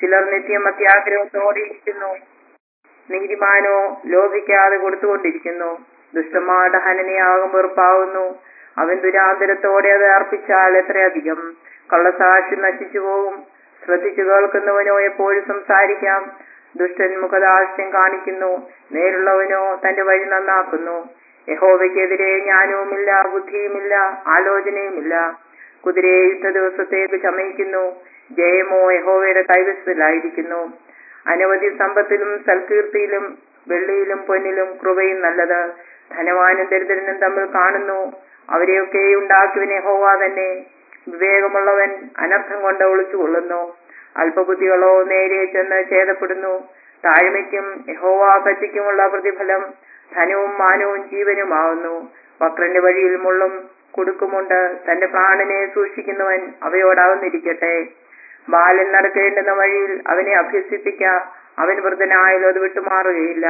ചിലർ നിത്യം അത്യാഗ്രഹത്തോടെ ഇരിക്കുന്നു നീതിമാനോ ലോഭിക്കാതെ കൊടുത്തുകൊണ്ടിരിക്കുന്നു ദുഷ്ടന്മാരുടെ ഹനനയാകും വെറുപ്പാവുന്നു അവൻ ദുരാന്തരത്തോടെ അത് അർപ്പിച്ചാൽ എത്രയധികം കള്ളസാക്ഷി നശിച്ചു പോകും ശ്രദ്ധിച്ചു കേൾക്കുന്നവനോ എപ്പോഴും സംസാരിക്കാം ദുഷ്ടൻ മുഖദാഷ്ട്യം കാണിക്കുന്നു നേരുള്ളവനോ തന്റെ വഴി നന്നാക്കുന്നു യഹോവയ്ക്കെതിരെ ജ്ഞാനവുമില്ല ബുദ്ധിയുമില്ല ആലോചനയുമില്ല കുതിരയെ യുദ്ധ ദിവസത്തേക്ക് ചമയിക്കുന്നു ജയമോ യഹോവയുടെ കൈവശത്തിലായിരിക്കുന്നു അനവധി സമ്പത്തിലും സൽകീർത്തിയിലും വെള്ളിയിലും പൊന്നിലും കൃപയും നല്ലത് ധനവാനും ദരിദ്രനും തമ്മിൽ കാണുന്നു അവരെയൊക്കെ ഉണ്ടാക്കിയവൻ യഹോവ തന്നെ വിവേകമുള്ളവൻ അനർത്ഥം കൊണ്ട് ഒളിച്ചുകൊള്ളുന്നു അല്പബുദ്ധികളോ നേരെ ചെന്ന് ഛേദപ്പെടുന്നു താഴ്മയ്ക്കും യഹോവ പറ്റിക്കുമുള്ള പ്രതിഫലം ധനവും മാനവും ജീവനുമാവുന്നു വക്രന്റെ വഴിയിൽ മുള്ളും കുടുക്കുമുണ്ട് തന്റെ പ്രാണനെ സൂക്ഷിക്കുന്നവൻ അവയോടാവുന്നിരിക്കട്ടെ ബാലൻ നടക്കേണ്ടുന്ന വഴിയിൽ അവനെ അഭ്യസിപ്പിക്ക അവൻ വൃദ്ധനായാലും അത് വിട്ടുമാറുകയില്ല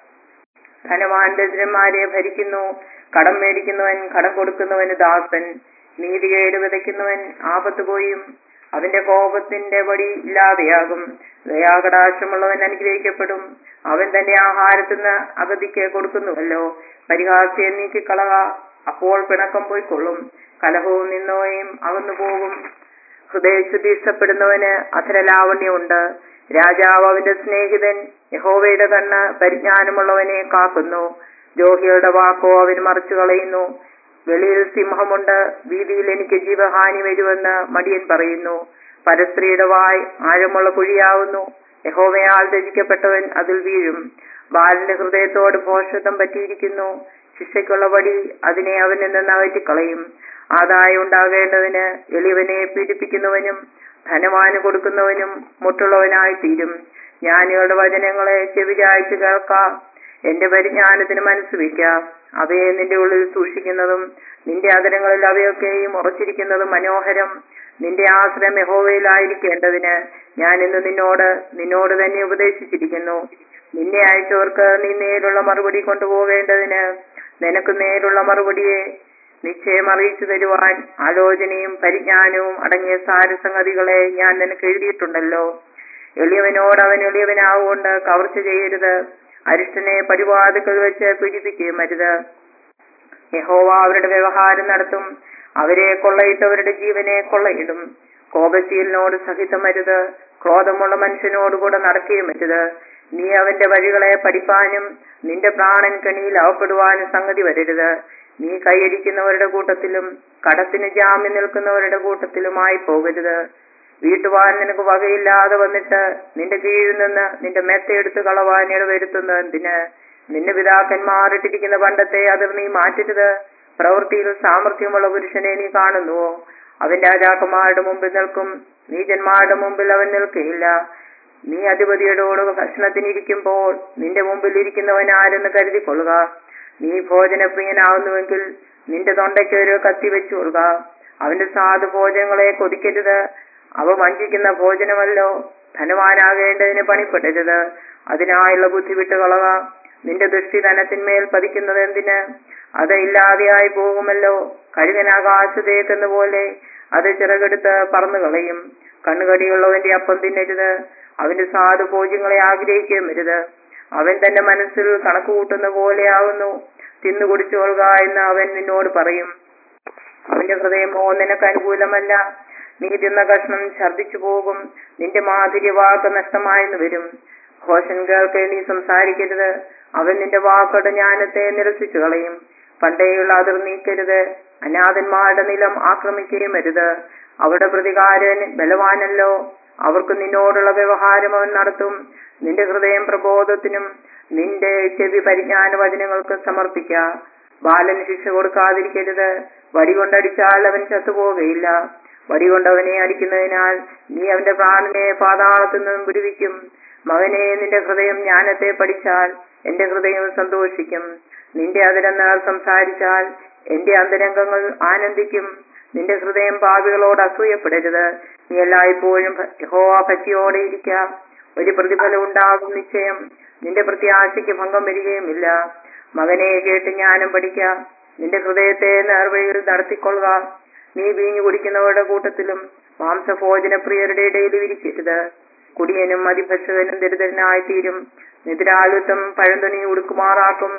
ധനവാൻ ദരിദ്രന്മാരെ ഭരിക്കുന്നു കടം മേടിക്കുന്നവൻ കടം കൊടുക്കുന്നവന് ദാസൻ നീതികേട് വിതയ്ക്കുന്നവൻ ആപത്ത് പോയും അവന്റെ കോപത്തിന്റെ വടി ഇല്ലാതെയാകും ദയാകടാശമുള്ളവൻ അനുഗ്രഹിക്കപ്പെടും അവൻ തന്റെ ആഹാരത്തിന് അഗതിക്ക് കൊടുക്കുന്നുവല്ലോ പരിഹാസ്യെ നീക്കിക്കളക അപ്പോൾ പിണക്കം പോയിക്കൊള്ളും കലഹവും നിന്നോയും അകന്നു പോകും ഹൃദയശുദ്ധി ഇഷ്ടപ്പെടുന്നവന് അധരലാവണ്യമുണ്ട് രാജാവ് അവന്റെ സ്നേഹിതൻ യഹോവയുടെ കണ്ണ് പരിജ്ഞാനമുള്ളവനെ കാക്കുന്നു ദ്രോഹികളുടെ വാക്കോ അവൻ മറിച്ചു കളയുന്നു വെളിയിൽ സിംഹമുണ്ട് വീതിയിൽ എനിക്ക് ജീവഹാനി വരുമെന്ന് മടിയൻ പറയുന്നു പരസ്ത്രീയുടെ വായ് ആഴമുള്ള കുഴിയാവുന്നു യഹോവയാൽ രചിക്കപ്പെട്ടവൻ അതിൽ വീഴും ബാലന്റെ ഹൃദയത്തോട് ഭോഷത്വം പറ്റിയിരിക്കുന്നു ശിക്ഷയ്ക്കുള്ള വടി അതിനെ അവനിൽ നിന്ന് അകറ്റിക്കളയും ആദായം ഉണ്ടാകേണ്ടതിന് എളിവനെ പീഡിപ്പിക്കുന്നവനും ധനവാന് കൊടുക്കുന്നവനും മുട്ടുള്ളവനായി തീരും ജ്ഞാനികളുടെ വചനങ്ങളെ ചെവിചായ്ച്ചു കേൾക്കാം എന്റെ പരിജ്ഞാനത്തിന് മനസ്സ് വയ്ക്കാം അവയെ നിന്റെ ഉള്ളിൽ സൂക്ഷിക്കുന്നതും നിന്റെ അതരങ്ങളിൽ അവയൊക്കെയും ഉറച്ചിരിക്കുന്നതും മനോഹരം നിന്റെ ആശ്രയം യഹോവയിലായിരിക്കേണ്ടതിന് ഞാൻ ഇന്ന് നിന്നോട് നിന്നോട് തന്നെ ഉപദേശിച്ചിരിക്കുന്നു നിന്നെ അയച്ചവർക്ക് നീ നേരുള്ള മറുപടി കൊണ്ടുപോകേണ്ടതിന് നിനക്ക് നേരുള്ള മറുപടിയെ നിശ്ചയം അറിയിച്ചു തരുവാൻ ആലോചനയും പരിജ്ഞാനവും അടങ്ങിയ സാരസംഗതികളെ ഞാൻ നിനക്ക് എഴുതിയിട്ടുണ്ടല്ലോ എളിയവനോട് അവൻ എളിയവനാവുകൊണ്ട് കവർച്ച ചെയ്യരുത് അരിഷ്ടനെ പരിപാടികൾ വെച്ച് പീഡിപ്പിക്കുകയും അരുത് യഹോവ അവരുടെ വ്യവഹാരം നടത്തും അവരെ കൊള്ളയിട്ടവരുടെ ജീവനെ കൊള്ളയിടും കോപശീലിനോട് സഹിതമരുത് ക്രോധമുള്ള മനുഷ്യനോടുകൂടെ നടക്കുകയും അരുത് നീ അവന്റെ വഴികളെ പഠിപ്പാനും നിന്റെ പ്രാണൻ കെണിയിൽ അവപ്പെടുവാനും സംഗതി വരരുത് നീ കൈയടിക്കുന്നവരുടെ കൂട്ടത്തിലും കടത്തിന് ജാമ്യം നിൽക്കുന്നവരുടെ കൂട്ടത്തിലുമായി പോകരുത് വീട്ടുവാൻ നിനക്ക് വകയില്ലാതെ വന്നിട്ട് നിന്റെ കീഴിൽ നിന്ന് നിന്റെ മെത്തയെടുത്ത് കളവാൻ ഇടവരുത്തുന്നത് എന്തിന് നിന്റെ പിതാക്കന്മാരിട്ടിരിക്കുന്ന പണ്ടത്തെ അതിർ നീ മാറ്റരുത് പ്രവൃത്തിയിൽ സാമർഥ്യമുള്ള പുരുഷനെ നീ കാണുന്നുവോ അവൻ രാജാക്കന്മാരുടെ മുമ്പിൽ നിൽക്കും നീചന്മാരുടെ മുമ്പിൽ അവൻ നിൽക്കുകയില്ല നീ അധിപതിയോട് ഭക്ഷണത്തിനിരിക്കുമ്പോൾ നിന്റെ മുമ്പിൽ ഇരിക്കുന്നവൻ ആരെന്ന് കരുതിക്കൊള്ളുക നീ ഭോജനപ്രിയനാവുന്നുവെങ്കിൽ നിന്റെ തൊണ്ടയ്ക്ക് ഒരു കത്തി വെച്ചു കൊള്ളുക അവന്റെ സാധു ഭോജനങ്ങളെ കൊതിക്കരുത് അവ വഞ്ചിക്കുന്ന ഭോജനമല്ലോ ധനവാനാകേണ്ടതിന് പണിപ്പെടരുത് അതിനായുള്ള ബുദ്ധി വിട്ടുകളക നിന്റെ ദൃഷ്ടി ധനത്തിന്മേൽ പതിക്കുന്നത് എന്തിന് അത് ഇല്ലാതെയായി പോകുമല്ലോ കഴുകനാകാശത്തേക്കെന്ന പോലെ അത് ചിറകെടുത്ത് പറന്നു കളയും കണ്ണുകടിയുള്ളവന്റെ അപ്പം തിന്നരുത് അവന്റെ സാധു ഭോജ്യങ്ങളെ ആഗ്രഹിക്കുകയും വരുത് അവൻ തന്റെ മനസ്സിൽ കണക്ക് കൂട്ടുന്ന പോലെയാവുന്നു തിന്നു കുടിച്ചു കൊള്ളുക എന്ന് അവൻ നിന്നോട് പറയും അവന്റെ ഹൃദയമോ നിനക്ക് അനുകൂലമല്ല നീ തിന്ന കഷ്ണം ഛർദിച്ചു പോകും നിന്റെ മാധുര്യ വാക്ക് നഷ്ടമായെന്ന് വരും ഘോഷൻ കേൾക്കെ നീ സംസാരിക്കരുത് അവൻ നിന്റെ വാക്കുകളുടെ ജ്ഞാനത്തെ നിരസിച്ചു കളയും പണ്ടേയുള്ള അതിർ നീക്കരുത് അനാഥന്മാരുടെ നിലം ആക്രമിക്കുകയും അരുത് അവരുടെ പ്രതികാരൻ ബലവാനല്ലോ അവർക്ക് നിന്നോടുള്ള വ്യവഹാരം അവൻ നടത്തും നിന്റെ ഹൃദയം പ്രബോധത്തിനും നിന്റെ ചെവി പരിജ്ഞാന വചനങ്ങൾക്ക് സമർപ്പിക്ക ബാലന് ശിക്ഷ കൊടുക്കാതിരിക്കരുത് വടി കൊണ്ടടിച്ചാൽ അവൻ ചത്തുപോകുകയില്ല വടി കൊണ്ടവനെ അടിക്കുന്നതിനാൽ നീ അവന്റെ പ്രാണനെ പാതാളത്തിൽ നിന്നും വിടുവിക്കും മകനെ നിന്റെ ഹൃദയം ജ്ഞാനത്തെ പഠിച്ചാൽ എന്റെ ഹൃദയം സന്തോഷിക്കും നിന്റെ അതിരെന്നാൽ സംസാരിച്ചാൽ എന്റെ അന്തരംഗങ്ങൾ ആനന്ദിക്കും നിന്റെ ഹൃദയം പാപികളോട് അസൂയപ്പെടരുത് നീ എല്ലായ്പ്പോഴും യഹോവ ഭക്തിയോടെ ഇരിക്കാം ഒരു പ്രതിഫലം ഉണ്ടാകും നിശ്ചയം നിന്റെ പ്രത്യാശയ്ക്ക് ഭംഗം വരികയുമില്ല മകനെ കേട്ട് ജ്ഞാനം പഠിക്കാം നിന്റെ ഹൃദയത്തെ നേർവഴിയിൽ നടത്തിക്കൊള്ളുക നീ വീഞ്ഞു കുടിക്കുന്നവരുടെ കൂട്ടത്തിലും മാംസഭോജന പ്രിയരുടെ ഇടയിലും ഇരിക്കരുത് കുടിയനും അതിഭക്ഷകനും ദരിദ്രനായിത്തീരും നിദ്രാളുത്വം പഴന്തുണി ഉടുക്കുമാറാക്കും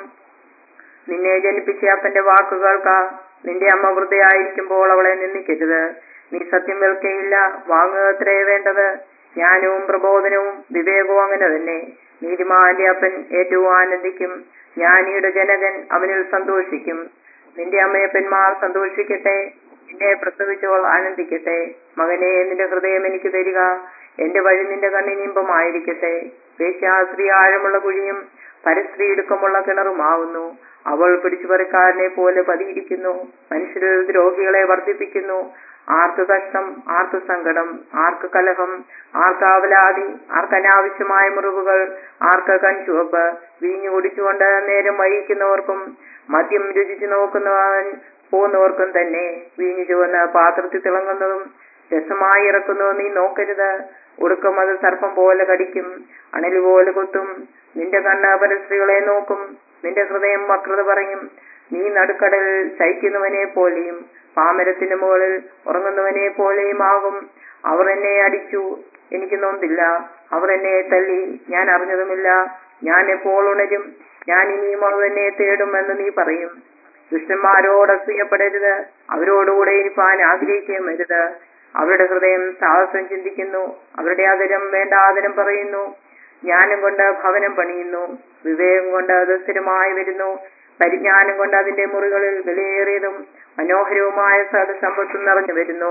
നിന്നെ ജനിപ്പിച്ച അപ്പന്റെ വാക്കുകൾക്ക് നിന്റെ അമ്മ വൃദ്ധയായിരിക്കുമ്പോൾ അവളെ നിന്ദിക്കരുത് നീ സത്യം വെൽക്കയില്ല വാങ്ങുക അത്രേ വേണ്ടത് ജ്ഞാനവും പ്രബോധനവും വിവേകവും അങ്ങനെ തന്നെ നീതിമാന്റെ അപ്പൻ ഏറ്റവും ആനന്ദിക്കും ജ്ഞാനിയുടെ ജനകൻ അവനിൽ സന്തോഷിക്കും നിന്റെ അമ്മയപ്പന്മാർ സന്തോഷിക്കട്ടെ നിന്നെ പ്രസവിച്ചവൾ ആനന്ദിക്കട്ടെ മകനെ നിന്റെ ഹൃദയം എനിക്ക് തരിക എന്റെ വഴി നിന്റെ കണ്ണിനിമ്പമായിരിക്കട്ടെ വേശ്യാസ്ത്രീ ആഴമുള്ള കുഴിയും പരസ്ത്രീ ഇടുക്കമുള്ള കിണറുമാവുന്നു അവൾ പിടിച്ചുപറിക്കാരനെ പോലെ പതിയിരിക്കുന്നു മനുഷ്യരിൽ ദ്രോഹികളെ വർദ്ധിപ്പിക്കുന്നു ആർക്ക് കഷ്ടം ആർക്ക് സങ്കടം ആർക്ക് കലഹം ആർക്ക് ആവലാതി ആർക്ക് അനാവശ്യമായ മുറിവുകൾ ആർക്ക് കൺചുവപ്പ് വീഞ്ഞു കുടിച്ചുകൊണ്ട് നേരം വഹിക്കുന്നവർക്കും മദ്യം രുചിച്ചു നോക്കുന്നവൻ പോകുന്നവർക്കും തന്നെ വീഞ്ഞു ചുവന്ന് പാത്രത്തിൽ തിളങ്ങുന്നതും രസമായി ഇറക്കുന്നതും നീ നോക്കരുത് ഉടുക്കം അത് സർപ്പം പോലെ കടിക്കും അണലി പോലെ കുത്തും നിന്റെ കണ്ണ് പരസ്ത്രീകളെ നോക്കും നിന്റെ ഹൃദയം വക്രത പറയും നീ നടുക്കടലിൽ ശയിക്കുന്നവനെ പോലെയും പാമരത്തിന്റെ മുകളിൽ ഉറങ്ങുന്നവനെ പോലെയും ആകും അവർ എന്നെ അടിച്ചു എനിക്ക് നൊന്തില്ല അവർ എന്നെ തല്ലി ഞാൻ അറിഞ്ഞതുമില്ല ഞാൻ എപ്പോൾ ഉണരും ഞാൻ ഇനിയും അവർ എന്നെ തേടുമെന്ന് നീ പറയും ദുഷ്ടന്മാരോട് അസൂയപ്പെടരുത് അവരോടുകൂടെ ഇരിപ്പാൻ ആഗ്രഹിക്കുകയും അരുത് അവരുടെ ഹൃദയം സാഹസം ചിന്തിക്കുന്നു അവരുടെ ആദരം വേണ്ടാദരം പറയുന്നു ജ്ഞാനം കൊണ്ട് ഭവനം പണിയുന്നു വിവേകം കൊണ്ട് അത് സ്ഥിരമായി വരുന്നു പരിജ്ഞാനം കൊണ്ട് അതിന്റെ മുറികളിൽ വിലയേറിയതും മനോഹരവുമായ സകല സമ്പത്തും നിറഞ്ഞു വരുന്നു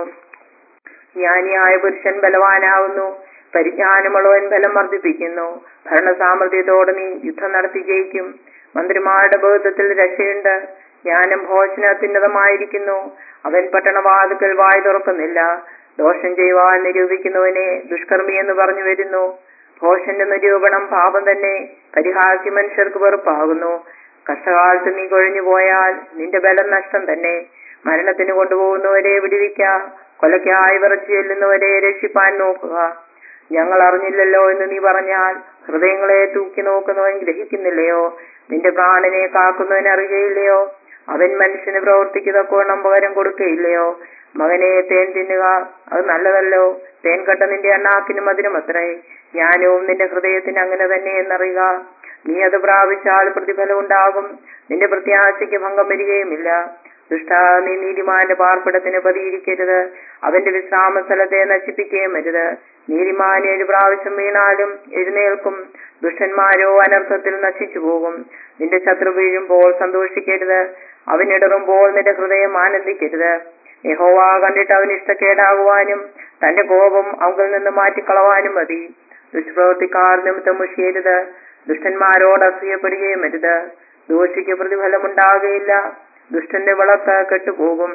ജ്ഞാനിയായ പുരുഷൻ ബലവാനാവുന്നു പരിജ്ഞാനമുള്ളവൻ ബലം വർദ്ധിപ്പിക്കുന്നു ഭരണസാമർഥ്യത്തോടെ നീ യുദ്ധം നടത്തി ജയിക്കും മന്ത്രിമാരുടെ ബോധത്തിൽ രക്ഷയുണ്ട് ജ്ഞാനം ഭോജനത്തിന്നതമായിരിക്കുന്നു അവൻ പട്ടണവാതുക്കൽ വായി തുറക്കുന്നില്ല ദോഷം ചെയ്യുവാൻ നിരൂപിക്കുന്നവനെ ദുഷ്കർമ്മി എന്ന് പറഞ്ഞു വരുന്നു ഭോഷന്റെ നിരൂപണം പാപം തന്നെ പരിഹാസി മനുഷ്യർക്ക് വെറുപ്പാകുന്നു കഷ്ടകാലത്ത് നീ കൊഴിഞ്ഞു പോയാൽ നിന്റെ ബലം നഷ്ടം തന്നെ മരണത്തിന് കൊണ്ടുപോകുന്നവരെ വിടുവിക്ക കൊലയ്ക്കായി വിറച്ചു ചെല്ലുന്നവരെ രക്ഷിപ്പാൻ നോക്കുക ഞങ്ങൾ അറിഞ്ഞില്ലല്ലോ എന്ന് നീ പറഞ്ഞാൽ ഹൃദയങ്ങളെ തൂക്കി നോക്കുന്നവൻ ഗ്രഹിക്കുന്നില്ലയോ നിന്റെ പ്രാണനെ കാക്കുന്നവൻ അറിയുകയില്ലയോ അവൻ മനുഷ്യന് പ്രവർത്തിക്കുന്നക്കോണം പകരം കൊടുക്കുകയില്ലയോ മകനെ തേൻ തിന്നുക അത് നല്ലതല്ലോ തേൻ കട്ട നിന്റെ അണ്ണാക്കിന് മധുരം അത്രേ ജ്ഞാനവും നിന്റെ ഹൃദയത്തിന് അങ്ങനെ തന്നെ എന്നറിയുക നീ അത് പ്രാപിച്ചാൽ പ്രതിഫലം ഉണ്ടാകും നിന്റെ പ്രത്യാശയ്ക്ക് ഭംഗം വരികയുമില്ല ദുഷ്ട നീ നീതിമാന്റെ പാർപ്പിടത്തിന് പതിയിരിക്കരുത് അവന്റെ വിശ്രാമ സ്ഥലത്തെ നശിപ്പിക്കുകയും അരുത് നീതിമാൻ ഏഴ് പ്രാവശ്യം വീണാലും എഴുന്നേൽക്കും ദുഷ്ടന്മാരോ അനർത്ഥത്തിൽ നശിച്ചു പോകും നിന്റെ ശത്രു വീഴുമ്പോൾ സന്തോഷിക്കരുത് അവനിടറുമ്പോൾ നിന്റെ ഹൃദയം ആനന്ദിക്കരുത് യഹോവ കണ്ടിട്ട് അവന് ഇഷ്ടക്കേടാകുവാനും തന്റെ കോപം അവങ്കിൽ നിന്ന് മാറ്റിക്കളവാനും മതി ദുഷ്പ്രവർത്തിക്കാർ നിമിത്തം മുഷിയരുത് ദുഷ്ടന്മാരോട് അസൂയപ്പെടുകയും അരുത് ദോഷിക്ക് പ്രതിഫലമുണ്ടാകുകയില്ല ദുഷ്ടന്റെ വിളക്ക് കെട്ടുപോകും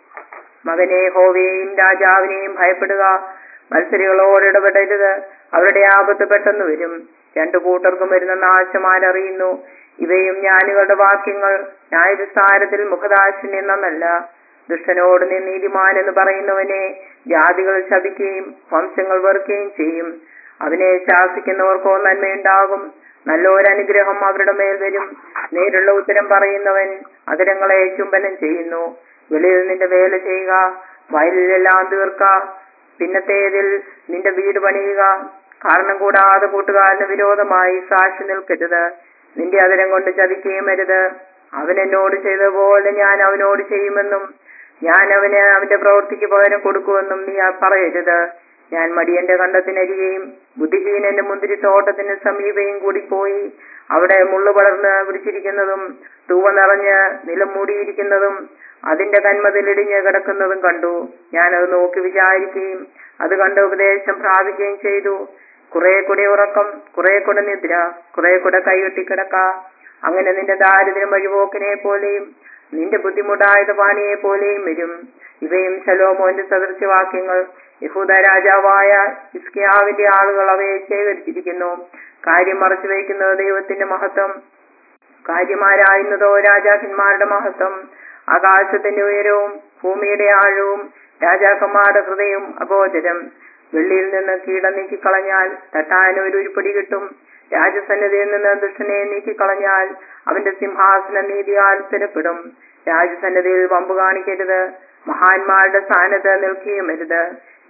മകനെ ഹോവയെയും രാജാവിനെയും ഭയപ്പെടുക മത്സരികളോട് ഇടപെടരുത് അവരുടെ ആപത്ത് പെട്ടെന്ന് വരും രണ്ടു കൂട്ടർക്കും വരുന്ന നാശമാരറിയുന്നു ഇവയും ജ്ഞാനികളുടെ വാക്യങ്ങൾ ന്യായവിസ്താരത്തിൽ മുഖദാശിന്യം നന്നല്ല ദുഷ്ടനോട് നീ നീതിമാൻ എന്ന് പറയുന്നവനെ ജാതികൾ ശപിക്കുകയും വംശങ്ങൾ വെറുക്കുകയും ചെയ്യും അവനെ ശാസിക്കുന്നവർക്കോ നന്മയുണ്ടാകും നല്ലൊരനുഗ്രഹം അവരുടെ മേൽ വരും നേരുള്ള ഉത്തരം പറയുന്നവൻ അതിരങ്ങളെ ചുംബനം ചെയ്യുന്നു വെളിയിൽ നിന്റെ വേല ചെയ്യുക വയലിലെല്ലാം തീർക്ക പിന്നത്തേതിൽ നിന്റെ വീട് പണിയുക കാരണം കൂടാതെ കൂട്ടുകാരന് വിരോധമായി സാക്ഷി നിൽക്കരുത് നിന്റെ അതിരം കൊണ്ട് ചതിക്കുകയും അരുത് അവൻ എന്നോട് ചെയ്തതുപോലെ ഞാൻ അവനോട് ചെയ്യുമെന്നും ഞാൻ അവന് അവന്റെ പ്രവൃത്തിക്ക് പകരം കൊടുക്കുമെന്നും നീ പറയരുത് ഞാൻ മടിയന്റെ കണ്ടത്തിനരികെയും ബുദ്ധിഹീനന്റെ മുന്തിരിത്തോട്ടത്തിന് സമീപയും കൂടി പോയി അവിടെ മുള്ളു വളർന്ന് പിടിച്ചിരിക്കുന്നതും തൂവ നിറഞ്ഞ് നിലം മൂടിയിരിക്കുന്നതും അതിന്റെ കന്മതിലിടിഞ്ഞ് കിടക്കുന്നതും കണ്ടു ഞാനത് നോക്കി വിചാരിക്കുകയും അത് കണ്ട് ഉപദേശം പ്രാപിക്കുകയും ചെയ്തു കുറെ കൂടെ ഉറക്കം കുറെ കൂടെ നിദ്ര കുറെ കൂടെ കൈകെട്ടി കിടക്ക അങ്ങനെ നിന്റെ ദാരിദ്ര്യം വഴിപോക്കിനെ പോലെയും നിന്റെ ബുദ്ധിമുട്ടായത് പാണിയെ പോലെയും വരും ഇവയും ശലോമോന്റെ സദൃശവാക്യങ്ങൾ യഹൂദ രാജാവായ ഇസ്കിയാവിന്റെ ആളുകൾ അവയെ ശേഖരിച്ചിരിക്കുന്നു കാര്യം മറച്ചു വയ്ക്കുന്നത് ദൈവത്തിന്റെ മഹത്വം കാര്യമാരായുന്നതോ രാജാക്കന്മാരുടെ മഹത്വം ആകാശത്തിന്റെ ഉയരവും ഭൂമിയുടെ ആഴവും രാജാക്കന്മാരുടെ ഹൃദയവും അഗോചരം വെള്ളിയിൽ നിന്ന് കീടം നീക്കിക്കളഞ്ഞാൽ തട്ടാൻ ഒരു ഉരുപ്പടി കിട്ടും രാജസന്നിധിയിൽ നിന്ന് ദുഷ്ടനെ നീക്കിക്കളഞ്ഞാൽ അവന്റെ സിംഹാസന നീതിയാൽ സ്ഥിരപ്പെടും രാജസന്നിധിയിൽ വമ്പ് കാണിക്കരുത് മഹാന്മാരുടെ സ്ഥാനത്ത് നിൽക്കുകയും അരുത്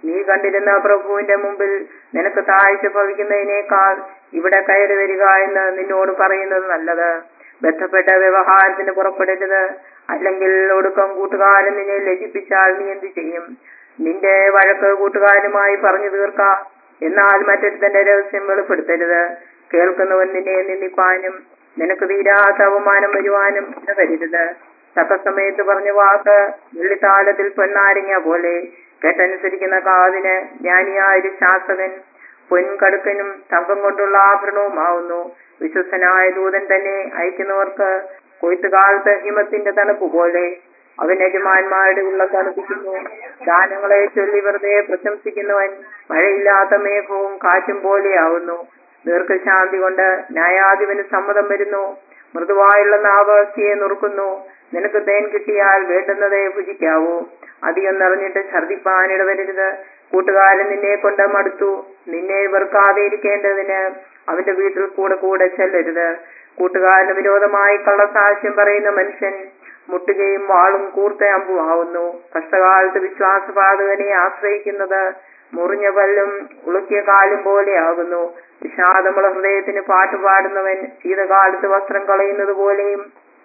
നീ കണ്ടിരുന്ന പ്രഭുവിന്റെ മുമ്പിൽ നിനക്ക് താഴ്ച ഭവിക്കുന്നതിനേക്കാൾ ഇവിടെ കയറി വരിക എന്ന് നിന്നോട് പറയുന്നത് നല്ലത് ബന്ധപ്പെട്ട വ്യവഹാരത്തിന് പുറപ്പെടരുത് അല്ലെങ്കിൽ ഒടുക്കം കൂട്ടുകാരൻ നിന്നെ ലജിപ്പിച്ചാൽ നീ എന്തു ചെയ്യും നിന്റെ വഴക്ക് കൂട്ടുകാരനുമായി പറഞ്ഞു തീർക്ക എന്നാൽ മറ്റൊരുത്തന്റെ രഹസ്യം വെളിപ്പെടുത്തരുത് കേൾക്കുന്നവൻ നിന്നെ നിന്ദിപ്പാനും നിനക്ക് തീരാത്ത അവമാനം വരുവാനും ഇടവരരുത് തക്ക സമയത്ത് പറഞ്ഞ വാക്ക് വെള്ളിത്താലത്തിൽ പെണ്ണാരിങ്ങ പോലെ കേട്ടനുസരിക്കുന്ന കാതിന് ജ്ഞാനിയായൊരു ശാസകൻ പൊൻകടുക്കനും തങ്കം കൊണ്ടുള്ള ആഭരണവുമാവുന്നു വിശ്വസനായ ദൂതൻ തന്നെ അയക്കുന്നവർക്ക് കൊയ്ത്തുകാലത്ത് ഹിമത്തിന്റെ തണുപ്പ് പോലെ അവൻ യജമാന്മാരുടെ ഉള്ള തണുപ്പിക്കുന്നു ദാനങ്ങളെ ചൊല്ലി വെറുതെ പ്രശംസിക്കുന്നവൻ മഴയില്ലാത്ത മേഘവും കാറ്റും പോലെയാവുന്നു ദീർഘശാന്തി കൊണ്ട് ന്യായാധിപന് സമ്മതം വരുന്നു മൃദുവായുള്ള നാവാസിയെ നുറുക്കുന്നു നിനക്ക് തേൻ കിട്ടിയാൽ വേണ്ടുന്നതേ ഭുജിക്കാവൂ അധികം നിറഞ്ഞിട്ട് ഛർദിപ്പാൻ ഇടവരരുത് കൂട്ടുകാരൻ നിന്നെ കൊണ്ട് മടുത്തു നിന്നെ വെറുക്കാതെ ഇരിക്കേണ്ടതിന് അവന്റെ വീട്ടിൽ കൂടെ കൂടെ ചെല്ലരുത് കൂട്ടുകാരന് വിരോധമായി കള്ളസാക്ഷ്യം പറയുന്ന മനുഷ്യൻ മുട്ടുകയും വാളും കൂർത്ത അമ്പുമാവുന്നു കഷ്ടകാലത്ത് വിശ്വാസപാതകനെ ആശ്രയിക്കുന്നത് മുറിഞ്ഞ പല്ലും ഉളുക്കിയ കാലും പോലെയാകുന്നു വിഷാദമുള്ള ഹൃദയത്തിന് പാട്ടുപാടുന്നവൻ ശീതകാലത്ത് വസ്ത്രം കളയുന്നത് പോലെയും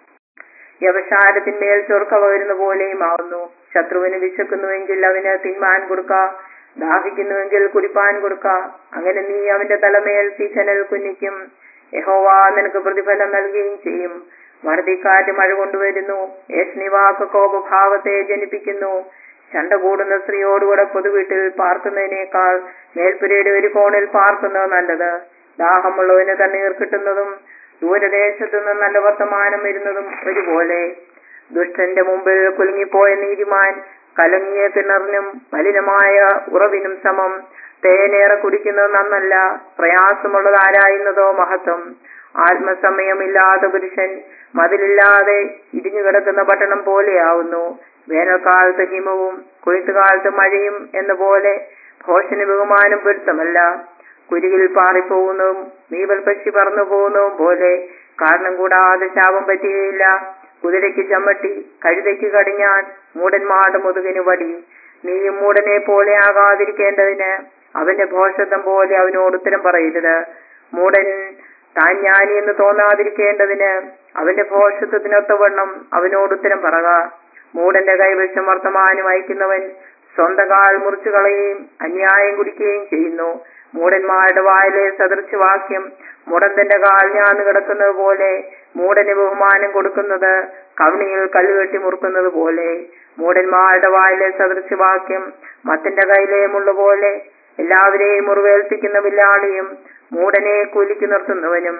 വ്യവസാരത്തിന്മേൽ ചൊർക്ക പകരുന്ന പോലെയും ആവുന്നു ശത്രുവിന് വിശക്കുന്നുവെങ്കിൽ അവന് തിന്മാൻ കൊടുക്ക ദാഹിക്കുന്നുവെങ്കിൽ കുടിപ്പാൻ കൊടുക്ക അങ്ങനെ നീ അവന്റെ തലമേൽ തീച്ചനൽ കുന്നിക്കും യഹോവ നിനക്ക് പ്രതിഫലം നൽകുകയും ചെയ്യും മറുതിക്കാറ്റ് മഴ കൊണ്ടുവരുന്നു യേശുനിവാക്ക് കോപഭാവത്തെ ജനിപ്പിക്കുന്നു ചണ്ട കൂടുന്ന സ്ത്രീയോടുകൂടെ പൊതുവീട്ടിൽ പാർക്കുന്നതിനേക്കാൾ മേൽപ്പുരയുടെ ഒരു കോണിൽ പാർക്കുന്നത് നല്ലത് ദാഹമുള്ളവന് കണ്ണീർ കിട്ടുന്നതും ദൂരദേശത്തു നിന്ന് നല്ല വർത്തമാനം വരുന്നതും ഒരുപോലെ ദുഷ്ടന്റെ മുമ്പിൽ കുലുങ്ങിപ്പോയ നീതിമാൻ കലങ്ങിയ കിണറിനും മലിനമായ ഉറവിനും സമം തേനേറെ കുടിക്കുന്നത് നന്നല്ല പ്രയാസമുള്ളത് ആരായുന്നതോ മഹത്വം ആത്മസമയമില്ലാത്ത പുരുഷൻ മതിലില്ലാതെ ഇടിഞ്ഞു കിടക്കുന്ന പട്ടണം പോലെയാവുന്നു വേനൽക്കാലത്ത് ഹിമവും കൊയ്ത്തുകാലത്ത് മഴയും എന്ന പോലെ ഭോഷന് ബഹുമാനം പൊരുത്തമല്ല കുരുകിൽ പാറിപ്പോകുന്നതും നീവൽ പക്ഷി പറന്നു പോകുന്നതും പോലെ കാരണം കൂടാതെ ശാപം പറ്റുകയില്ല കുതിരയ്ക്ക് ചമ്മട്ടി കഴുതയ്ക്ക് കടിഞ്ഞാൻ മൂടന്മാരുടെ മുതുകിന് വടി നീയും മൂടനെ പോലെ ആകാതിരിക്കേണ്ടതിന് അവന്റെ ഭോഷത്വം പോലെ അവനോട് ഉത്തരം പറയരുത് മൂടൻ താൻ ജ്ഞാനി എന്ന് തോന്നാതിരിക്കേണ്ടതിന് അവന്റെ ഭോഷത്വത്തിനൊത്തവണ്ണം അവനോട് ഉത്തരം പറക മൂടന്റെ കൈവശം വർത്തമാനം അയക്കുന്നവൻ സ്വന്തം കാൽ മുറിച്ചു കളയുകയും അന്യായം കുടിക്കുകയും ചെയ്യുന്നു മൂടന്മാരുടെ വായിലെ സദൃശവാക്യം മുടൻ തന്റെ കാൽ ഞാന്ന് കിടക്കുന്നത് പോലെ മൂടന് ബഹുമാനം കൊടുക്കുന്നത് കവണിയിൽ കല്ലുകെട്ടി മുറുക്കുന്നത് പോലെ മൂടന്മാരുടെ വായിലെ സദൃശവാക്യം മത്തിന്റെ കയ്യിലെ മുള്ള പോലെ എല്ലാവരെയും മുറിവേൽപ്പിക്കുന്ന വില്ലാളിയും മൂടനെ കൂലിക്ക് നിർത്തുന്നവനും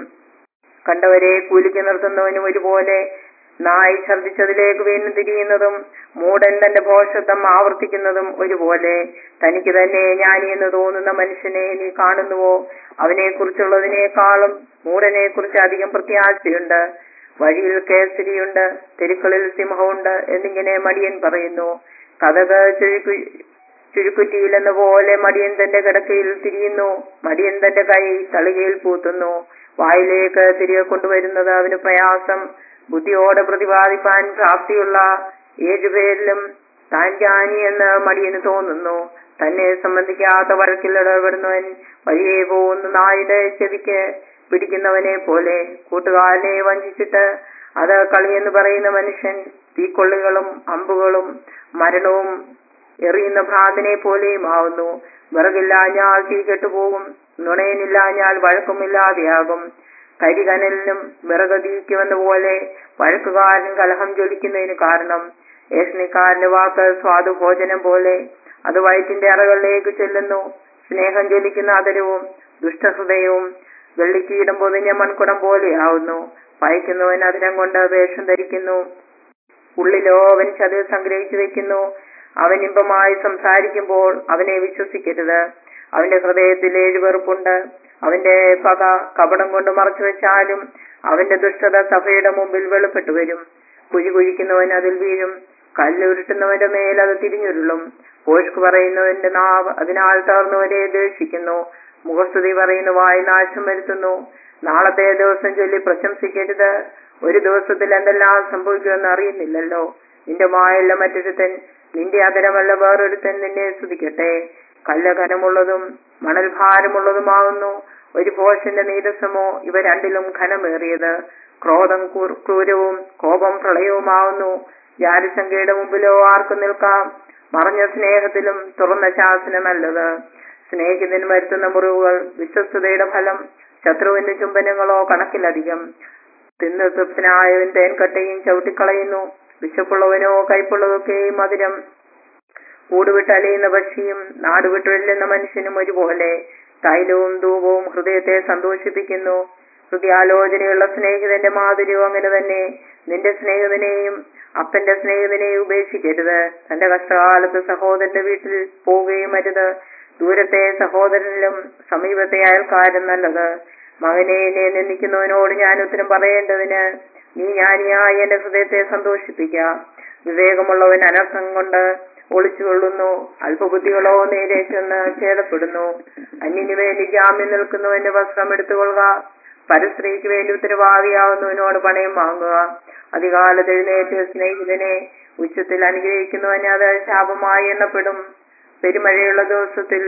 കണ്ടവരെ കൂലിക്ക് നിർത്തുന്നവനും ഒരുപോലെ നായി ഛർദിച്ചതിലേക്ക് വീണ്ടും തിരിയുന്നതും മൂടൻ തന്റെ ഭോഷത്വം ആവർത്തിക്കുന്നതും ഒരുപോലെ തനിക്ക് തന്നെ ജ്ഞാനി എന്ന് തോന്നുന്ന മനുഷ്യനെ നീ കാണുന്നുവോ അവനെ കുറിച്ചുള്ളതിനേക്കാളും മൂടനെ കുറിച്ച് അധികം പ്രത്യാശയുണ്ട് വഴിയിൽ കേസരിയുണ്ട് തെരുക്കളിൽ സിംഹമുണ്ട് എന്നിങ്ങനെ മടിയൻ പറയുന്നു കഥക ചുരുക്കു ചുരുക്കുറ്റിയിലെന്ന പോലെ മടിയൻ തന്റെ കിടക്കയിൽ തിരിയുന്നു മടിയൻ തന്റെ കൈ തളികയിൽ പൂത്തുന്നു വായിലേക്ക് തിരികെ കൊണ്ടുവരുന്നത് അവന് പ്രയാസം ബുദ്ധിയോടെ പ്രതിപാദിപ്പാൻ പ്രാപ്തിയുള്ള ഏഴുപേരിലും താൻ ജ്ഞാനി എന്ന് മടിയന് തോന്നുന്നു തന്നെ സംബന്ധിക്കാത്ത വഴക്കിൽ ഇടപെടുന്നവൻ വഴിയെ പോകുന്ന നായുടെ ചെവിക്ക് പിടിക്കുന്നവനെ പോലെ കൂട്ടുകാരനെ വഞ്ചിച്ചിട്ട് അത് കളിയെന്ന് പറയുന്ന മനുഷ്യൻ തീക്കൊള്ളികളും അമ്പുകളും മരണവും എറിയുന്ന ഭ്രാന്തനെ പോലെയും ആവുന്നു വിറകില്ലാഞ്ഞാൽ തീ കെട്ടുപോകും നുണയനില്ലാഞ്ഞാൽ വഴക്കുമില്ലാതെയാകും കരികനലിനും വിറകതീക്കുമെന്ന പോലെ വഴക്കുകാരൻ കലഹം ജ്വലിക്കുന്നതിന് കാരണം ഏഷ്ണിക്കാരന്റെ വാക്ക് സ്വാദുഭോജനം പോലെ അത് വയറ്റിന്റെ അറകളിലേക്ക് ചെല്ലുന്നു സ്നേഹം ജ്വലിക്കുന്ന അതരവും ദുഷ്ടഹൃദയവും വെള്ളിക്കീടം പൊതിഞ്ഞ മൺകുടം പോലെയാവുന്നു പയക്കുന്നവൻ അതിരം കൊണ്ട് വേഷം ധരിക്കുന്നു ഉള്ളിലോ അവൻ ചതിൽ സംഗ്രഹിച്ചു വെക്കുന്നു അവൻ ഇമ്പമായി സംസാരിക്കുമ്പോൾ അവനെ വിശ്വസിക്കരുത് അവന്റെ ഹൃദയത്തിൽ ഏഴ് വെറുപ്പുണ്ട് അവന്റെ പക കപടം കൊണ്ട് മറച്ചു വെച്ചാലും അവന്റെ ദുഷ്ടത സഭയുടെ മുമ്പിൽ വെളിപ്പെട്ടു വരും കുഴി കുഴിക്കുന്നവൻ അതിൽ വീഴും കല്ലുരുട്ടുന്നവന്റെ മേൽ അത് തിരിഞ്ഞുരുളും പോഷ്ക് പറയുന്നവന്റെ നാവ് അതിനാൽ തകർന്നവരെ ദേഷിക്കുന്നു മുഖസ്തുതി പറയുന്ന വായി നാശം വരുത്തുന്നു നാളത്തെ ദിവസം ചൊല്ലി പ്രശംസിക്കരുത് ഒരു ദിവസത്തിൽ എന്തെല്ലാം സംഭവിക്കുമെന്ന് അറിയുന്നില്ലല്ലോ നിന്റെ വായുള്ള മറ്റൊരുത്തൻ നിന്റെ അതരമല്ല വേറൊരുത്തൻ നിന്നെ സ്തുതിക്കട്ടെ കല്ല് ഘനമുള്ളതും മണൽ ഭാരമുള്ളതുമാകുന്നു ഒരു ഭോഷന്റെ നീരസമോ ഇവ രണ്ടിലും ഘനമേറിയത് ക്രോധം ക്രൂ- ക്രൂരവും കോപം പ്രളയവുമാവുന്നു ജാരസംഖ്യയുടെ മുമ്പിലോ ആർക്കും നിൽക്കാം മറഞ്ഞ സ്നേഹത്തിലും തുറന്ന ശാസന നല്ലത് സ്നേഹിതൻ വരുത്തുന്ന മുറിവുകൾ വിശ്വസ്തതയുടെ ഫലം ശത്രുവിന്റെ ചുംബനങ്ങളോ കണക്കിലധികം തിന്ന് തൃപ്തനായവൻ തേൻകട്ടയും ചവിട്ടിക്കളയുന്നു വിശപ്പുള്ളവനോ കൈപ്പുള്ളതൊക്കെയും മധുരം കൂടുവിട്ട് അലയുന്ന പക്ഷിയും നാടുവിട്ടുഴലുന്ന മനുഷ്യനും ഒരുപോലെ തൈലവും ധൂപവും ഹൃദയത്തെ സന്തോഷിപ്പിക്കുന്നു ഹൃദയാലോചനയുള്ള സ്നേഹിതന്റെ മാധുര്യവും അങ്ങനെ തന്നെ നിന്റെ സ്നേഹിതനെയും അപ്പന്റെ സ്നേഹിതനെയും ഉപേക്ഷിക്കരുത് തന്റെ കഷ്ടകാലത്ത് സഹോദരന്റെ വീട്ടിൽ പോവുകയും അരുത് ദൂരത്തെ സഹോദരനിലും സമീപത്തെ അയൽക്കാരും നല്ലത് മകനെ എന്നെ നിന്ദിക്കുന്നവനോട് ഞാൻ ഉത്തരം പറയേണ്ടതിന് നീ ജ്ഞാനിയായി എന്റെ ഹൃദയത്തെ സന്തോഷിപ്പിക്ക വിവേകമുള്ളവൻ അനർത്ഥം കൊണ്ട് ഒളിച്ചുകൊള്ളുന്നു അല്പബുദ്ധികളോ നേരെ ചെന്ന് ഛേദപ്പെടുന്നു അന്യന് വേണ്ടി ജാമ്യം നിൽക്കുന്നവന്റെ വസ്ത്രം എടുത്തുകൊള്ളുക പരസ്ത്രീക്ക് വേണ്ടി ഉത്തരവാദിയാവുന്നവനോട് പണയം വാങ്ങുക അധികാലത്ത് എഴുന്നേറ്റ് സ്നേഹിതനെ ഉച്ചത്തിൽ അനുഗ്രഹിക്കുന്നവന് അത് ശാപമായി എണ്ണപ്പെടും പെരുമഴയുള്ള ദിവസത്തിൽ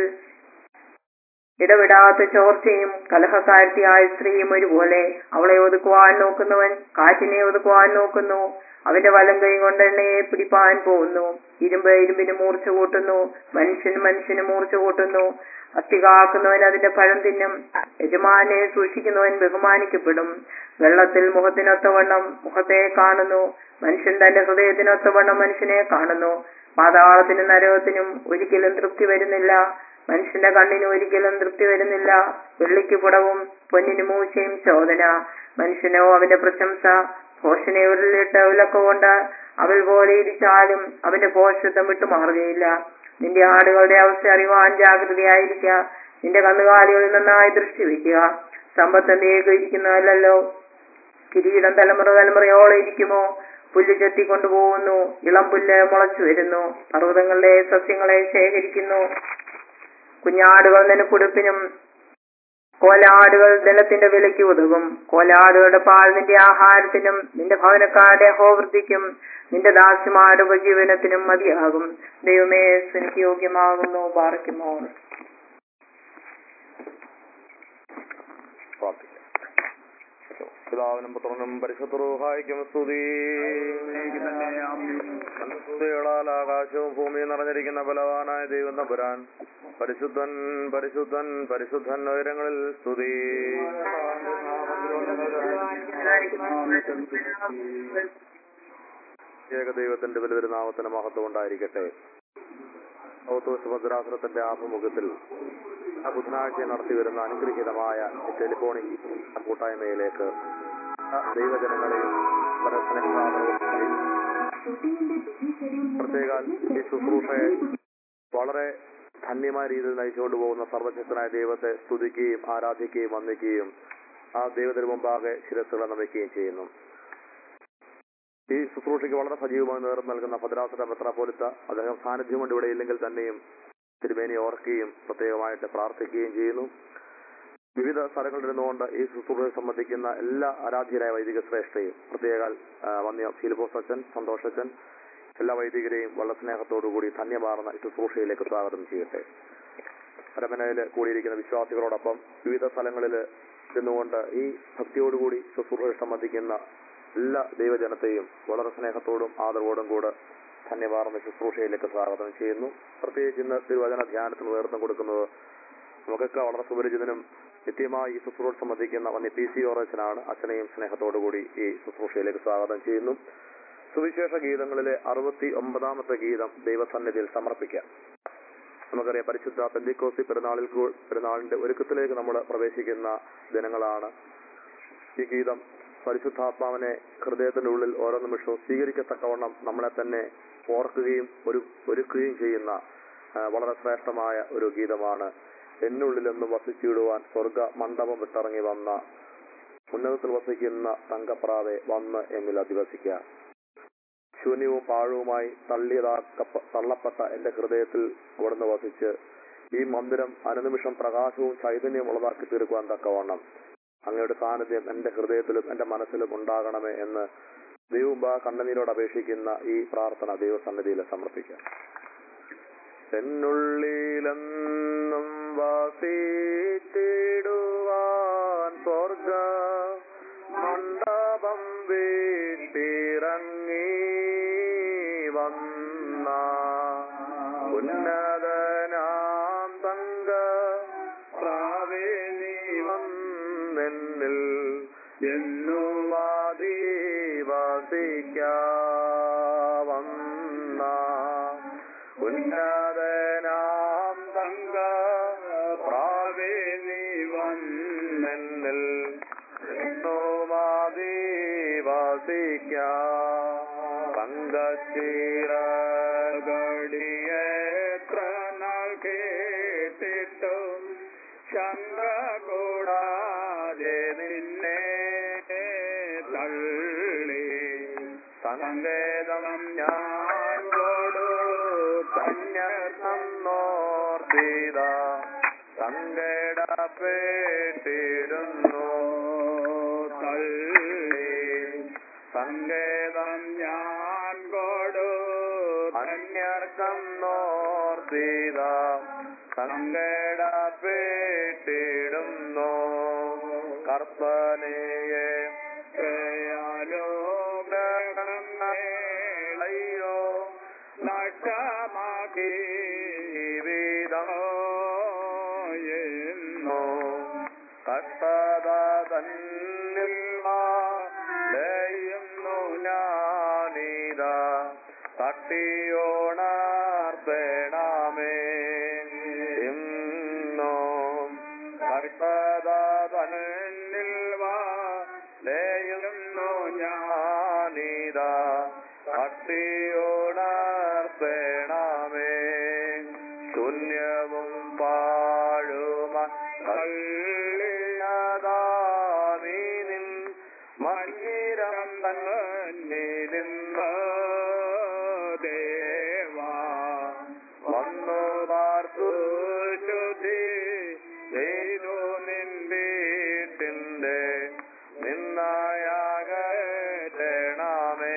ഇടവിടാത്ത ചോർച്ചയും കലഹക്കാരത്തിയായ സ്ത്രീയും ഒരുപോലെ അവളെ ഒതുക്കുവാൻ നോക്കുന്നവൻ കാറ്റിനെ ഒതുക്കുവാൻ നോക്കുന്നു അവന്റെ വലം കൈ കൊണ്ട് എണ്ണയെ പിടിപ്പാൻ പോകുന്നു ഇരുമ്പ് ഇരുമ്പിന് മൂർച്ച കൂട്ടുന്നു മനുഷ്യന് മനുഷ്യന് മൂർച്ച കൂട്ടുന്നു അസ്ഥി കാക്കുന്നവൻ അതിന്റെ പഴം തിന്നും യജമാനെ സൂക്ഷിക്കുന്നവൻ ബഹുമാനിക്കപ്പെടും വെള്ളത്തിൽ മുഖത്തിനൊത്തവണ്ണം മുഖത്തെ കാണുന്നു മനുഷ്യൻ തന്റെ ഹൃദയത്തിനൊത്തവണ്ണം മനുഷ്യനെ കാണുന്നു പാതാളത്തിനും നരകത്തിനും ഒരിക്കലും തൃപ്തി വരുന്നില്ല മനുഷ്യന്റെ കണ്ണിന് ഒരിക്കലും തൃപ്തി വരുന്നില്ല വെള്ളിക്ക് പുടവും പൊന്നിന് മൂശയും ചോദന മനുഷ്യനോ അവന്റെ പ്രശംസ ഭോഷനെ ഉരുളിട്ട ഉലക്ക കൊണ്ട് അവൾ പോലെ ഇരിച്ചാലും അവന്റെ പോഷത്വം വിട്ടുമാറുകയില്ല നിന്റെ ആടുകളുടെ അവസ്ഥ അറിവാൻ ജാഗ്രതയായിരിക്കുക നിന്റെ കന്നുകാലികളിൽ നന്നായി ദൃഷ്ടി വയ്ക്കുക സമ്പത്ത് നീക്ക് ഇരിക്കുന്നതല്ലോ കിരീടം തലമുറ തലമുറയോളം ഇരിക്കുമോ പുല്ല് ചെത്തിക്കൊണ്ടുപോകുന്നു ഇളം പുല്ല് മുളച്ചു വരുന്നു പർവ്വതങ്ങളിലെ സസ്യങ്ങളെ ശേഖരിക്കുന്നു കുഞ്ഞാടുകൾ നിനക്കുടുപ്പിനും കോലാടുകൾ ജലത്തിന്റെ വിലയ്ക്ക് ഉതകും കോലാടുകളുടെ പാൽ നിന്റെ ആഹാരത്തിനും നിന്റെ ഭവനക്കാരുടെ അഹോവൃത്തിക്കും നിന്റെ ദാസിമാരുടെ ഉപജീവനത്തിനും മതിയാകും ദൈവമേ എനിക്ക് യോഗ്യമാകുന്നു പാർക്കുമോ പ്രാർത്ഥിക്കാം പിതാവിനും പുത്രനും പരിശുദ്ധറൂഹായിക്കും സ്തുതി സ്തുതികളാൽ ആകാശവും ഭൂമിയും നിറഞ്ഞിരിക്കുന്ന ബലവാനായ ദൈവം തമ്പുരാൻ പരിശുദ്ധൻ പരിശുദ്ധൻ പരിശുദ്ധൻ ഉയരങ്ങളിൽ സ്തുതി ഏക ദൈവത്തിന്റെ വലിയൊരു നാമത്തിന് മഹത്വം ഉണ്ടായിരിക്കട്ടെ ഭദ്രാസനത്തിന്റെ ആഭിമുഖ്യത്തിൽ ആ ബുധനാഴ്ച നടത്തി വരുന്ന അനുഗ്രഹീതമായ ഈ ടെലിഫോണിക് കൂട്ടായ്മയിലേക്ക് ആ ദൈവജനങ്ങളെയും വളരെ സ്നേഹാദരവും പ്രത്യേക ഈ ശുശ്രൂഷയെ വളരെ ധന്യമായ രീതിയിൽ നയിച്ചുകൊണ്ട് പോകുന്ന സർവശക്തനായ ദൈവത്തെ സ്തുതിക്കുകയും ആരാധിക്കുകയും വന്ദിക്കുകയും ആ ദൈവത്തിന് മുമ്പാകെ ശിരസ്സുകളെ നമിക്കുകയും ചെയ്യുന്നു ഈ ശുശ്രൂഷയ്ക്ക് വളരെ സജീവമായി നേതൃത്വം നൽകുന്ന ഭദ്രാസന മെത്രാപോലിത്ത അദ്ദേഹം സാന്നിധ്യം കൊണ്ട് ഇവിടെ ഇല്ലെങ്കിൽ തന്നെയും തിരുമേനി ഓർക്കുകയും പ്രത്യേകമായിട്ട് പ്രാർത്ഥിക്കുകയും ചെയ്യുന്നു വിവിധ സ്ഥലങ്ങളിൽ ഇരുന്നുകൊണ്ട് ഈ ശുശ്രൂഷയെ സംബന്ധിക്കുന്ന എല്ലാ ആരാധ്യരായ വൈദിക ശ്രേഷ്ഠയും പ്രത്യേക ആ, വന്യ ഫിലിപ്പോസ് അച്ഛൻ സന്തോഷ് അച്ഛൻ എല്ലാ വൈദികരെയും വളരെ സ്നേഹത്തോടുകൂടി ധന്യമാർന്ന ഈ ശുശ്രൂഷയിലേക്ക് സ്വാഗതം ചെയ്യട്ടെ പരമനയിൽ കൂടിയിരിക്കുന്ന വിശ്വാസികളോടൊപ്പം വിവിധ സ്ഥലങ്ങളിൽ ഇരുന്നുകൊണ്ട് ഈ ഭക്തിയോടുകൂടി ശുശ്രൂഷയെ സംബന്ധിക്കുന്ന എല്ലാ ദൈവജനത്തെയും വളരെ സ്നേഹത്തോടും ആദരവോടും കൂടെ ധന്യവാർന്ന ശുശ്രൂഷയിലേക്ക് സ്വാഗതം ചെയ്യുന്നു പ്രത്യേകിച്ച് ഇന്ന് തിരുവചന ധ്യാനത്തിന് നേതൃത്വം കൊടുക്കുന്നത് നമുക്കൊക്കെ വളരെ സുപരിചിതനും നിത്യമായി ഈ ശുശ്രൂഷ സംബന്ധിക്കുന്ന വന്യ പി സി ഓറച്ചനാണ് അച്ഛനെയും സ്നേഹത്തോടുകൂടി ഈ ശുശ്രൂഷയിലേക്ക് സ്വാഗതം ചെയ്യുന്നു സുവിശേഷ ഗീതങ്ങളിലെ അറുപത്തി ഒമ്പതാമത്തെ ഗീതം ദൈവസന്നിധിയിൽ സമർപ്പിക്കാം നമുക്കറിയാം പരിശുദ്ധ പെന്തിക്കോസി പെരുന്നാളിൽ കൂ- പെരുന്നാളിന്റെ ഒരുക്കത്തിലേക്ക് നമ്മൾ പ്രവേശിക്കുന്ന ദിനങ്ങളാണ് ഈ ഗീതം പരിശുദ്ധാത്മാവിനെ ഹൃദയത്തിന്റെ ഉള്ളിൽ ഓരോ നിമിഷവും സ്വീകരിക്കത്തക്കവണ്ണം നമ്മളെ തന്നെ ഓർക്കുകയും ഒരു ഒരുക്കുകയും ചെയ്യുന്ന ആ, വളരെ ശ്രേഷ്ഠമായ ഒരു ഗീതമാണ് എന്നുള്ളിലെന്നും വസിച്ചിടുവാൻ സ്വർഗ മണ്ഡപം വിട്ടിറങ്ങി വന്ന ഉന്നതത്തിൽ വസിക്കുന്ന തങ്കപ്രാവെ വന്ന് എന്നിൽ അധിവസിക്കുക ശൂന്യവും പാഴവുമായി തള്ളിയതാക്കപ്പ തള്ളപ്പെട്ട എന്റെ ഹൃദയത്തിൽ അവിടുന്ന് വസിച്ച് ഈ മന്ദിരം അനുനിമിഷം പ്രകാശവും ചൈതന്യവും ഉള്ളതാക്കി തീർക്കുവാൻ തക്കവണ്ണം അങ്ങയുടെ സാന്നിധ്യം എന്റെ ഹൃദയത്തിലും എന്റെ മനസ്സിലും ഉണ്ടാകണമേ എന്ന് ദൈവം കണ്ണുനീരോട് അപേക്ഷിക്കുന്ന ഈ പ്രാർത്ഥന ദൈവസന്നിധിയിൽ സമർപ്പിക്കാം എന്നുള്ളിലെന്നും വാസിച്ചിടുവാൻ സ്വർഗ മണ്ഡപം വീട്ടിറങ്ങി വന്ന ഉന്നതനാം തങ്ക പ്രാവേണി വന്നെന്നിൽ എന്നുമാതിവസിക്കാവന്ന ഉന്നതനാം തങ്ക പ്രാവേണി വന്നെന്നിൽ തങ്കച്ചീറകടിയേത്ര നാൾ കേട്ടിട്ടും ശങ്ക കൂടാതെ നിന്നെ തള്ളി സങ്കേതം ഞാൻ കൊടു കന്യർന്നോർത്തിത സങ്കടപ്പെട്ടിരുന്നു തള്ളി സങ്കേതം ഞാൻ കൊടു അന്യർക്കം നോർത്തിത സങ്കടപ്പെട്ടിടുന്നു കർപ്പനയെ യോ നഷ്ടമാക്കി ജീവിതമോ കഷ്ടത തന്നിൽ ലയുന്നു ഞാനിത തട്ടിയോണർപ്പണമേ ഇന്നോ കഷ്ടത തന്നിൽ ലയുന്നു ഞാനിത തട്ടിയോണർപ്പണമേ ശൂന്യവും പാഴുമ കള്ളിയതാമീനിൻ മഞ്ഞിരം തന്നിരുന്ന ദേവാ വന്നു പാർത്തു ശുദ്ധി ചെയ്തു നിൻ വീട്ടിന്റെ നിന്നായാകണമേ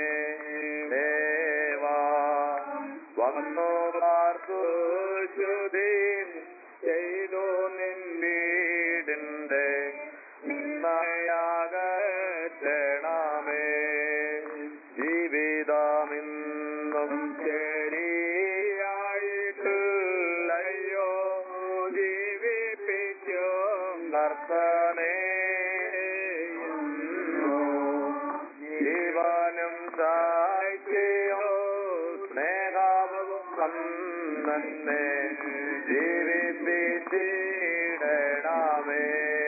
ദേവാ വന്നു പാർത്തു ശുദ്ധി ചെയ്തു നിൻ വീടിന്റെ നിന്നായാകണമേ ജീവിതമിന്നും ശരിയായിട്ടില്ലയോ ജീവിപ്പിച്ചു നർത്തനേ ജീവനും സാക്ഷിയോ സ്നേഹാവും കന്നെ ജീവിപ്പിച്ചിടണമേ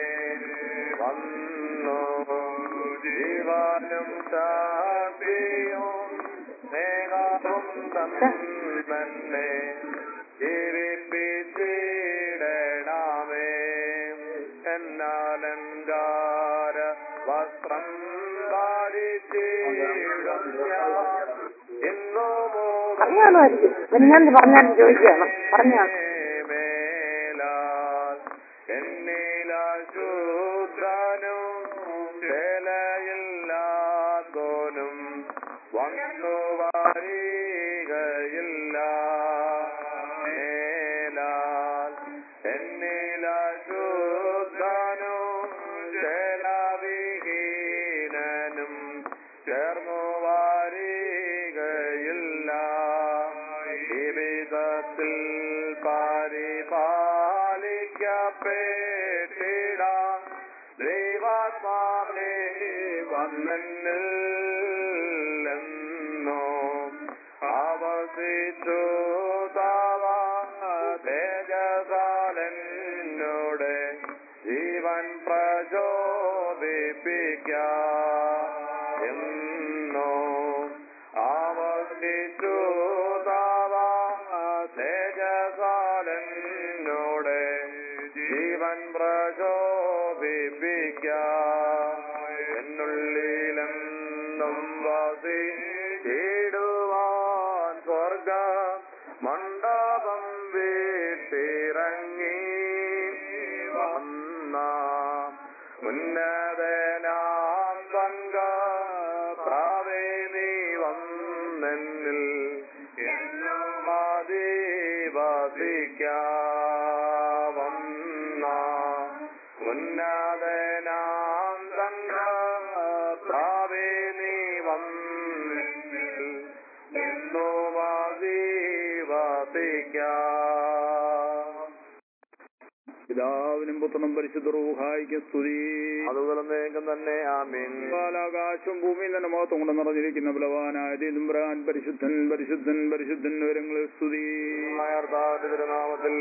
വന്നു ജീവനും സാക്ഷിയോ സ്നേഹാവും തന്നെ ജീവിപ്പിച്ചിടണമേ എന്നാലങ്കാര വസ്ത്രം ധാരിച്ചിടും ഞാൻ ഇന്നു അറിയാമായിരിക്കും ഞാൻ പറഞ്ഞാൽ ചോദിക്കുകയാണ് പറഞ്ഞാൽ മേലാൽ എന്നിലാശൂദ്രനും വിലയില്ലാത്തോനും വന്നു വാരികയില്ല മേലാൽ എന്നിലാശൂദ്രനും ജലവിഹീനനും ചേർന്നു വാരികയില്ല ജീവിതത്തിൽ പരിപാലിക്കപ്പെട്ടിടാം ദൈവാത്മാവേ വന്നെന്നോ അവസിച്ചു താവ തേജസാലനോട് ജീവൻ പ്രചോദിപ്പിക്കാന്നോ ആവർത്തിച്ചു താവ തേജസാലനോട് ജീവൻ പ്രചോദിപ്പിക്ക എന്നുള്ളിലെന്നും വാസി ചീടുവാൻ സ്വർഗ മണ്ഡപം വീട്ടിറങ്ങി വന്ന ഉന്നതനാം പങ്ക പ്രാവേ നീ വന്നെന്നിൽ എന്നും മതി ഉന്നതനാം സംഘാവേ നീ വന്നിൽ എന്നോ വാദീവസിക്കാം പിതാവിനും പുത്രനും പരിശുദ്ധ റൂഹായിക്ക് സ്തുതി അതുപോലെ നേകം തന്നെ ആമീൻ ആകാശവും ഭൂമിയിൽ തന്നെ മഹത്വം കൊണ്ട് നിറഞ്ഞിരിക്കുന്ന ബലവാനായ ദീതുംബ്രാൻ പരിശുദ്ധൻ പരിശുദ്ധൻ പരിശുദ്ധൻ വിവരങ്ങളിൽ സ്തുതി കർത്താവിന്റെ തിരുനാമത്തിൽ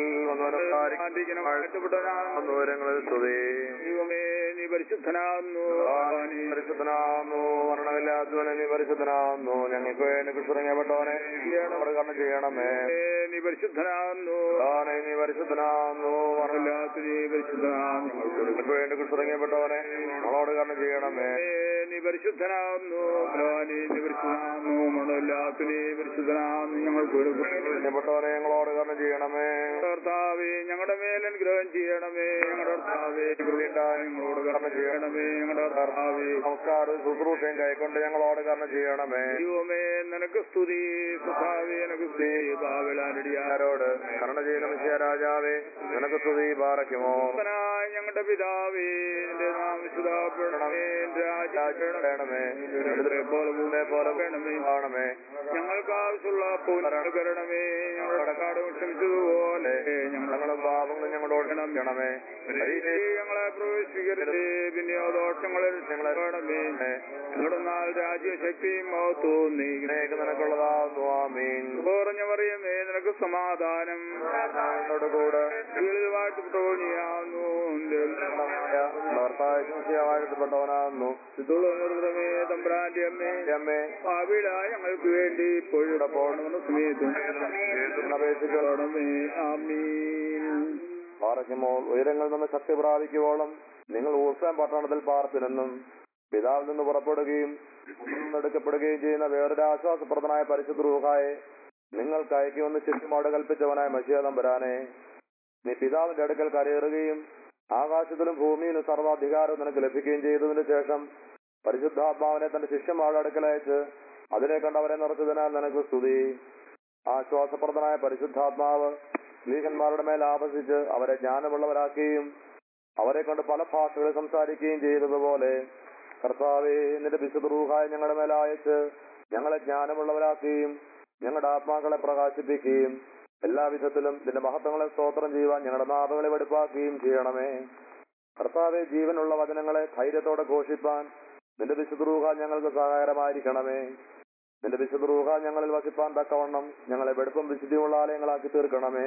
വന്നവരങ്ങളിൽ സ്തുതി ദൈവമേ നീ പരിശുദ്ധനാകുന്നു നീ പരിശുദ്ധനാകുന്നു മരണമില്ലാത്തവനെ നീ പരിശുദ്ധനാകുന്നു ഞങ്ങൾക്ക് വേണ്ടി കുറിച്ചിറങ്ങപ്പെട്ടവനെ കർണം ചെയ്യണമേ ദൈവമേ, നീ പരിശുദ്ധനാകുന്നു ഭഗവാനെ നീ പരിശുദ്ധനാകുന്നു മരണമില്ലാത്ത അല്ലാത്ത നീ പരിശുദ്ധനാകുന്നു ഞങ്ങൾക്ക് വേണ്ടി കുറിച്ചിറങ്ങപ്പെട്ടവനെ നമ്മളോട് കരണം ചെയ്യണമേ ദൈവമേ, നീ പരിശുദ്ധനാകുന്നു ഭഗവാനേ, നീ പരിശുദ്ധനാകുന്നു മണമില്ലാത്ത നീ പരിശുദ്ധനാകുന്നു ഞങ്ങൾക്ക് ഒരു കുറിച്ചിറങ്ങപ്പെട്ടവനെ ഞങ്ങളോട് കരണം ചെയ്യണമേ കർത്താവേ ഞങ്ങളുടെ മേൽ അനുഗ്രഹം ചെയ്യണമേ ഞങ്ങളുടെ കർത്താവേ കൃപയുണ്ടായി ഞങ്ങളോട് കർമ്മ ചെയ്യണമേ ഞങ്ങളുടെ കർത്താവേ നമസ്കാരം ശുശ്രൂഷയും കൈക്കൊണ്ട് ഞങ്ങളോട് കരണം ചെയ്യണമേ ദൈവമേ നിനക്ക് സ്തുതി കർത്താവേ നിനക്ക് സ്തുതി ബാബിലാനടിയാരോ ആരോട് കരുണ ചെയ്യുന്ന മിശിയ രാജാവേ നിനക്ക് സ്തുതി പാറയ്ക്കുമോ ായ ഞങ്ങളുടെ പിതാവേ നിന്റെ നാം വിശുദ്ധപ്പെടണമേ രാജ്യം വേണമേ പോലെ ഭൂമിയെ പോലെ വേണമേ കാണമേ ഞങ്ങൾക്ക് ആവശ്യമുള്ള പൂർണ്ണ കരണമേ ഞങ്ങളുടെ കടക്കാട് ക്ഷമിച്ചതുപോലെ ഞങ്ങളുടെ ഞങ്ങളുടെ പാപങ്ങൾ ഞങ്ങളോട് ക്ഷമിക്കണമേ ഞങ്ങളെ പ്രവേശിക്കരുതേ പിന്നെയോ ദോഷങ്ങളിൽ ഞങ്ങളെ വേണമേ ഞങ്ങളുടെ നാൾ രാജ്യശക്തിയും മഹത്വവും നീ നിനക്ക് നിനക്കുള്ളതാകുന്നു ആമീൻ കുറഞ്ഞ പറയുമേ നിനക്ക് സമാധാനം എന്നോട് കൂടെ ലളിതമായിട്ട് തോന്നിയാവുന്നു വാഴ്ത്തപ്പെട്ടവനാകുന്നു മേ തമ്പ്രാന്റെ അമ്മേ അമ്മേ പാവിട ഞങ്ങൾക്ക് വേണ്ടി ഇപ്പോഴും പോകണമെന്ന സമയത്തും അപേക്ഷിക്കണമേ ആമീൻ പാറയ്ക്കുമോൾ ഉയരങ്ങളിൽ നിന്ന് ശക്തി പ്രാപിക്കുവോളം നിങ്ങൾ ഊർസാൻ പട്ടണത്തിൽ പാർത്തിനെന്നും പിതാവിൽ നിന്ന് പുറപ്പെടുകയും നിന്ന് എടുക്കപ്പെടുകയും ചെയ്യുന്ന വേറൊരു ആശ്വാസപ്രദനായ പരിശുദ്ധ റൂഹായെ നിങ്ങൾക്ക് അയക്കുമെന്ന് ചുറ്റുമാട് കൽപ്പിച്ചവനായ മഷിയതമ്പരാനെ നീ പിതാവിന്റെ അടുക്കൽ കരയേറുകയും ആകാശത്തിലും ഭൂമിയിലും സർവാധികാരവും നിനക്ക് ലഭിക്കുകയും ചെയ്തതിനു ശേഷം പരിശുദ്ധാത്മാവിനെ തന്റെ ശിഷ്യന്മാരുടെ അടുക്കൽ അയച്ച് അതിനെ കണ്ടവരെ നിറച്ചതിനാൽ നിനക്ക് സ്തുതി ആശ്വാസപ്രദനായ പരിശുദ്ധാത്മാവ് സ്ത്രീകന്മാരുടെ മേൽ ആവസിച്ച് അവരെ ജ്ഞാനമുള്ളവരാക്കുകയും അവരെ കൊണ്ട് പല ഭാഷകളിൽ സംസാരിക്കുകയും ചെയ്തതുപോലെ കർത്താവെ നിന്റെ വിശുദ്ധ റൂഹായ ഞങ്ങളുടെ മേൽ അയച്ച് ഞങ്ങളെ ജ്ഞാനമുള്ളവരാക്കുകയും ഞങ്ങളുടെ ആത്മാക്കളെ പ്രകാശിപ്പിക്കുകയും എല്ലാവിധത്തിലും നിന്റെ മഹത്വങ്ങളെ സ്തോത്രം ചെയ്യുവാൻ ഞങ്ങളുടെ നാഭങ്ങളെ വെടുപ്പാക്കുകയും ചെയ്യണമേ കർത്താവെ ജീവനുള്ള വചനങ്ങളെ ധൈര്യത്തോടെ ഘോഷിപ്പാൻ നിന്റെ വിശുദ്ധ റൂഹ ഞങ്ങൾക്ക് സഹായകരമായിരിക്കണമേ നിന്റെ വിശുദ്ധ റൂഹ ഞങ്ങളിൽ വസിപ്പാൻ തക്കവണ്ണം ഞങ്ങളെ വെടുപ്പും വിശുദ്ധിയുള്ള ആലയങ്ങളാക്കി തീർക്കണമേ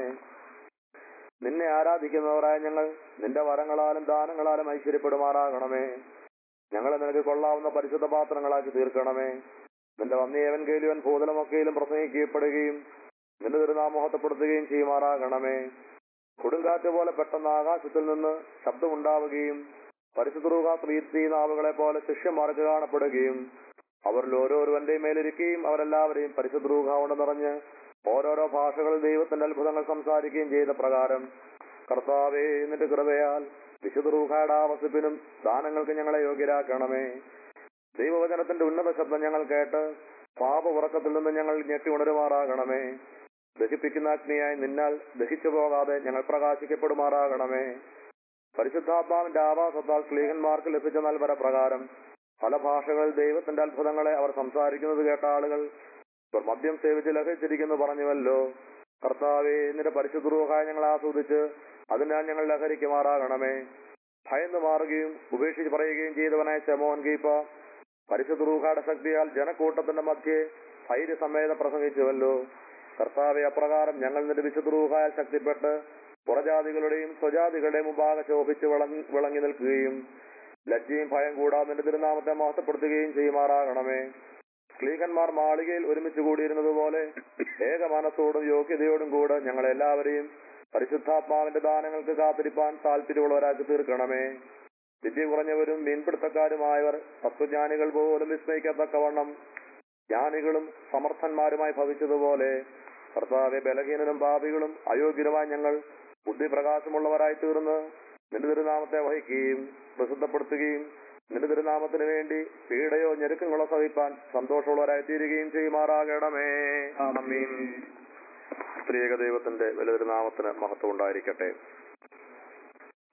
നിന്നെ ആരാധിക്കുന്നവരായ ഞങ്ങൾ നിന്റെ വരങ്ങളാലും ദാനങ്ങളാലും ഐശ്വര്യപ്പെടുമാറാകണമേ ഞങ്ങളെ നിനക്ക് കൊള്ളാവുന്ന പരിശുദ്ധ പാത്രങ്ങളാക്കി തീർക്കണമേ നിന്റെ വന്യവൻ കേലുവൻ ഭൂതലമൊക്കെയിലും പ്രസംഗിക്കപ്പെടുകയും നിന്റെ തിരുനാമഹത്വപ്പെടുത്തുകയും ചെയ്യുമാറാകണമേ കൊടുങ്കാറ്റ് പോലെ പെട്ടെന്ന് ആകാശത്തിൽ നിന്ന് ശബ്ദമുണ്ടാവുകയും പരിശുദ്ധ റൂഹ പ്രീതി നാവുകളെ പോലെ ശിഷ്യന്മാർക്ക് കാണപ്പെടുകയും അവരിൽ ഓരോരുവന്റെയും മേലിരിക്കുകയും അവരെല്ലാവരെയും പരിശുദ്ധ റൂഹ കൊണ്ട് നിറഞ്ഞ് ഓരോരോ ഭാഷകളിൽ ദൈവത്തിന്റെ അത്ഭുതങ്ങൾ സംസാരിക്കുകയും ചെയ്ത പ്രകാരം കർത്താവേ നിന്റെ കൃപയാൽ വിശുദ്ധ റൂഹയുടെ ആവസിപ്പിനും ദാനങ്ങൾക്ക് ഞങ്ങളെ യോഗ്യരാക്കണമേ ദൈവവചനത്തിന്റെ ഉന്നത ശബ്ദം ഞങ്ങൾ കേട്ട് പാപ ഉറക്കത്തിൽ നിന്ന് ഞങ്ങൾ ഞെട്ടി ഉണരുമാറാകണമേ ദഹിപ്പിക്കുന്ന അഗ്നിയായി നിന്നാൽ ദഹിച്ചു പോകാതെ ഞങ്ങൾ പ്രകാശിക്കപ്പെടുമാറാകണമേ പരിശുദ്ധാത്മാവിന്റെ ആവാസത്താൽ സ്ലീഹന്മാർക്ക് ലഭിച്ച നൽവര പ്രകാരം പല ഭാഷകളിൽ ദൈവത്തിന്റെ അത്ഭുതങ്ങളെ അവർ സംസാരിക്കുന്നത് കേട്ട ആളുകൾ ഇവർ മദ്യം സേവിച്ച് ലഭിച്ചിരിക്കുന്നു പറഞ്ഞുവല്ലോ കർത്താവെ നിന്റെ പരിശുദ്ധ റൂഹായ ഞങ്ങൾ ആസ്വദിച്ച് അതിനാൽ ഞങ്ങൾ ലഹരിക്കുമാറാകണമേ ഭയന്ന് മാറുകയും ഉപേക്ഷിച്ച് പറയുകയും ചെയ്തവനായ ശമോൻ ഗീപ്പ പരിശുദ്ധ റൂഹായുടെ ശക്തിയാൽ ജനക്കൂട്ടത്തിന്റെ മധ്യേ ധൈര്യസമേതം പ്രസംഗിച്ചുവല്ലോ കർത്താവെ അപ്രകാരം ഞങ്ങൾ നിന്റെ വിശുദ്ധ റൂഹായാൽ ശക്തിപ്പെട്ട് പുറജാതികളുടെയും സ്വജാതികളുടെയും മുമ്പാകെ ശോഭിച്ച് വിളങ്ങി വിളങ്ങി നിൽക്കുകയും ലജ്ജയും ഭയം കൂടാതെ നിന്റെ തിരുനാമത്തെ മോശപ്പെടുത്തുകയും ചെയ്യുമാറാകണമേ സ്ത്രീകന്മാർ മാളികയിൽ ഒരുമിച്ച് കൂടിയിരുന്നത് പോലെ ഏക മനസ്സോടും യോഗ്യതയോടും കൂടെ ഞങ്ങളെല്ലാവരെയും പരിശുദ്ധാത്മാവിന്റെ ദാനങ്ങൾക്ക് കാത്തിരിപ്പാൻ താല്പര്യമുള്ളവരാക്കി തീർക്കണമേ വിദ്യ കുറഞ്ഞവരും മീൻപിടുത്തക്കാരുമായവർ തത്വജ്ഞാനികൾ പോലും വിസ്മയിക്കത്തക്കവണ്ണം ജ്ഞാനികളും സമർത്ഥന്മാരുമായി ഭവിച്ചതുപോലെ കർത്താവെ ബലഹീനനും പാപികളും അയോഗ്യരുമായി ഞങ്ങൾ ബുദ്ധിപ്രകാശമുള്ളവരായി തീർന്ന് നിന്റെ തിരുനാമത്തെ വഹിക്കുകയും പ്രസിദ്ധപ്പെടുത്തുകയും നിന്റെ തിരുനാമത്തിന് വേണ്ടി പീഡയോ ഞെരുക്കങ്ങളോ സഹിപ്പാൻ സന്തോഷമുള്ളവരായി തീരുകയും ചെയ്യുമാറാകണമേ ആമീൻ സ്ത്രീക ദൈവത്തിന്റെ വലിയ തിരുനാമത്തിന് മഹത്വം ഉണ്ടായിരിക്കട്ടെ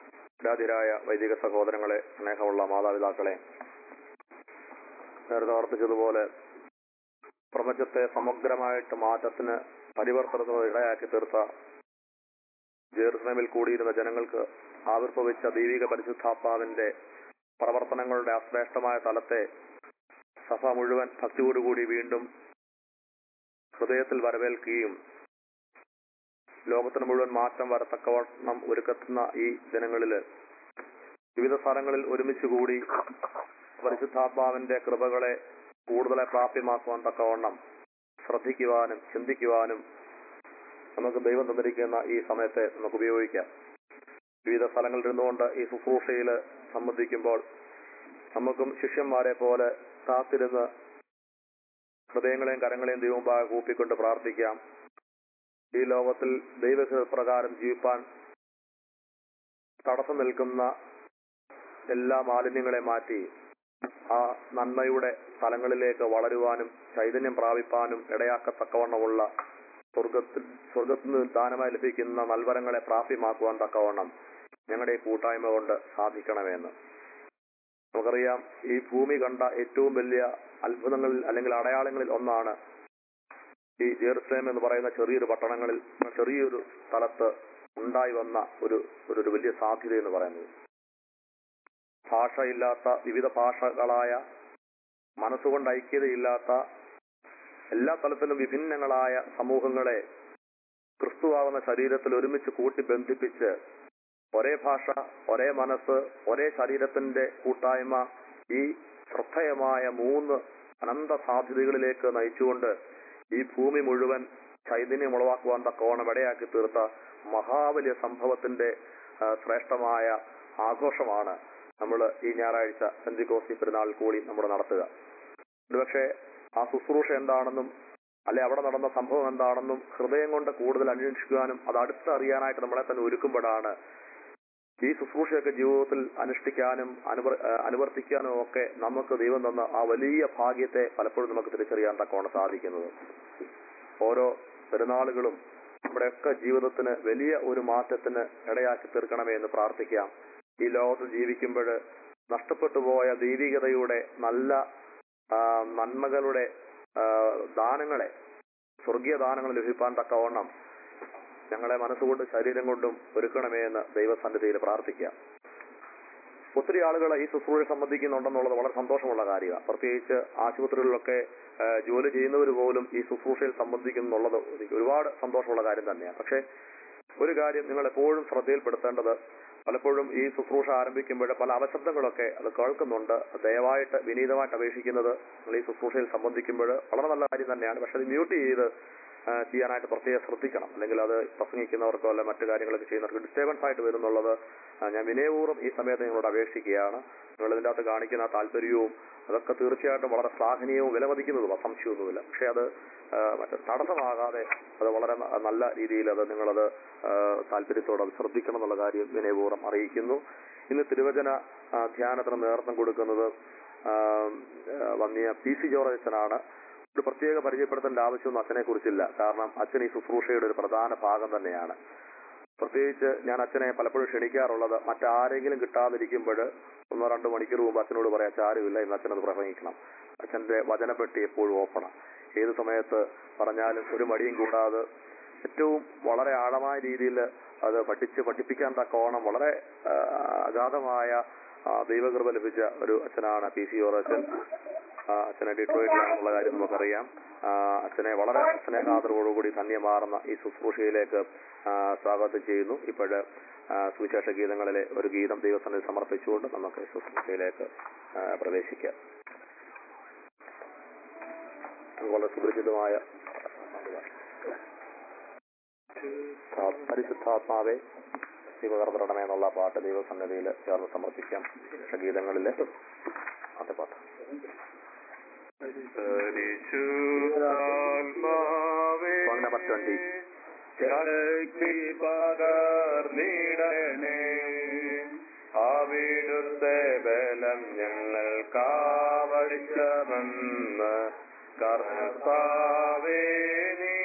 രാധിരായ വൈദിക സഹോദരങ്ങളെ സ്നേഹമുള്ള മാതാപിതാക്കളെ നേരത്തെ ഓർപ്പിച്ചതുപോലെ പ്രപഞ്ചത്തെ സമഗ്രമായിട്ട് മാറ്റത്തിന് പരിവർത്തനത്തിന് ഇടയാക്കി തീർത്ത ജെറുസലേമിൽ കൂടിയിരുന്ന ജനങ്ങൾക്ക് ആവിർഭവിച്ച ദൈവിക പരിശുദ്ധാത്മാവിന്റെ പ്രവർത്തനങ്ങളുടെ അശ്രേഷ്ഠമായ തലത്തെ സഭ മുഴുവൻ ഭക്തിയോടുകൂടി വീണ്ടും ഹൃദയത്തിൽ വരവേൽക്കുകയും ലോകത്തിന് മുഴുവൻ മാറ്റം വരത്തക്കവണ്ണം ഒരുക്കത്തുന്ന ഈ ദിനങ്ങളില് വിവിധ സ്ഥലങ്ങളിൽ ഒരുമിച്ച് കൂടി പരിശുദ്ധാത്മാവിന്റെ കൃപകളെ കൂടുതലായി പ്രാപ്യമാക്കുവാൻ തക്കവണ്ണം ശ്രദ്ധിക്കുവാനും ചിന്തിക്കുവാനും നമുക്ക് ദൈവം തന്നിരിക്കുന്ന ഈ സമയത്തെ നമുക്ക് ഉപയോഗിക്കാം വിവിധ സ്ഥലങ്ങളിൽ ഇരുന്നുകൊണ്ട് ഈ ശുശ്രൂഷയിൽ സംബന്ധിക്കുമ്പോൾ നമുക്കും ശിഷ്യന്മാരെ പോലെ കാത്തിരുന്ന് ഹൃദയങ്ങളെയും കരങ്ങളെയും ദൈവമുമ്പാകെ കൂപ്പിക്കൊണ്ട് പ്രാർത്ഥിക്കാം ഈ ലോകത്തിൽ ദൈവപ്രകാരം ജീവിപ്പാൻ തടസ്സം നിൽക്കുന്ന എല്ലാ മാലിന്യങ്ങളെ മാറ്റി ആ നന്മയുടെ സ്ഥലങ്ങളിലേക്ക് വളരുവാനും ചൈതന്യം പ്രാപിപ്പാനും ഇടയാക്കത്തക്കവണ്ണമുള്ള സ്വർഗത്തിൽ സ്വർഗത്തിൽ നിന്ന് ദാനമായി ലഭിക്കുന്ന നൽവരങ്ങളെ പ്രാപ്യമാക്കുവാൻ തക്കവണ്ണം ഞങ്ങളുടെ ഈ കൂട്ടായ്മ കൊണ്ട് സാധിക്കണമെന്ന് നമുക്കറിയാം ഈ ഭൂമി കണ്ട ഏറ്റവും വലിയ അത്ഭുതങ്ങളിൽ അല്ലെങ്കിൽ അടയാളങ്ങളിൽ ഒന്നാണ് ഈ ജെറുസലേം എന്ന് പറയുന്ന ചെറിയൊരു പട്ടണങ്ങളിൽ ചെറിയൊരു സ്ഥലത്ത് ഉണ്ടായി വന്ന ഒരു ഒരു ഒരു വലിയ സാധ്യത എന്ന് പറയുന്നത് ഭാഷയില്ലാത്ത വിവിധ ഭാഷകളായ മനസ്സുകൊണ്ട് ഐക്യതയില്ലാത്ത എല്ലാ തലത്തിലും വിഭിന്നങ്ങളായ സമൂഹങ്ങളെ ക്രിസ്തുവാകുന്ന ശരീരത്തിൽ ഒരുമിച്ച് കൂട്ടി ബന്ധിപ്പിച്ച് ഒരേ ഭാഷ ഒരേ മനസ്സ് ഒരേ ശരീരത്തിന്റെ കൂട്ടായ്മ ഈ ശ്രദ്ധേയമായ മൂന്ന് അനന്ത സാധ്യതകളിലേക്ക് നയിച്ചുകൊണ്ട് ഈ ഭൂമി മുഴുവൻ ചൈതന്യം ഉളവാക്കുവാൻ തക്കവണ്ണം ഇടയാക്കി തീർത്ത മഹാവലിയ സംഭവത്തിന്റെ ആ, ശ്രേഷ്ഠമായ ആഘോഷമാണ് നമ്മൾ ഈ ഞായറാഴ്ച പെന്തിക്കോസ്തി പെരുന്നാൾ കൂടി നമ്മൾ നടത്തുക ഒരുപക്ഷെ ആ ശുശ്രൂഷ എന്താണെന്നും അല്ലെ അവിടെ നടന്ന സംഭവം എന്താണെന്നും ഹൃദയം കൊണ്ട് കൂടുതൽ അന്വേഷിക്കുവാനും അത് അടുത്തറിയാനായിട്ട് നമ്മളെ തന്നെ ഒരുക്കുമ്പോഴാണ് ഈ ശുശ്രൂഷയൊക്കെ ജീവിതത്തിൽ അനുഷ്ഠിക്കാനും അനുവർ ഏഹ് അനുവർത്തിക്കാനും ഒക്കെ നമുക്ക് ദൈവം തന്ന ആ വലിയ ഭാഗ്യത്തെ പലപ്പോഴും നമുക്ക് തിരിച്ചറിയാൻ തക്കവണ്ണം സാധിക്കുന്നത് ഓരോ പെരുന്നാളുകളും നമ്മുടെയൊക്കെ ജീവിതത്തിന് വലിയ ഒരു മാറ്റത്തിന് ഇടയാക്കി തീർക്കണമേ എന്ന് പ്രാർത്ഥിക്കാം ഈ ലോകത്ത് ജീവിക്കുമ്പോൾ നഷ്ടപ്പെട്ടു പോയ ദൈവികതയുടെ നല്ല ആ, നന്മകളുടെ ആ, ദാനങ്ങളെ സ്വർഗീയ ദാനങ്ങൾ ലഭിക്കാൻ തക്കവണ്ണം ഞങ്ങളെ മനസ്സുകൊണ്ടും ശരീരം കൊണ്ടും ഒരുക്കണമേ എന്ന് ദൈവസന്നിധിയിൽ പ്രാർത്ഥിക്കാം ഒത്തിരി ആളുകൾ ഈ ശുശ്രൂഷ സംബന്ധിക്കുന്നുണ്ടെന്നുള്ളത് വളരെ സന്തോഷമുള്ള കാര്യമാണ് പ്രത്യേകിച്ച് ആശുപത്രികളിലൊക്കെ ആ, ജോലി ചെയ്യുന്നവർ പോലും ഈ ശുശ്രൂഷയിൽ സംബന്ധിക്കുന്നുള്ളത് ഒരുപാട് സന്തോഷമുള്ള കാര്യം തന്നെയാണ് പക്ഷേ ഒരു കാര്യം നിങ്ങൾ എപ്പോഴും ശ്രദ്ധയിൽപ്പെടുത്തേണ്ടത് പലപ്പോഴും ഈ ശുശ്രൂഷ ആരംഭിക്കുമ്പോൾ പല അപശബ്ദങ്ങളൊക്കെ അത് കേൾക്കുന്നുണ്ട് ദയവായിട്ട് വിനീതമായിട്ട് അപേക്ഷിക്കുന്നത് നിങ്ങൾ ഈ ശുശ്രൂഷയിൽ സംബന്ധിക്കുമ്പോൾ വളരെ നല്ല കാര്യം തന്നെയാണ് പക്ഷെ അത് മ്യൂട്ട് ചെയ്ത് ആ, ചെയ്യാനായിട്ട് പ്രത്യേകം ശ്രദ്ധിക്കണം അല്ലെങ്കിൽ അത് പ്രസംഗിക്കുന്നവർക്കോ അല്ല മറ്റു കാര്യങ്ങളൊക്കെ ചെയ്യുന്നവർക്ക് ഡിസ്റ്റർബൻസ് ആയിട്ട് വരുന്നുള്ളത് ആ, ഞാൻ വിനയപൂർവ്വം ഈ സമയത്ത് നിങ്ങളോട് അപേക്ഷിക്കുകയാണ് നിങ്ങൾ ഇതിൻ്റെ അകത്ത് കാണിക്കുന്ന ആ താല്പര്യവും അതൊക്കെ തീർച്ചയായിട്ടും വളരെ ശ്ലാഘനീയവും വിലമതിക്കുന്നതും സംശയമൊന്നുമില്ല പക്ഷെ അത് ആ, മറ്റേ തടസ്സമാകാതെ അത് വളരെ ന- നല്ല രീതിയിൽ അത് നിങ്ങളത് ആ, താല്പര്യത്തോടെ അത് ശ്രദ്ധിക്കണം എന്നുള്ള കാര്യം വിനയപൂർവ്വം അറിയിക്കുന്നു ഇന്ന് തിരുവചന ആ, ധ്യാനത്തിന് നേതൃത്വം കൊടുക്കുന്നത് ആ, ആ, വന്നിയ പി സി ജോർജ് അച്ഛനാണ് ഒരു പ്രത്യേക പരിചയപ്പെടുത്തേണ്ട ആവശ്യമൊന്നും അച്ഛനെ കുറിച്ചില്ല കാരണം അച്ഛൻ ഈ ശുശ്രൂഷയുടെ ഒരു പ്രധാന ഭാഗം തന്നെയാണ് പ്രത്യേകിച്ച് ഞാൻ അച്ഛനെ പലപ്പോഴും ക്ഷണിക്കാറുള്ളത് മറ്റാരെങ്കിലും കിട്ടാതിരിക്കുമ്പോൾ ഒന്നോ രണ്ടോ മണിക്കൂർ മുമ്പ് അച്ഛനോട് പറയാം "അച്ഛാ, ആരുമില്ല ഇന്ന് അച്ഛനത് പ്രസംഗിക്കണം അച്ഛന്റെ വചനപ്പെട്ടി എപ്പോഴും ഓപ്പണാണ് ഏത് സമയത്ത് പറഞ്ഞാലും ഒരു മടിയും കൂടാതെ ഏറ്റവും വളരെ ആഴമായ രീതിയിൽ അത് പഠിച്ച് പഠിപ്പിക്കാൻ തക്കോണം വളരെ ആ, അഗാധമായ ആ, ദൈവകൃപ ലഭിച്ച ഒരു അച്ഛനാണ് പി സി ഓറച്ചൻ ആ, അച്ഛനെ ഡിട്രോയിറ്റിലാണെന്നുള്ള കാര്യം നമുക്കറിയാം ആ, അച്ഛനെ വളരെ സ്നേഹാദരവോടുകൂടി ധന്യമാർന്ന ഈ ശുശ്രൂഷയിലേക്ക് ആ, സ്വാഗതം ചെയ്യുന്നു ഇപ്പോഴ് സുവിശേഷ ഗീതങ്ങളിലെ ഒരു ഗീതം ദൈവസന്നിധി സമർപ്പിച്ചുകൊണ്ട് നമുക്ക് ഈ ശുശ്രൂഷയിലേക്ക് ആ, പ്രവേശിക്കാം വളരെ സുപരിചിതമായ ആ, പരിശുദ്ധാത്മാവെ ശിവകർത്തരണമേ എന്നുള്ള പാട്ട് ദൈവസന്നിധിയിൽ ചേർന്ന് സമർപ്പിക്കാം ഗീതങ്ങളിലെ ആദ്യ പാട്ട് പരിശുദ്ധാത്മാവേ Song number 20. ശക്തി പകർന്നിടണേ അവിടുത്തെ ബലം ഞങ്ങൾക്കാവശ്യമെന്ന് കർത്താവേ നീ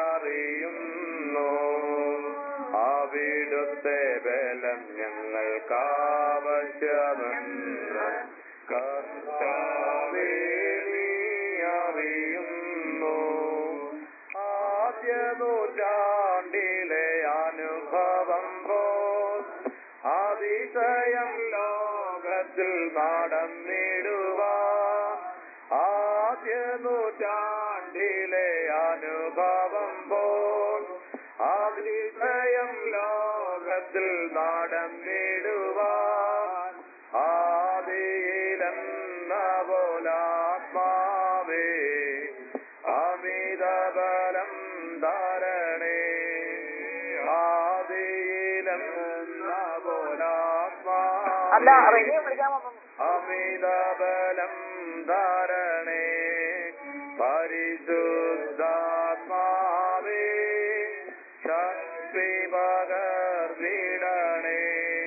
അറിയുന്നു അവിടുത്തെ ബലം ഞങ്ങൾക്ക് സത്യമെന്ന് കർത്താവേ നീ അറിയുന്നു ആദ്യ നൂറ്റാണ്ടിലെ അനുഭവം പോൽ അതിശയം ലോകത്തിൽ നടന്നിടുവാൻ ആദ്യ നൂറ്റാണ്ടിലെ അനുഭവം പോൽ അതിശയം ലോകത്തിൽ നടന്നിടുവാൻ ആദിയിലെന്ന പോലാത്മാവേ അമിതബലം ധാരണേ ആദിയിലെന്ന അല്ല പോലാത്മാവേ റെനിയെ വിളിക്കാൻ വന്നു അമിതബലം ധാരണേ പരിശുദ്ധാത്മാവേ ശക്തി പകർന്നിടണേ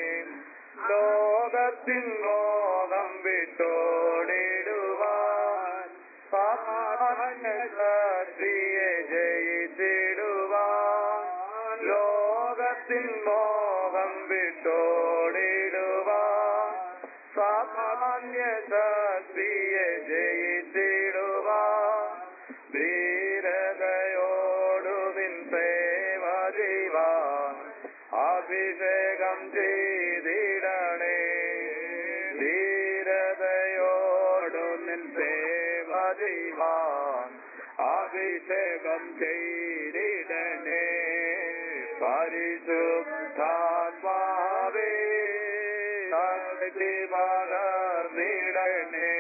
ലോകത്തിൻ മോഹം വിട്ടോടിടുവാൻ ശക്തിയെ ജയിച്ചിടുവാൻ ലോകത്തിൻ മോഹം വിട്ടോടിടുവാൻ സാമാന്യ ശക്തിയെ ജയിച്ചിടുവാൻ ധീരതയോടുവിൻ സേവ ചെയ്യുവാൻ അഭിഷേകം ചെയ്തിടണേ ധീരതയോടു നിൻ സേവ ചെയ്യുവാൻ അഭിഷേകം ചെയ്തിടണേ പരിശുദ്ധാത്മാവേ ശക്തി പകർന്നിടണേ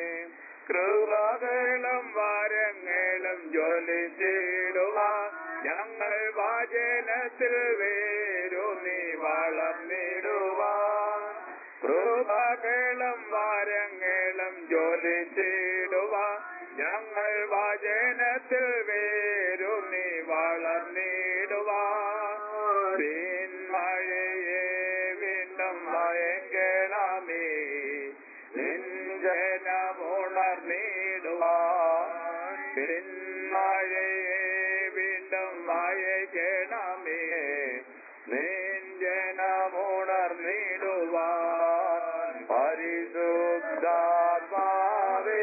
കൃപകളും വരങ്ങളും ജ്വലിച്ചിടുവാൻ ഞങ്ങൾ വാചനത്തിൽ വേരുന്നി വളർന്നിടുവാൻ കൃപകളും വരങ്ങളും ജ്വലിച്ചിടുവാൻ ഞങ്ങൾ വാചനത്തിൽ വേരുന്നി വളർന്നിടുവാൻ പിന്മഴയെ വീണ്ടും ഭയങ്കരമേ നെഞ്ചനമുണർന്നിടുവാൻ പിന്മഴയെ വീണ്ടും ഭയങ്കരമേ നെഞ്ചനമുണർന്നിടുവാൻ പരിശുദ്ധാത്മാവേ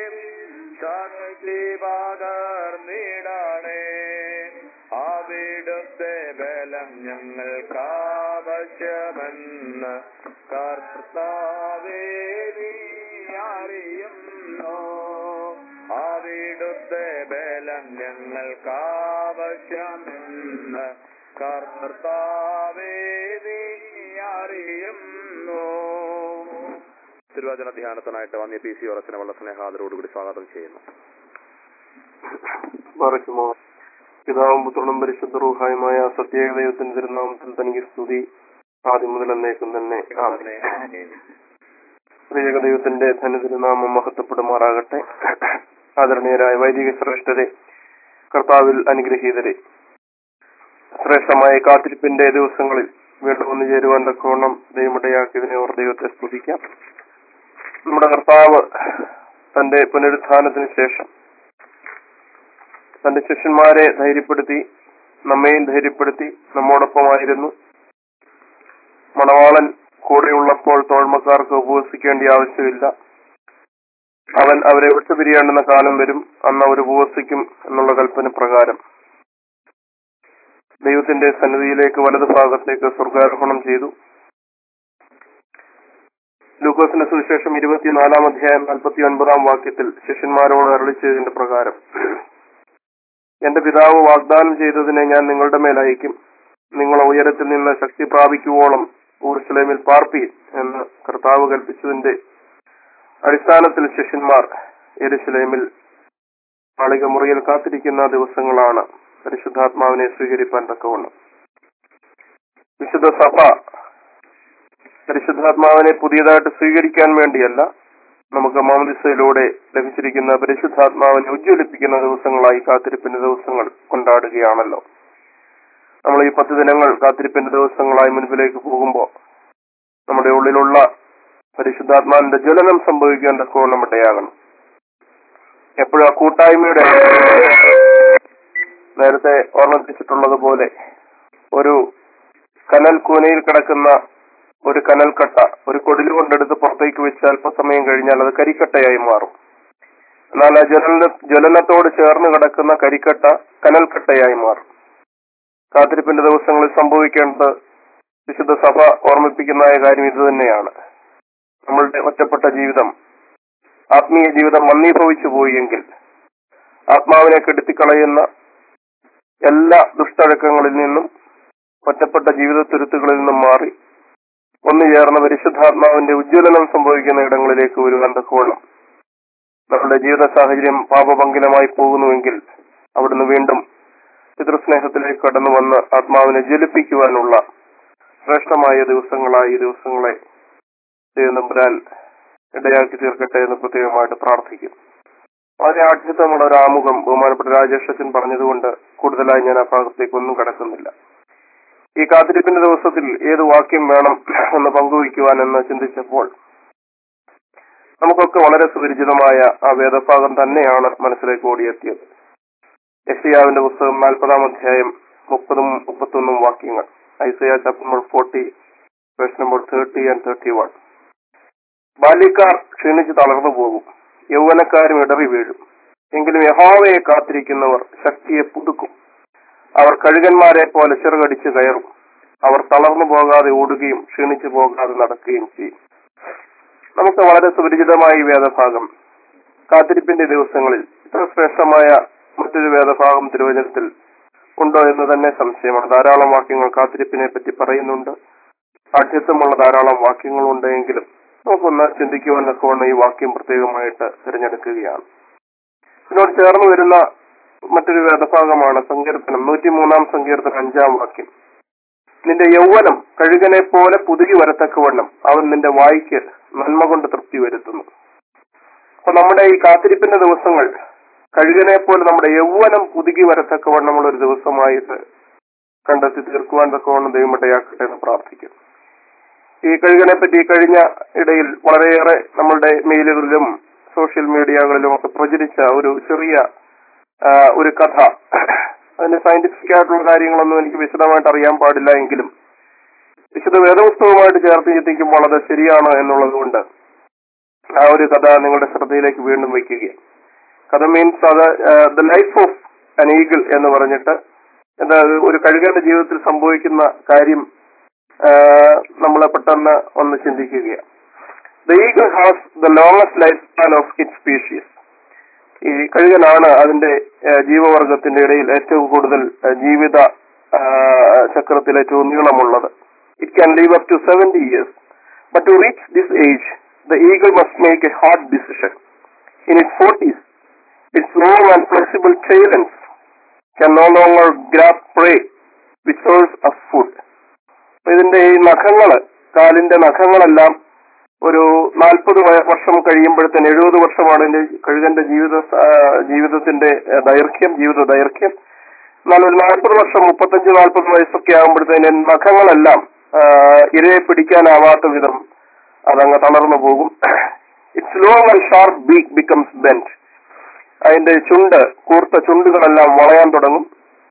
ശക്തി പകർന്നിടണേ അവിടുത്തെ ബലം ഞങ്ങൾക്കാവശ്യമെന്ന് കർത്താവേ നീ അറിയുന്നു അവിടുത്തെ ബലം ഞങ്ങൾക്കാവശ്യമെന്ന് കർത്താവേ നീ അറിയുന്നു തിരുവചന ധ്യാനത്തിനായിട്ട് വന്യ പി സി ഉറച്ചിനെ വളരെ സ്നേഹാദരോടുകൂടി സ്വാഗതം ചെയ്യുന്നു മറക്കുമോ പിതാവും പുത്രനും പരിശുദ്ധ റൂഹായുമായ സത്യേക ദൈവത്തിന്റെ തിരുനാമത്തിൽ തനിക്ക് സ്തുതി ആദ്യം മുതൽ എന്നേക്കും തന്നെ ആമേൻ. പ്രിയക ദൈവത്തിന്റെ ധന്യ തിരുനാമം മഹത്വപ്പെടുമാറാകട്ടെ ആദരണീയരായ വൈദിക ശ്രേഷ്ഠരെ കർത്താവിൽ അനുഗ്രഹീതരെ ശ്രേഷ്ഠമായ കാത്തിരിപ്പിന്റെ ദിവസങ്ങളിൽ വീണ്ടും ഒന്നു ചേരുവാൻ തക്കവണ്ണം ദൈവമിടയാക്കിയതിനെ ഓർ ദൈവത്തെ സ്തുതിക്കാം നമ്മുടെ കർത്താവ് തന്റെ പുനരുത്ഥാനത്തിന് ശേഷം തന്റെ ശിഷ്യന്മാരെ ധൈര്യപ്പെടുത്തി നമ്മെയും ധൈര്യപ്പെടുത്തി നമ്മോടൊപ്പമായിരുന്നു മണവാളൻ കൂടെയുള്ളപ്പോൾ തോഴ്മക്കാർക്ക് ഉപവസിക്കേണ്ട ആവശ്യമില്ല അവൻ അവരെ വിട്ടുപിരിയേണ്ടുന്ന കാലം വരും അന്ന് അവർ ഉപവസിക്കും എന്നുള്ള കൽപ്പന പ്രകാരം ദൈവത്തിന്റെ സന്നിധിയിലേക്ക് വലതു ഭാഗത്തേക്ക് സ്വർഗാരോഹണം ചെയ്തു ലൂക്കോസിന്റെ സുവിശേഷം ഇരുപത്തിനാലാം അധ്യായം നാൽപ്പത്തി ഒൻപതാം വാക്യത്തിൽ ശിഷ്യന്മാരോട് അരളി ചെയ്തതിന്റെ പ്രകാരം എന്റെ പിതാവ് വാഗ്ദാനം ചെയ്തതിനെ ഞാൻ നിങ്ങളുടെ മേൽ അയക്കും നിങ്ങൾ ഉയരത്തിൽ നിന്ന് ശക്തി പ്രാപിക്കുവോളം ഊർസ്ലേമിൽ പാർപ്പീൻ എന്ന് കർത്താവ് കൽപ്പിച്ചതിന്റെ അടിസ്ഥാനത്തിൽ ശിഷ്യന്മാർ യെരുശലേമിൽ മാളിക മുറിയിൽ കാത്തിരിക്കുന്ന ദിവസങ്ങളാണ് പരിശുദ്ധാത്മാവിനെ സ്വീകരിപ്പാൻ തക്കവണ്ണം വിശുദ്ധ സഭ പരിശുദ്ധാത്മാവിനെ പുതിയതായിട്ട് സ്വീകരിക്കാൻ വേണ്ടിയല്ല നമുക്ക് മാമദിസയിലൂടെ ലഭിച്ചിരിക്കുന്ന പരിശുദ്ധാത്മാവിനെ ഉജ്ജ്വലിപ്പിക്കുന്ന ദിവസങ്ങളായി കാത്തിരിപ്പിന്റെ ദിവസങ്ങൾ കൊണ്ടാടുകയാണല്ലോ നമ്മൾ ഈ പത്ത് ദിനങ്ങൾ കാത്തിരിപ്പിന്റെ ദിവസങ്ങളായി മുൻപിലേക്ക് പോകുമ്പോൾ നമ്മുടെ ഉള്ളിലുള്ള പരിശുദ്ധാത്മാവിന്റെ ജ്വലനം സംഭവിക്കാൻ തക്കവണ്ണം ഇടയാകണം എപ്പോഴും ആ കൂട്ടായ്മയുടെ നേരത്തെ ഓർമ്മിപ്പിച്ചിട്ടുള്ളത് പോലെ ഒരു കനൽ കൂനയിൽ കിടക്കുന്ന ഒരു കനൽക്കട്ട ഒരു കൊടിൽ കൊണ്ടെടുത്ത് പുറത്തേക്ക് വെച്ച് അല്പസമയം കഴിഞ്ഞാൽ അത് കരിക്കട്ടയായി മാറും എന്നാൽ ആ ജ്വലന ജ്വലനത്തോട് ചേർന്ന് കിടക്കുന്ന കരിക്കട്ട കനൽക്കട്ടയായി മാറും കാത്തിരിപ്പിന്റെ ദിവസങ്ങളിൽ സംഭവിക്കേണ്ടത് വിശുദ്ധ സഭ ഓർമ്മിപ്പിക്കുന്നതായ കാര്യം ഇത് തന്നെയാണ് നമ്മളുടെ ഒറ്റപ്പെട്ട ജീവിതം ആത്മീയ ജീവിതം മന്ദീഭവിച്ചു പോയെങ്കിൽ ആത്മാവിനെ കെടുത്തിക്കളയുന്ന എല്ലാ ദുഷ്ടഴക്കങ്ങളിൽ നിന്നും ഒറ്റപ്പെട്ട ജീവിത തുരുത്തുകളിൽ നിന്നും മാറി ഒന്നു ചേർന്ന പരിശുദ്ധാത്മാവിന്റെ ഉജ്ജ്വലനം സംഭവിക്കുന്ന ഇടങ്ങളിലേക്ക് വരുവാൻ തക്കവണ്ണം നമ്മുടെ ജീവിത സാഹചര്യം പാപഭംഗിലമായി പോകുന്നുവെങ്കിൽ അവിടുന്ന് വീണ്ടും പിതൃസ്നേഹത്തിലേക്ക് കടന്നു വന്ന് ആത്മാവിനെ ജ്വലിപ്പിക്കുവാനുള്ള ശ്രേഷ്ഠമായ ദിവസങ്ങളായി ഈ ദിവസങ്ങളെ ദൈവനമ്പുരാൻ ഇടയാക്കി തീർക്കട്ടെ എന്ന് പ്രത്യേകമായിട്ട് പ്രാർത്ഥിക്കും വളരെ ആഠ്യത്വമുള്ള ഒരു ആമുഖം ബഹുമാനപ്പെട്ട രാജേഷച്ചൻ പറഞ്ഞതുകൊണ്ട് കൂടുതലായി ഞാൻ ആ ഭാഗത്തേക്ക് ഒന്നും കടക്കുന്നില്ല ഈ കാത്തിരിപ്പിന്റെ ദിവസത്തിൽ ഏത് വാക്യം വേണം എന്ന് പങ്കുവയ്ക്കുവാൻ എന്ന് ചിന്തിച്ചപ്പോൾ നമുക്കൊക്കെ വളരെ സുപരിചിതമായ ആ വേദഭാഗം തന്നെയാണ് മനസ്സിലേക്ക് ഓടിയെത്തിയത് യശയാവിന്റെ പുസ്തകം നാൽപ്പതാം അധ്യായം മുപ്പതും മുപ്പത്തൊന്നും വാക്യങ്ങൾ Isaiah chapter number forty verse number thirty and thirty one ബാല്യക്കാർ ക്ഷീണിച്ച് തളർന്നു പോകും യൗവനക്കാരും ഇടറി വീഴും എങ്കിലും യഹോവയെ കാത്തിരിക്കുന്നവർ ശക്തിയെ പുതുക്കും അവർ കഴുകന്മാരെ പോലെ ചെറുകടിച്ച് കയറും അവർ തളർന്നു പോകാതെ ഓടുകയും ക്ഷീണിച്ചു പോകാതെ നടക്കുകയും ചെയ്യും നമുക്ക് വളരെ സുപരിചിതമായ ഈ വേദഭാഗം കാത്തിരിപ്പിന്റെ ദിവസങ്ങളിൽ ഇത്ര ശ്രേഷ്ഠമായ മറ്റൊരു വേദഭാഗം തിരുവചനത്തിൽ ഉണ്ടോ എന്ന് തന്നെ സംശയമാണ് ധാരാളം വാക്യങ്ങൾ കാത്തിരിപ്പിനെ പറ്റി പറയുന്നുണ്ട് പാഠ്യത്വമുള്ള ധാരാളം വാക്യങ്ങളുണ്ട് എങ്കിലും നമുക്കൊന്ന് ചിന്തിക്കുവാൻ തക്കവണ്ണം ഈ വാക്യം പ്രത്യേകമായിട്ട് തിരഞ്ഞെടുക്കുകയാണ് ഇതിനോട് ചേർന്ന് വരുന്ന മറ്റൊരു വേദഭാഗമാണ് സങ്കീർത്തനം നൂറ്റിമൂന്നാം സങ്കീർത്തനം അഞ്ചാം വാക്യം നിന്റെ യൗവനം കഴുകനെ പോലെ പുതുകി വരത്തക്കവണ്ണം അവൻ നിന്റെ വായിക്ക് നന്മ കൊണ്ട് തൃപ്തി വരുത്തുന്നു അപ്പൊ നമ്മുടെ ഈ കാത്തിരിപ്പിന്റെ ദിവസങ്ങൾ കഴുകനെ പോലെ നമ്മുടെ യൗവനം പുതുകി വരത്തക്കവണ്ണമുള്ള ഒരു ദിവസമായിട്ട് കണ്ടെത്തി തീർക്കുവാൻ തക്കവണ്ണം ദൈവമിടയാക്കട്ടെ എന്ന് പ്രാർത്ഥിക്കും ഈ കഴുകനെ പറ്റി കഴിഞ്ഞ ഇടയിൽ വളരെയേറെ നമ്മളുടെ മെയിലുകളിലും സോഷ്യൽ മീഡിയകളിലും ഒക്കെ പ്രചരിച്ച ഒരു ചെറിയ ആ, ഒരു കഥ അതിന്റെ സയന്റിഫിക് ആയിട്ടുള്ള കാര്യങ്ങളൊന്നും എനിക്ക് വിശദമായിട്ട് അറിയാൻ പാടില്ല എങ്കിലും വിശുദ്ധ വേദപുസ്തകവുമായിട്ട് ചേർത്ത് ചിന്തിക്കുമ്പോൾ അത് ശരിയാണ് എന്നുള്ളത് കൊണ്ട് ആ ഒരു കഥ നിങ്ങളുടെ ശ്രദ്ധയിലേക്ക് വീണ്ടും വയ്ക്കുക കഥ മീൻസ് അത് the life of an eagle എന്ന് പറഞ്ഞിട്ട് എന്താ ഒരു കഴുകന്റെ ജീവിതത്തിൽ സംഭവിക്കുന്ന കാര്യം നമ്മൾ പെട്ടെന്ന് ഒന്ന് ചിന്തിക്കുകയാണ് the eagle has the longest life span of it species ഈ കഴുകനാണ് അതിന്റെ ആ, ജീവവർഗത്തിന്റെ ഇടയിൽ ഏറ്റവും കൂടുതൽ ആ, ജീവിത ആ, ചക്രത്തിൽ ഏറ്റവും നീളമുള്ളത് it can live up to seventy years but to reach this age the eagle must make a hard decision in it forties its long and flexible talons can no longer grab prey which source of food ഇതിന്റെ ഈ നഖങ്ങള് കാലിന്റെ നഖങ്ങളെല്ലാം ഒരു നാൽപ്പത് വർഷം കഴിയുമ്പോഴത്തേന് എഴുപത് വർഷമാണ് ഇതിന്റെ കഴുകന്റെ ജീവിത ആ, ജീവിതത്തിന്റെ ആ, ദൈർഘ്യം ജീവിത ദൈർഘ്യം എന്നാൽ ഒരു നാൽപ്പത് വർഷം മുപ്പത്തഞ്ച് നാൽപ്പത് വയസ്സൊക്കെ ആകുമ്പോഴത്തേന് നഖങ്ങളെല്ലാം ആ, ഇരയെ പിടിക്കാനാവാത്ത വിധം അതങ്ങ് തളർന്നു പോകും its long and sharp beak becomes bent അതിന്റെ ചുണ്ട് കൂർത്ത ചുണ്ടുകളെല്ലാം വളയാൻ തുടങ്ങും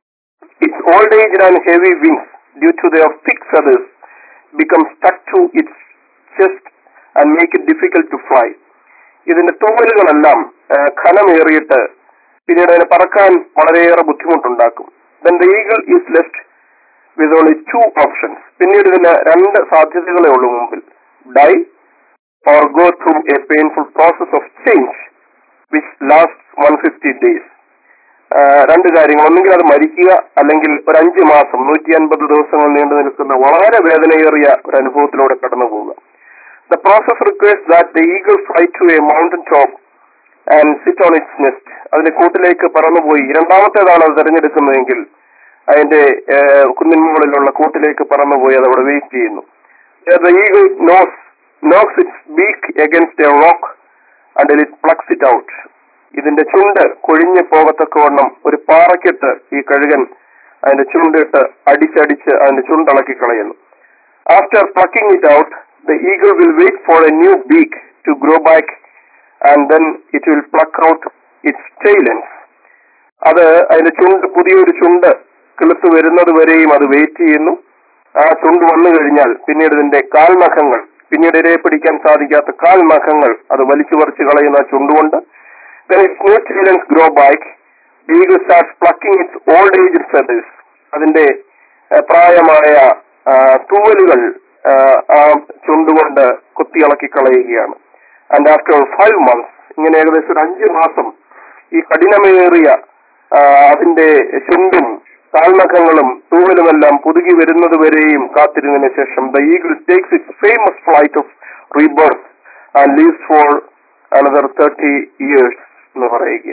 its old age and heavy wings due to their thick feathers become stuck to its chest and make it difficult to fly. ഇതിന്റെ തൂവലുകളെല്ലാം ആ, ഘനമേറിയിട്ട് പിന്നീട് അതിന് പറക്കാൻ വളരെയേറെ ബുദ്ധിമുട്ടുണ്ടാക്കും then the eagle is left with only two options പിന്നീട് ഇതിന് രണ്ട് സാധ്യതകളെ ഉള്ളൂ മുമ്പിൽ die or go through a painful process of change which last one fifty days ആ, രണ്ട് കാര്യങ്ങൾ ഒന്നെങ്കിൽ അത് മരിക്കുക അല്ലെങ്കിൽ ഒരു അഞ്ച് മാസം നൂറ്റി അൻപത് ദിവസങ്ങൾ നീണ്ടു നിൽക്കുന്ന വളരെ വേദനയേറിയ ഒരു അനുഭവത്തിലൂടെ കടന്നു പോവുക the process requires that the eagle fly to a mountain top and sit on its nest അതിന്റെ കൂട്ടിലേക്ക് പറന്നുപോയി രണ്ടാമത്തേതാണ് അത് തിരഞ്ഞെടുക്കുന്നതെങ്കിൽ അതിന്റെ ആ, കുന്നിൻ മുകളിലുള്ള കൂട്ടിലേക്ക് പറന്നുപോയി അത് അവിടെ വെയിറ്റ് ചെയ്യുന്നു the eagle nose knocks its beak against a rock until it plucks it out ഇതിന്റെ ചുണ്ട് കൊഴിഞ്ഞു പോകത്തക്കവണ്ണം ഒരു പാറയ്ക്കിട്ട് ഈ കഴുകൻ അതിന്റെ ചുണ്ടിട്ട് അടിച്ചടിച്ച് അതിന്റെ ചുണ്ടിളക്കി കളയുന്നു after plucking it out the eagle will wait for a new beak to grow back and then it will pluck out its talons അത് അതിന്റെ ചുണ്ട് പുതിയൊരു ചുണ്ട് കിളുത്ത് വരുന്നത് വരെയും അത് വെയിറ്റ് ചെയ്യുന്നു ആ ചുണ്ട് വന്നു കഴിഞ്ഞാൽ പിന്നീട് ഇതിന്റെ കാൽനഖങ്ങൾ പിന്നീട് ഇരയെ പിടിക്കാൻ സാധിക്കാത്ത കാൽനഖങ്ങൾ അത് വലിച്ചു പറിച്ചു കളയുന്ന ആ ചുണ്ടുകൊണ്ട് then its new talents grow back the eagle starts plucking its old age feathers അതിന്റെ ആ, പ്രായമായ ആ, തൂവലുകൾ ആ, ആ ചുണ്ടുകൊണ്ട് കുത്തിയിളക്കി കളയുകയാണ് ആൻഡ് ആഫ്റ്റർ ഫൈവ് മന്ത്സ് ഇങ്ങനെ ഏകദേശം ഒരു അഞ്ച് മാസം ഈ കഠിനമേറിയ ആ, അതിന്റെ ചുണ്ടും കാൽനഖങ്ങളും തൂവലുമെല്ലാം പുതുകി വരുന്നത് വരെയും കാത്തിരുന്നതിന് ശേഷം the eagle takes its famous flight of rebirth and leaves for another thirty years എന്ന് പറയുക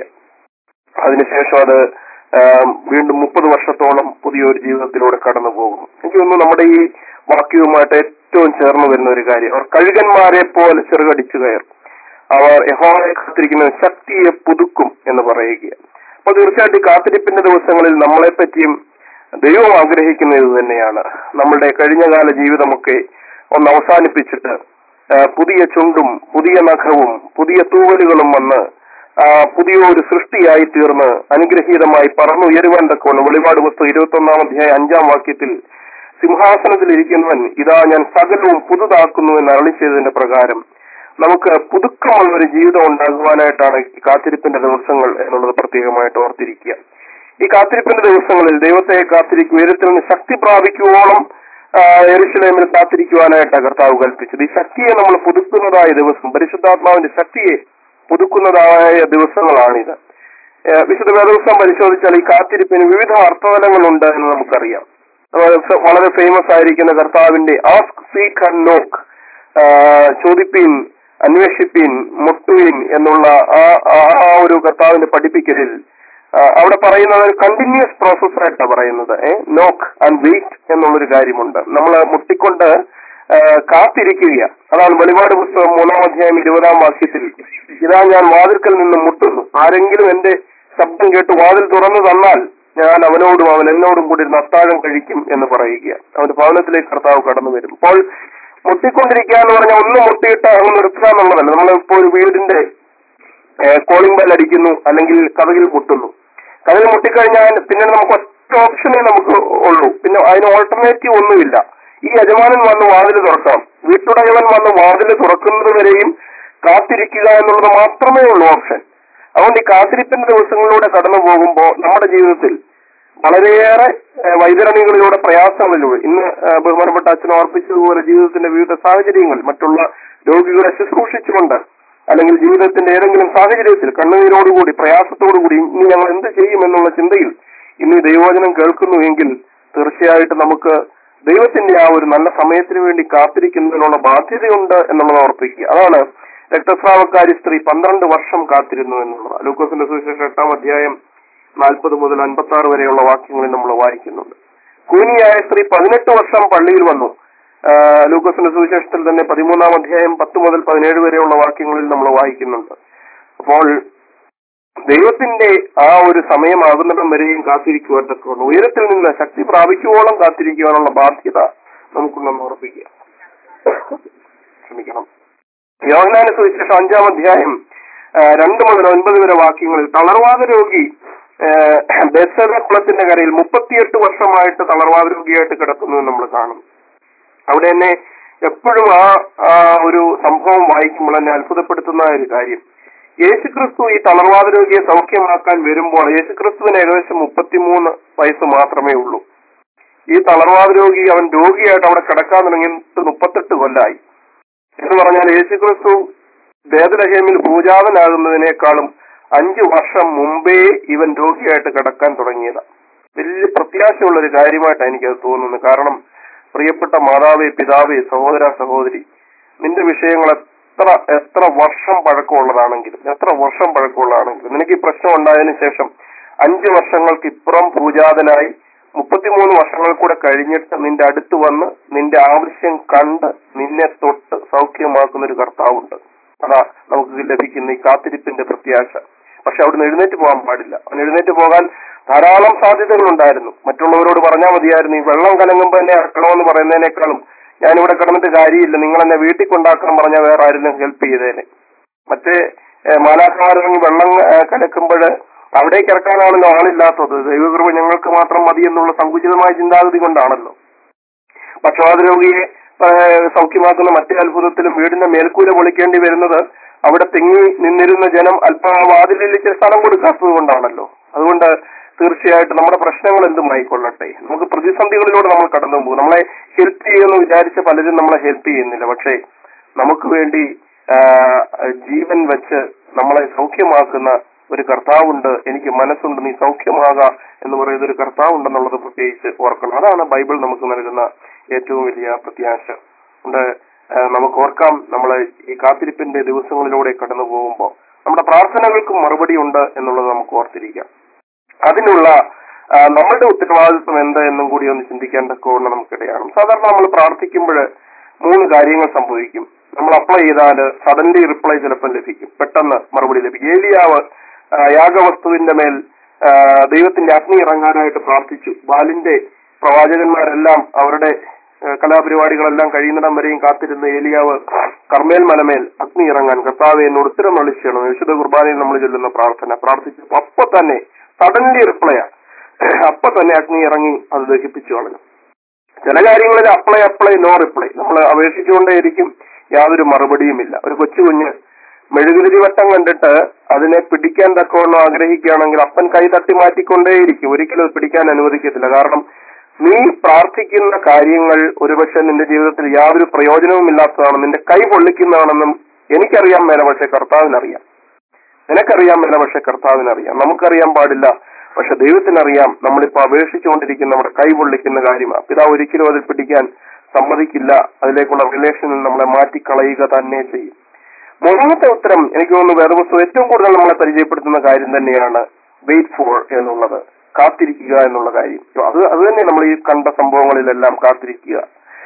അതിനുശേഷം അത് ആം, വീണ്ടും മുപ്പത് വർഷത്തോളം പുതിയൊരു ജീവിതത്തിലൂടെ കടന്നു പോകും എനിക്ക് തോന്നുന്നു നമ്മുടെ ഈ വാക്യവുമായിട്ട് ഏറ്റവും ചേർന്ന് വരുന്ന ഒരു കാര്യം അവർ കഴുകന്മാരെ പോലെ ചെറുകടിച്ചു കയറും അവർ യഹോവയെ കാത്തിരിക്കുന്ന ശക്തിയെ പുതുക്കും എന്ന് പറയുക അപ്പൊ തീർച്ചയായിട്ടും ഈ കാത്തിരിപ്പിന്റെ ദിവസങ്ങളിൽ നമ്മളെ പറ്റിയും ദൈവം ആഗ്രഹിക്കുന്ന ഇത് തന്നെയാണ് നമ്മളുടെ കഴിഞ്ഞകാല ജീവിതമൊക്കെ ഒന്ന് അവസാനിപ്പിച്ചിട്ട് ആ, പുതിയ ചുണ്ടും പുതിയ നഖവും പുതിയ തൂവലുകളും വന്ന് ആ, പുതിയ ഒരു സൃഷ്ടിയായി തീർന്ന് അനുഗ്രഹീതമായി പറന്നുയരുവാൻ തക്കവണ്ണം വെളിപാട് പുസ്തകം ഇരുപത്തി ഒന്നാം അധ്യായ അഞ്ചാം വാക്യത്തിൽ സിംഹാസനത്തിൽ ഇരിക്കുന്നവൻ ഇതാ ഞാൻ സകലവും പുതുതാക്കുന്നു എന്ന് അരളി ചെയ്തതിന്റെ പ്രകാരം നമുക്ക് പുതുക്കമുള്ള ഒരു ജീവിതം ഉണ്ടാകുവാനായിട്ടാണ് ഈ കാത്തിരിപ്പിന്റെ ദിവസങ്ങൾ എന്നുള്ളത് പ്രത്യേകമായിട്ട് ഓർത്തിരിക്കുക ഈ കാത്തിരിപ്പിന്റെ ദിവസങ്ങളിൽ ദൈവത്തെ കാത്തിരിക്കും ഉയരത്തിൽ നിന്ന് ശക്തി പ്രാപിക്കുവോളം ആ, യെരൂശലേമിൽ കാത്തിരിക്കുവാനായിട്ട് കർത്താവ് കൽപ്പിച്ചത് ഈ ശക്തിയെ നമ്മൾ പുതുക്കുന്നതായ ദിവസം പരിശുദ്ധാത്മാവിന്റെ ശക്തിയെ പുതുക്കുന്നതായ ദിവസങ്ങളാണിത് ഏഹ് വിശുദ്ധ വേദവസം പരിശോധിച്ചാൽ ഈ കാത്തിരിപ്പിന് വിവിധ അർത്ഥതലങ്ങളുണ്ട് എന്ന് നമുക്കറിയാം അതുപോലെ ഫ- വളരെ ഫേമസ് ആയിരിക്കുന്ന കർത്താവിന്റെ ആസ്ക് സീക്ക് ആൻഡ് നോക്ക് ചോദിപ്പീൻ അന്വേഷിപ്പീൻ മുട്ടുവിൻ എന്നുള്ള ആ ആ- ആ ഒരു കർത്താവിന്റെ പഠിപ്പിക്കലിൽ ആ, അവിടെ പറയുന്നത് ഒരു കണ്ടിന്യൂസ് പ്രോസസ് ആയിട്ടാണ് പറയുന്നത് നോക്ക് ആൻഡ് വെയിറ്റ് എന്നുള്ളൊരു കാര്യമുണ്ട് നമ്മൾ മുട്ടിക്കൊണ്ട് ആ, കാത്തിരിക്കുക അതാണ് വെളിപാട് പുസ്തകം മൂന്നാം അധ്യായം ഇരുപതാം വാക്യത്തിൽ ഇതാ ഞാൻ വാതിൽക്കൽ നിന്ന് മുട്ടുന്നു ആരെങ്കിലും എന്റെ ശബ്ദം കേട്ട് വാതിൽ തുറന്നു തന്നാൽ ഞാൻ അവനോടും അവൻ എന്നോടും കൂടി ഇരുന്ന് അത്താഴം കഴിക്കും എന്ന് പറയുക അവന്റെ ഭവനത്തിലേക്ക് കർത്താവ് കടന്നു വരും അപ്പോൾ മുട്ടിക്കൊണ്ടിരിക്കുക എന്ന് പറഞ്ഞാൽ ഒന്ന് മുട്ടിയിട്ട് അങ്ങ് നിർത്തുക എന്നുള്ളതല്ല നമ്മളിപ്പോ ഒരു വീടിന്റെ കോളിംഗ് ബെൽ അടിക്കുന്നു അല്ലെങ്കിൽ കഥകിൽ മുട്ടുന്നു കഥകിൽ മുട്ടിക്കഴിഞ്ഞാൽ പിന്നെ നമുക്ക് ഒറ്റ ഓപ്ഷനേ നമുക്ക് ഉള്ളൂ പിന്നെ അതിന് ഓൾട്ടർനേറ്റീവ് ഒന്നുമില്ല ഈ യജമാനൻ വന്ന് വാതിൽ തുറക്കാം വീട്ടുടയവൻ വന്ന് വാതിൽ തുറക്കുന്നത് വരെയും കാത്തിരിക്കുക എന്നുള്ളത് മാത്രമേ ഉള്ളൂ ഓപ്ഷൻ അതുകൊണ്ട് ഈ കാത്തിരിപ്പിന്റെ ദിവസങ്ങളിലൂടെ കടന്നു പോകുമ്പോൾ നമ്മുടെ ജീവിതത്തിൽ വളരെയേറെ ഏഹ്, വൈതരണികളിലൂടെ പ്രയാസങ്ങളിലൂടെ ഇന്ന് ഏഹ്, ബഹുമാനപ്പെട്ട അച്ഛൻ ഓർപ്പിച്ചതുപോലെ ജീവിതത്തിന്റെ വിവിധ സാഹചര്യങ്ങൾ മറ്റുള്ള രോഗികളെ ശുശ്രൂഷിച്ചുകൊണ്ട് അല്ലെങ്കിൽ ജീവിതത്തിന്റെ ഏതെങ്കിലും സാഹചര്യത്തിൽ കണ്ണുനീരോടുകൂടി പ്രയാസത്തോടുകൂടി ഇനി ഞങ്ങൾ എന്ത് ചെയ്യും എന്നുള്ള ചിന്തയിൽ ഇന്ന് ഈ ദൈവവചനം കേൾക്കുന്നു എങ്കിൽ തീർച്ചയായിട്ടും നമുക്ക് ദൈവത്തിന്റെ ആ ഒരു നല്ല സമയത്തിന് വേണ്ടി കാത്തിരിക്കുന്നതിനുള്ള ബാധ്യതയുണ്ട് എന്നുള്ളത് ഓർപ്പിക്കുക അതാണ് രക്തസ്രാവക്കാരി സ്ത്രീ പന്ത്രണ്ട് വർഷം കാത്തിരുന്നു എന്നുള്ളത് ലൂക്കോസിന്റെ സുവിശേഷം എട്ടാം അധ്യായം നാൽപ്പത് മുതൽ അൻപത്തി ആറ് വരെയുള്ള വാക്യങ്ങളിൽ നമ്മൾ വായിക്കുന്നുണ്ട് കൂനിയായ സ്ത്രീ പതിനെട്ട് വർഷം പള്ളിയിൽ വന്നു ആ, ലൂക്കോസിന്റെ സുവിശേഷത്തിൽ തന്നെ പതിമൂന്നാം അധ്യായം പത്ത് മുതൽ പതിനേഴ് വരെയുള്ള വാക്യങ്ങളിൽ നമ്മൾ വായിക്കുന്നുണ്ട് അപ്പോൾ ദൈവത്തിന്റെ ആ ഒരു സമയമാകുന്നിടം വരെയും കാത്തിരിക്കുവാൻ തക്കവണ്ണം ഉയരത്തിൽ നിന്ന് ശക്തി പ്രാപിക്കുവോളം കാത്തിരിക്കുവാനുള്ള ബാധ്യത നമുക്കുണ്ടെന്ന് ഉറപ്പിക്കുക ക്ഷമിക്കണം യോഹനാന സുവിശേഷം അഞ്ചാം അധ്യായം ആ, രണ്ട് മുതൽ ഒൻപത് വരെ വാക്യങ്ങളിൽ തളർവാദ രോഗി ബെസര കുളത്തിന്റെ കരയിൽ മുപ്പത്തിയെട്ട് വർഷമായിട്ട് തളർവാദ രോഗിയായിട്ട് കിടക്കുന്നു എന്ന് നമ്മൾ കാണും അവിടെ എന്നെ എപ്പോഴും ആ ആ ഒരു സംഭവം വായിക്കുമ്പോൾ എന്നെ അത്ഭുതപ്പെടുത്തുന്ന ഒരു കാര്യം യേശുക്രിസ്തു ഈ തളർവാദ രോഗിയെ സൗഖ്യമാക്കാൻ വരുമ്പോൾ യേശുക്രിസ്തുവിന് ഏകദേശം മുപ്പത്തിമൂന്ന് വയസ്സ് മാത്രമേ ഉള്ളൂ ഈ തളർവാദ രോഗി അവൻ രോഗിയായിട്ട് അവിടെ കിടക്കാൻ തുടങ്ങിയിട്ട് മുപ്പത്തെട്ട് കൊല്ലായി എന്ന് പറഞ്ഞാൽ യേശുക്രിസ്തു വേദലഹേമിൽ പൂജാതനാകുന്നതിനേക്കാളും അഞ്ചു വർഷം മുമ്പേ ഇവൻ രോഗിയായിട്ട് കിടക്കാൻ തുടങ്ങിയത് വലിയ പ്രത്യാശയുള്ള ഒരു കാര്യമായിട്ടാണ് എനിക്കത് തോന്നുന്നത് കാരണം പ്രിയപ്പെട്ട മാതാവേ പിതാവേ സഹോദര സഹോദരി നിന്റെ വിഷയങ്ങൾ എത്ര എത്ര വർഷം പഴക്കമുള്ളതാണെങ്കിലും എത്ര വർഷം പഴക്കമുള്ളതാണെങ്കിലും നിനക്ക് ഈ പ്രശ്നം ഉണ്ടായതിനു ശേഷം അഞ്ച് വർഷങ്ങൾക്ക് ഇപ്പുറം പൂജാതനായി മുപ്പത്തിമൂന്ന് വർഷങ്ങൾ കൂടെ കഴിഞ്ഞിട്ട് നിന്റെ അടുത്ത് വന്ന് നിന്റെ ആവശ്യം കണ്ട് നിന്നെ തൊട്ട് സൗഖ്യമാക്കുന്ന ഒരു കർത്താവുണ്ട് അതാ നമുക്ക് ലഭിക്കുന്ന ഈ കാത്തിരിപ്പിന്റെ പ്രത്യാശ പക്ഷെ അവിടുന്ന് എഴുന്നേറ്റ് പോകാൻ പാടില്ല അവൻ എഴുന്നേറ്റ് പോകാൻ ധാരാളം സാധ്യതകൾ ഉണ്ടായിരുന്നു മറ്റുള്ളവരോട് പറഞ്ഞാൽ മതിയായിരുന്നു ഈ വെള്ളം കലങ്ങുമ്പോൾ എന്നെ ഇറക്കണമെന്ന് പറയുന്നതിനേക്കാളും ഞാനിവിടെ കിടന്നിട്ട് കാര്യമില്ല നിങ്ങൾ എന്നെ വീട്ടിൽ കൊണ്ടാക്കാൻ പറഞ്ഞാൽ വേറെ ആരെങ്കിലും ഹെൽപ്പ് ചെയ്തേനെ മറ്റേ മാലാഖമാരിറങ്ങി വെള്ളം കലക്കുമ്പോൾ അവിടേക്ക് ഇറക്കാനാണല്ലോ ആളില്ലാത്തത് ദൈവകൃപ ഞങ്ങൾക്ക് മാത്രം മതി എന്നുള്ള സങ്കുചിതമായ ചിന്താഗതി കൊണ്ടാണല്ലോ പക്ഷപാത രോഗിയെ ആ, സൗഖ്യമാക്കുന്ന മറ്റേ അത്ഭുതത്തിലും വീടിന്റെ മേൽക്കൂര പൊളിക്കേണ്ടി വരുന്നത് അവിടെ തിങ്ങി നിന്നിരുന്ന ജനം അല്പം ആ വാതിലിൽ ഇച്ചിരി സ്ഥലം കൊടുക്കാത്തത് കൊണ്ടാണല്ലോ അതുകൊണ്ട് തീർച്ചയായിട്ടും നമ്മുടെ പ്രശ്നങ്ങൾ എന്തുമായിക്കൊള്ളട്ടെ നമുക്ക് പ്രതിസന്ധികളിലൂടെ നമ്മൾ കടന്നു പോകും നമ്മളെ ഹെൽപ്പ് ചെയ്യുമെന്ന് വിചാരിച്ച പലരും നമ്മളെ ഹെൽപ്പ് ചെയ്യുന്നില്ല പക്ഷേ നമുക്ക് വേണ്ടി ആ, ജീവൻ വെച്ച് നമ്മളെ സൗഖ്യമാക്കുന്ന ഒരു കർത്താവുണ്ട് എനിക്ക് മനസ്സുണ്ട് നീ സൗഖ്യമാക എന്ന് പറയുന്ന ഒരു കർത്താവുണ്ടെന്നുള്ളത് പ്രത്യേകിച്ച് ഓർക്കണം അതാണ് ബൈബിൾ നമുക്ക് നൽകുന്ന ഏറ്റവും വലിയ പ്രത്യാശ ഉണ്ട് ആ, നമുക്ക് ഓർക്കാം നമ്മൾ ഈ കാത്തിരിപ്പിന്റെ ദിവസങ്ങളിലൂടെ കടന്നു പോകുമ്പോൾ നമ്മുടെ പ്രാർത്ഥനകൾക്കും മറുപടി ഉണ്ട് എന്നുള്ളത് നമുക്ക് ഓർത്തിരിക്കാം അതിനുള്ള ആ, നമ്മളുടെ ഉത്തരവാദിത്വം എന്ത് എന്നും കൂടി ഒന്ന് ചിന്തിക്കേണ്ട കോണ് നമുക്കിടയാണ് സാധാരണ നമ്മൾ പ്രാർത്ഥിക്കുമ്പോൾ മൂന്ന് കാര്യങ്ങൾ സംഭവിക്കും നമ്മൾ അപ്ലൈ ചെയ്താൽ സഡൻലി റിപ്ലൈ ചിലപ്പോൾ ലഭിക്കും പെട്ടെന്ന് മറുപടി ലഭിക്കും ഏലിയാവ് ആ, യാഗവസ്തുവിന്റെ മേൽ ആ, ദൈവത്തിന്റെ അഗ്നി ഇറങ്ങാനായിട്ട് പ്രാർത്ഥിച്ചു ബാലിന്റെ പ്രവാചകന്മാരെല്ലാം അവരുടെ ആ, കലാപരിപാടികളെല്ലാം കഴിയുന്നിടം വരെയും കാത്തിരുന്ന ഏലിയാവ് കർമ്മേൽ മലമേൽ അഗ്നി ഇറങ്ങാൻ കർത്താവെ എന്നോട് ഉത്തരം വിളിച്ചണം വിശുദ്ധ കുർബാനയിൽ നമ്മൾ ചൊല്ലുന്ന പ്രാർത്ഥന പ്രാർത്ഥിച്ചു അപ്പൊ തന്നെ സഡൻലി റിപ്ലൈയാ അപ്പൊ തന്നെ അഗ്നി ഇറങ്ങി അത് ദഹിപ്പിച്ചു കളഞ്ഞു ചില കാര്യങ്ങളിൽ അപ്ലൈ അപ്ലൈ നോ റിപ്ലൈ നമ്മൾ അപേക്ഷിച്ചുകൊണ്ടേയിരിക്കും യാതൊരു മറുപടിയുമില്ല ഒരു കൊച്ചു കുഞ്ഞ് മെഴുകുതിരി വട്ടം കണ്ടിട്ട് അതിനെ പിടിക്കാൻ തക്കവണ്ണം ആഗ്രഹിക്കുകയാണെങ്കിൽ അപ്പൻ കൈ തട്ടി മാറ്റിക്കൊണ്ടേയിരിക്കും ഒരിക്കലും അത് പിടിക്കാൻ അനുവദിക്കത്തില്ല കാരണം നീ പ്രാർത്ഥിക്കുന്ന കാര്യങ്ങൾ ഒരുപക്ഷെ നിന്റെ ജീവിതത്തിൽ യാതൊരു പ്രയോജനവുമില്ലാത്തതാണ് നിന്റെ കൈ പൊള്ളിക്കുന്നതാണെന്നും എനിക്കറിയാൻ മേല പക്ഷെ കർത്താവിനറിയാം നിനക്കറിയാൻ മേല പക്ഷെ കർത്താവിനറിയാം നമുക്കറിയാൻ പാടില്ല പക്ഷെ ദൈവത്തിനറിയാം നമ്മളിപ്പോ അപേക്ഷിച്ചുകൊണ്ടിരിക്കുന്ന നമ്മുടെ കൈ പൊള്ളിക്കുന്ന കാര്യമാണ് പിതാവ് ഒരിക്കലും അതിൽ പിടിക്കാൻ സമ്മതിക്കില്ല അതിലേക്കുള്ള റിലേഷനിൽ നമ്മളെ മാറ്റിക്കളയുക തന്നെ ചെയ്യും മൂന്നാമത്തെ ഉത്തരം എനിക്ക് തോന്നുന്നു വേദപുസ്തകം ഏറ്റവും കൂടുതൽ നമ്മളെ പരിചയപ്പെടുത്തുന്ന കാര്യം തന്നെയാണ് വെയിറ്റ് ഫോർ എന്നുള്ളത് കാത്തിരിക്കുക എന്നുള്ള കാര്യം അത് അത് തന്നെ നമ്മൾ ഈ കണ്ട സംഭവങ്ങളിലെല്ലാം കാത്തിരിക്കുക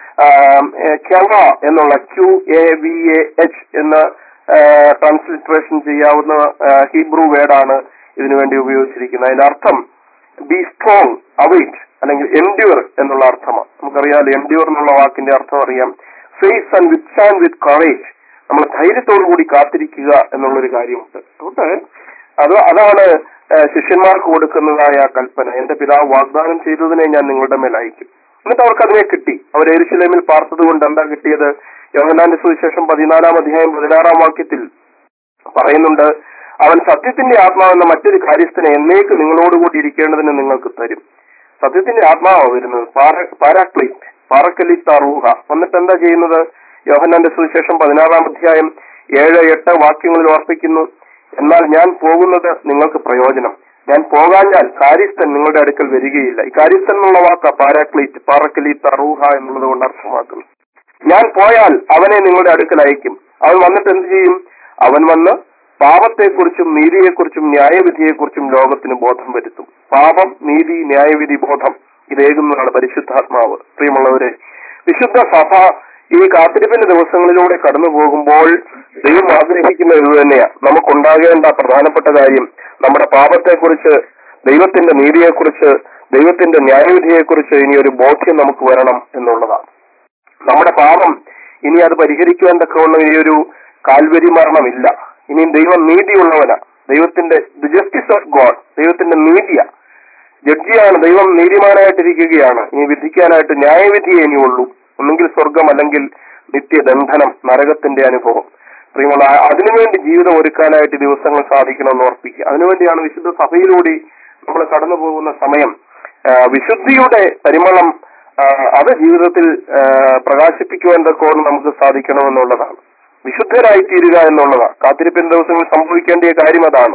ക്യവ എന്നുള്ള Q A V A H എന്ന് ട്രാൻസ്ലിറ്ററേഷൻ ചെയ്യാവുന്ന ആ, ഹീബ്രു വേർഡാണ് ഇതിനുവേണ്ടി ഉപയോഗിച്ചിരിക്കുന്നത് അതിന്റെ അർത്ഥം ബി സ്ട്രോങ് അവൈറ്റ് അല്ലെങ്കിൽ എൻഡ്യൂർ എന്നുള്ള അർത്ഥമാണ് നമുക്കറിയാം എൻഡ്യൂർ എന്നുള്ള വാക്കിന്റെ അർത്ഥം അറിയാം face and withstand with courage നമ്മൾ ധൈര്യത്തോടു കൂടി കാത്തിരിക്കുക എന്നുള്ളൊരു കാര്യമുണ്ട് അതുകൊണ്ട് അത് അതാണ് ആ, ശിഷ്യന്മാർക്ക് കൊടുക്കുന്നതായ ആ കൽപ്പന എന്റെ പിതാവ് വാഗ്ദാനം ചെയ്തതിനെ ഞാൻ നിങ്ങളുടെ മേൽ അയക്കും എന്നിട്ട് അവർക്ക് അതിനെ കിട്ടി അവർ എരിശിലേമിൽ പാർത്തത് കൊണ്ട് എന്താ കിട്ടിയത് യോഹനാന്റെ സുവിശേഷം പതിനാലാം അധ്യായം പതിനാറാം വാക്യത്തിൽ പറയുന്നുണ്ട് അവൻ സത്യത്തിന്റെ ആത്മാവെന്ന മറ്റൊരു കാര്യസ്ഥനെ എന്നേക്ക് നിങ്ങളോടുകൂടി ഇരിക്കേണ്ടതിന് നിങ്ങൾക്ക് തരും സത്യത്തിന്റെ ആത്മാവാണ് വരുന്നത് പാരാക്ലിറ്റ് പാറക്കലിത്ത റൂഹ വന്നിട്ട് എന്താ ചെയ്യുന്നത് യോഹന്നാന്റെ സുവിശേഷം പതിനാറാം അധ്യായം ഏഴ് എട്ട് വാക്യങ്ങളിൽ ഓർപ്പിക്കുന്നു എന്നാൽ ഞാൻ പോകുന്നത് നിങ്ങൾക്ക് പ്രയോജനം ഞാൻ പോകാഞ്ഞാൽ കാര്യസ്ഥൻ നിങ്ങളുടെ അടുക്കൽ വരികയില്ല ഈ കാര്യസ്ഥൻ എന്നുള്ള വാക്ക പാരാക്ലീറ്റ് പാറക്കലീത്ത റൂഹ എന്നുള്ളത് കൊണ്ട് അർത്ഥമാക്കുന്നു ഞാൻ പോയാൽ അവനെ നിങ്ങളുടെ അടുക്കൽ അയക്കും അവൻ വന്നിട്ട് എന്ത് ചെയ്യും അവൻ വന്ന് പാപത്തെക്കുറിച്ചും നീതിയെക്കുറിച്ചും ന്യായവിധിയെക്കുറിച്ചും ലോകത്തിന് ബോധം വരുത്തും പാപം നീതി ന്യായവിധി ബോധം ഇതേകുന്നതാണ് പരിശുദ്ധാത്മാവ് പ്രിയമുള്ളവരെ വിശുദ്ധ സഭ ഈ കാത്തിരിപ്പിന്റെ ദിവസങ്ങളിലൂടെ കടന്നു പോകുമ്പോൾ ദൈവം ആഗ്രഹിക്കുന്ന ഇത് തന്നെയാണ് നമുക്കുണ്ടാകേണ്ട പ്രധാനപ്പെട്ട കാര്യം നമ്മുടെ പാപത്തെക്കുറിച്ച് ദൈവത്തിന്റെ നീതിയെക്കുറിച്ച് ദൈവത്തിന്റെ ന്യായവിധിയെക്കുറിച്ച് ഇനി ഒരു ബോധ്യം നമുക്ക് വരണം എന്നുള്ളതാണ് നമ്മുടെ പാപം ഇനി അത് പരിഹരിക്കുവാൻ തക്കവണ്ണം ഇനി ഒരു കാൽവരി മരണമില്ല ഇനി ദൈവം നീതിയുള്ളവനാ ദൈവത്തിന്റെ ദി ജസ്റ്റിസ് ഓഫ് ഗോഡ് ദൈവത്തിന്റെ നീതിയ ജഡ്ജിയാണ് ദൈവം നീതിമാനായിട്ടിരിക്കുകയാണ് ഇനി വിധിക്കാനായിട്ട് ന്യായവിധിയേ ഇനിയുള്ളൂ ഒന്നുകിൽ സ്വർഗം അല്ലെങ്കിൽ നിത്യബന്ധനം നരകത്തിന്റെ അനുഭവം പ്രിയമുള്ള ആ- അതിനുവേണ്ടി ജീവിതം ഒരുക്കാനായിട്ട് ഈ ദിവസങ്ങൾ സാധിക്കണമെന്ന് ഓർപ്പിക്കുക അതിനുവേണ്ടിയാണ് വിശുദ്ധ സഭയിലൂടെ നമ്മൾ കടന്നു പോകുന്ന സമയം ആ, വിശുദ്ധിയുടെ പരിമളം ആ, അത് ജീവിതത്തിൽ ആ, പ്രകാശിപ്പിക്കുവാൻ തക്കോണം നമുക്ക് സാധിക്കണമെന്നുള്ളതാണ് വിശുദ്ധരായി തീരുക എന്നുള്ളതാണ് കാത്തിരിപ്പിന്റെ ദിവസങ്ങളിൽ സംഭവിക്കേണ്ട കാര്യം അതാണ്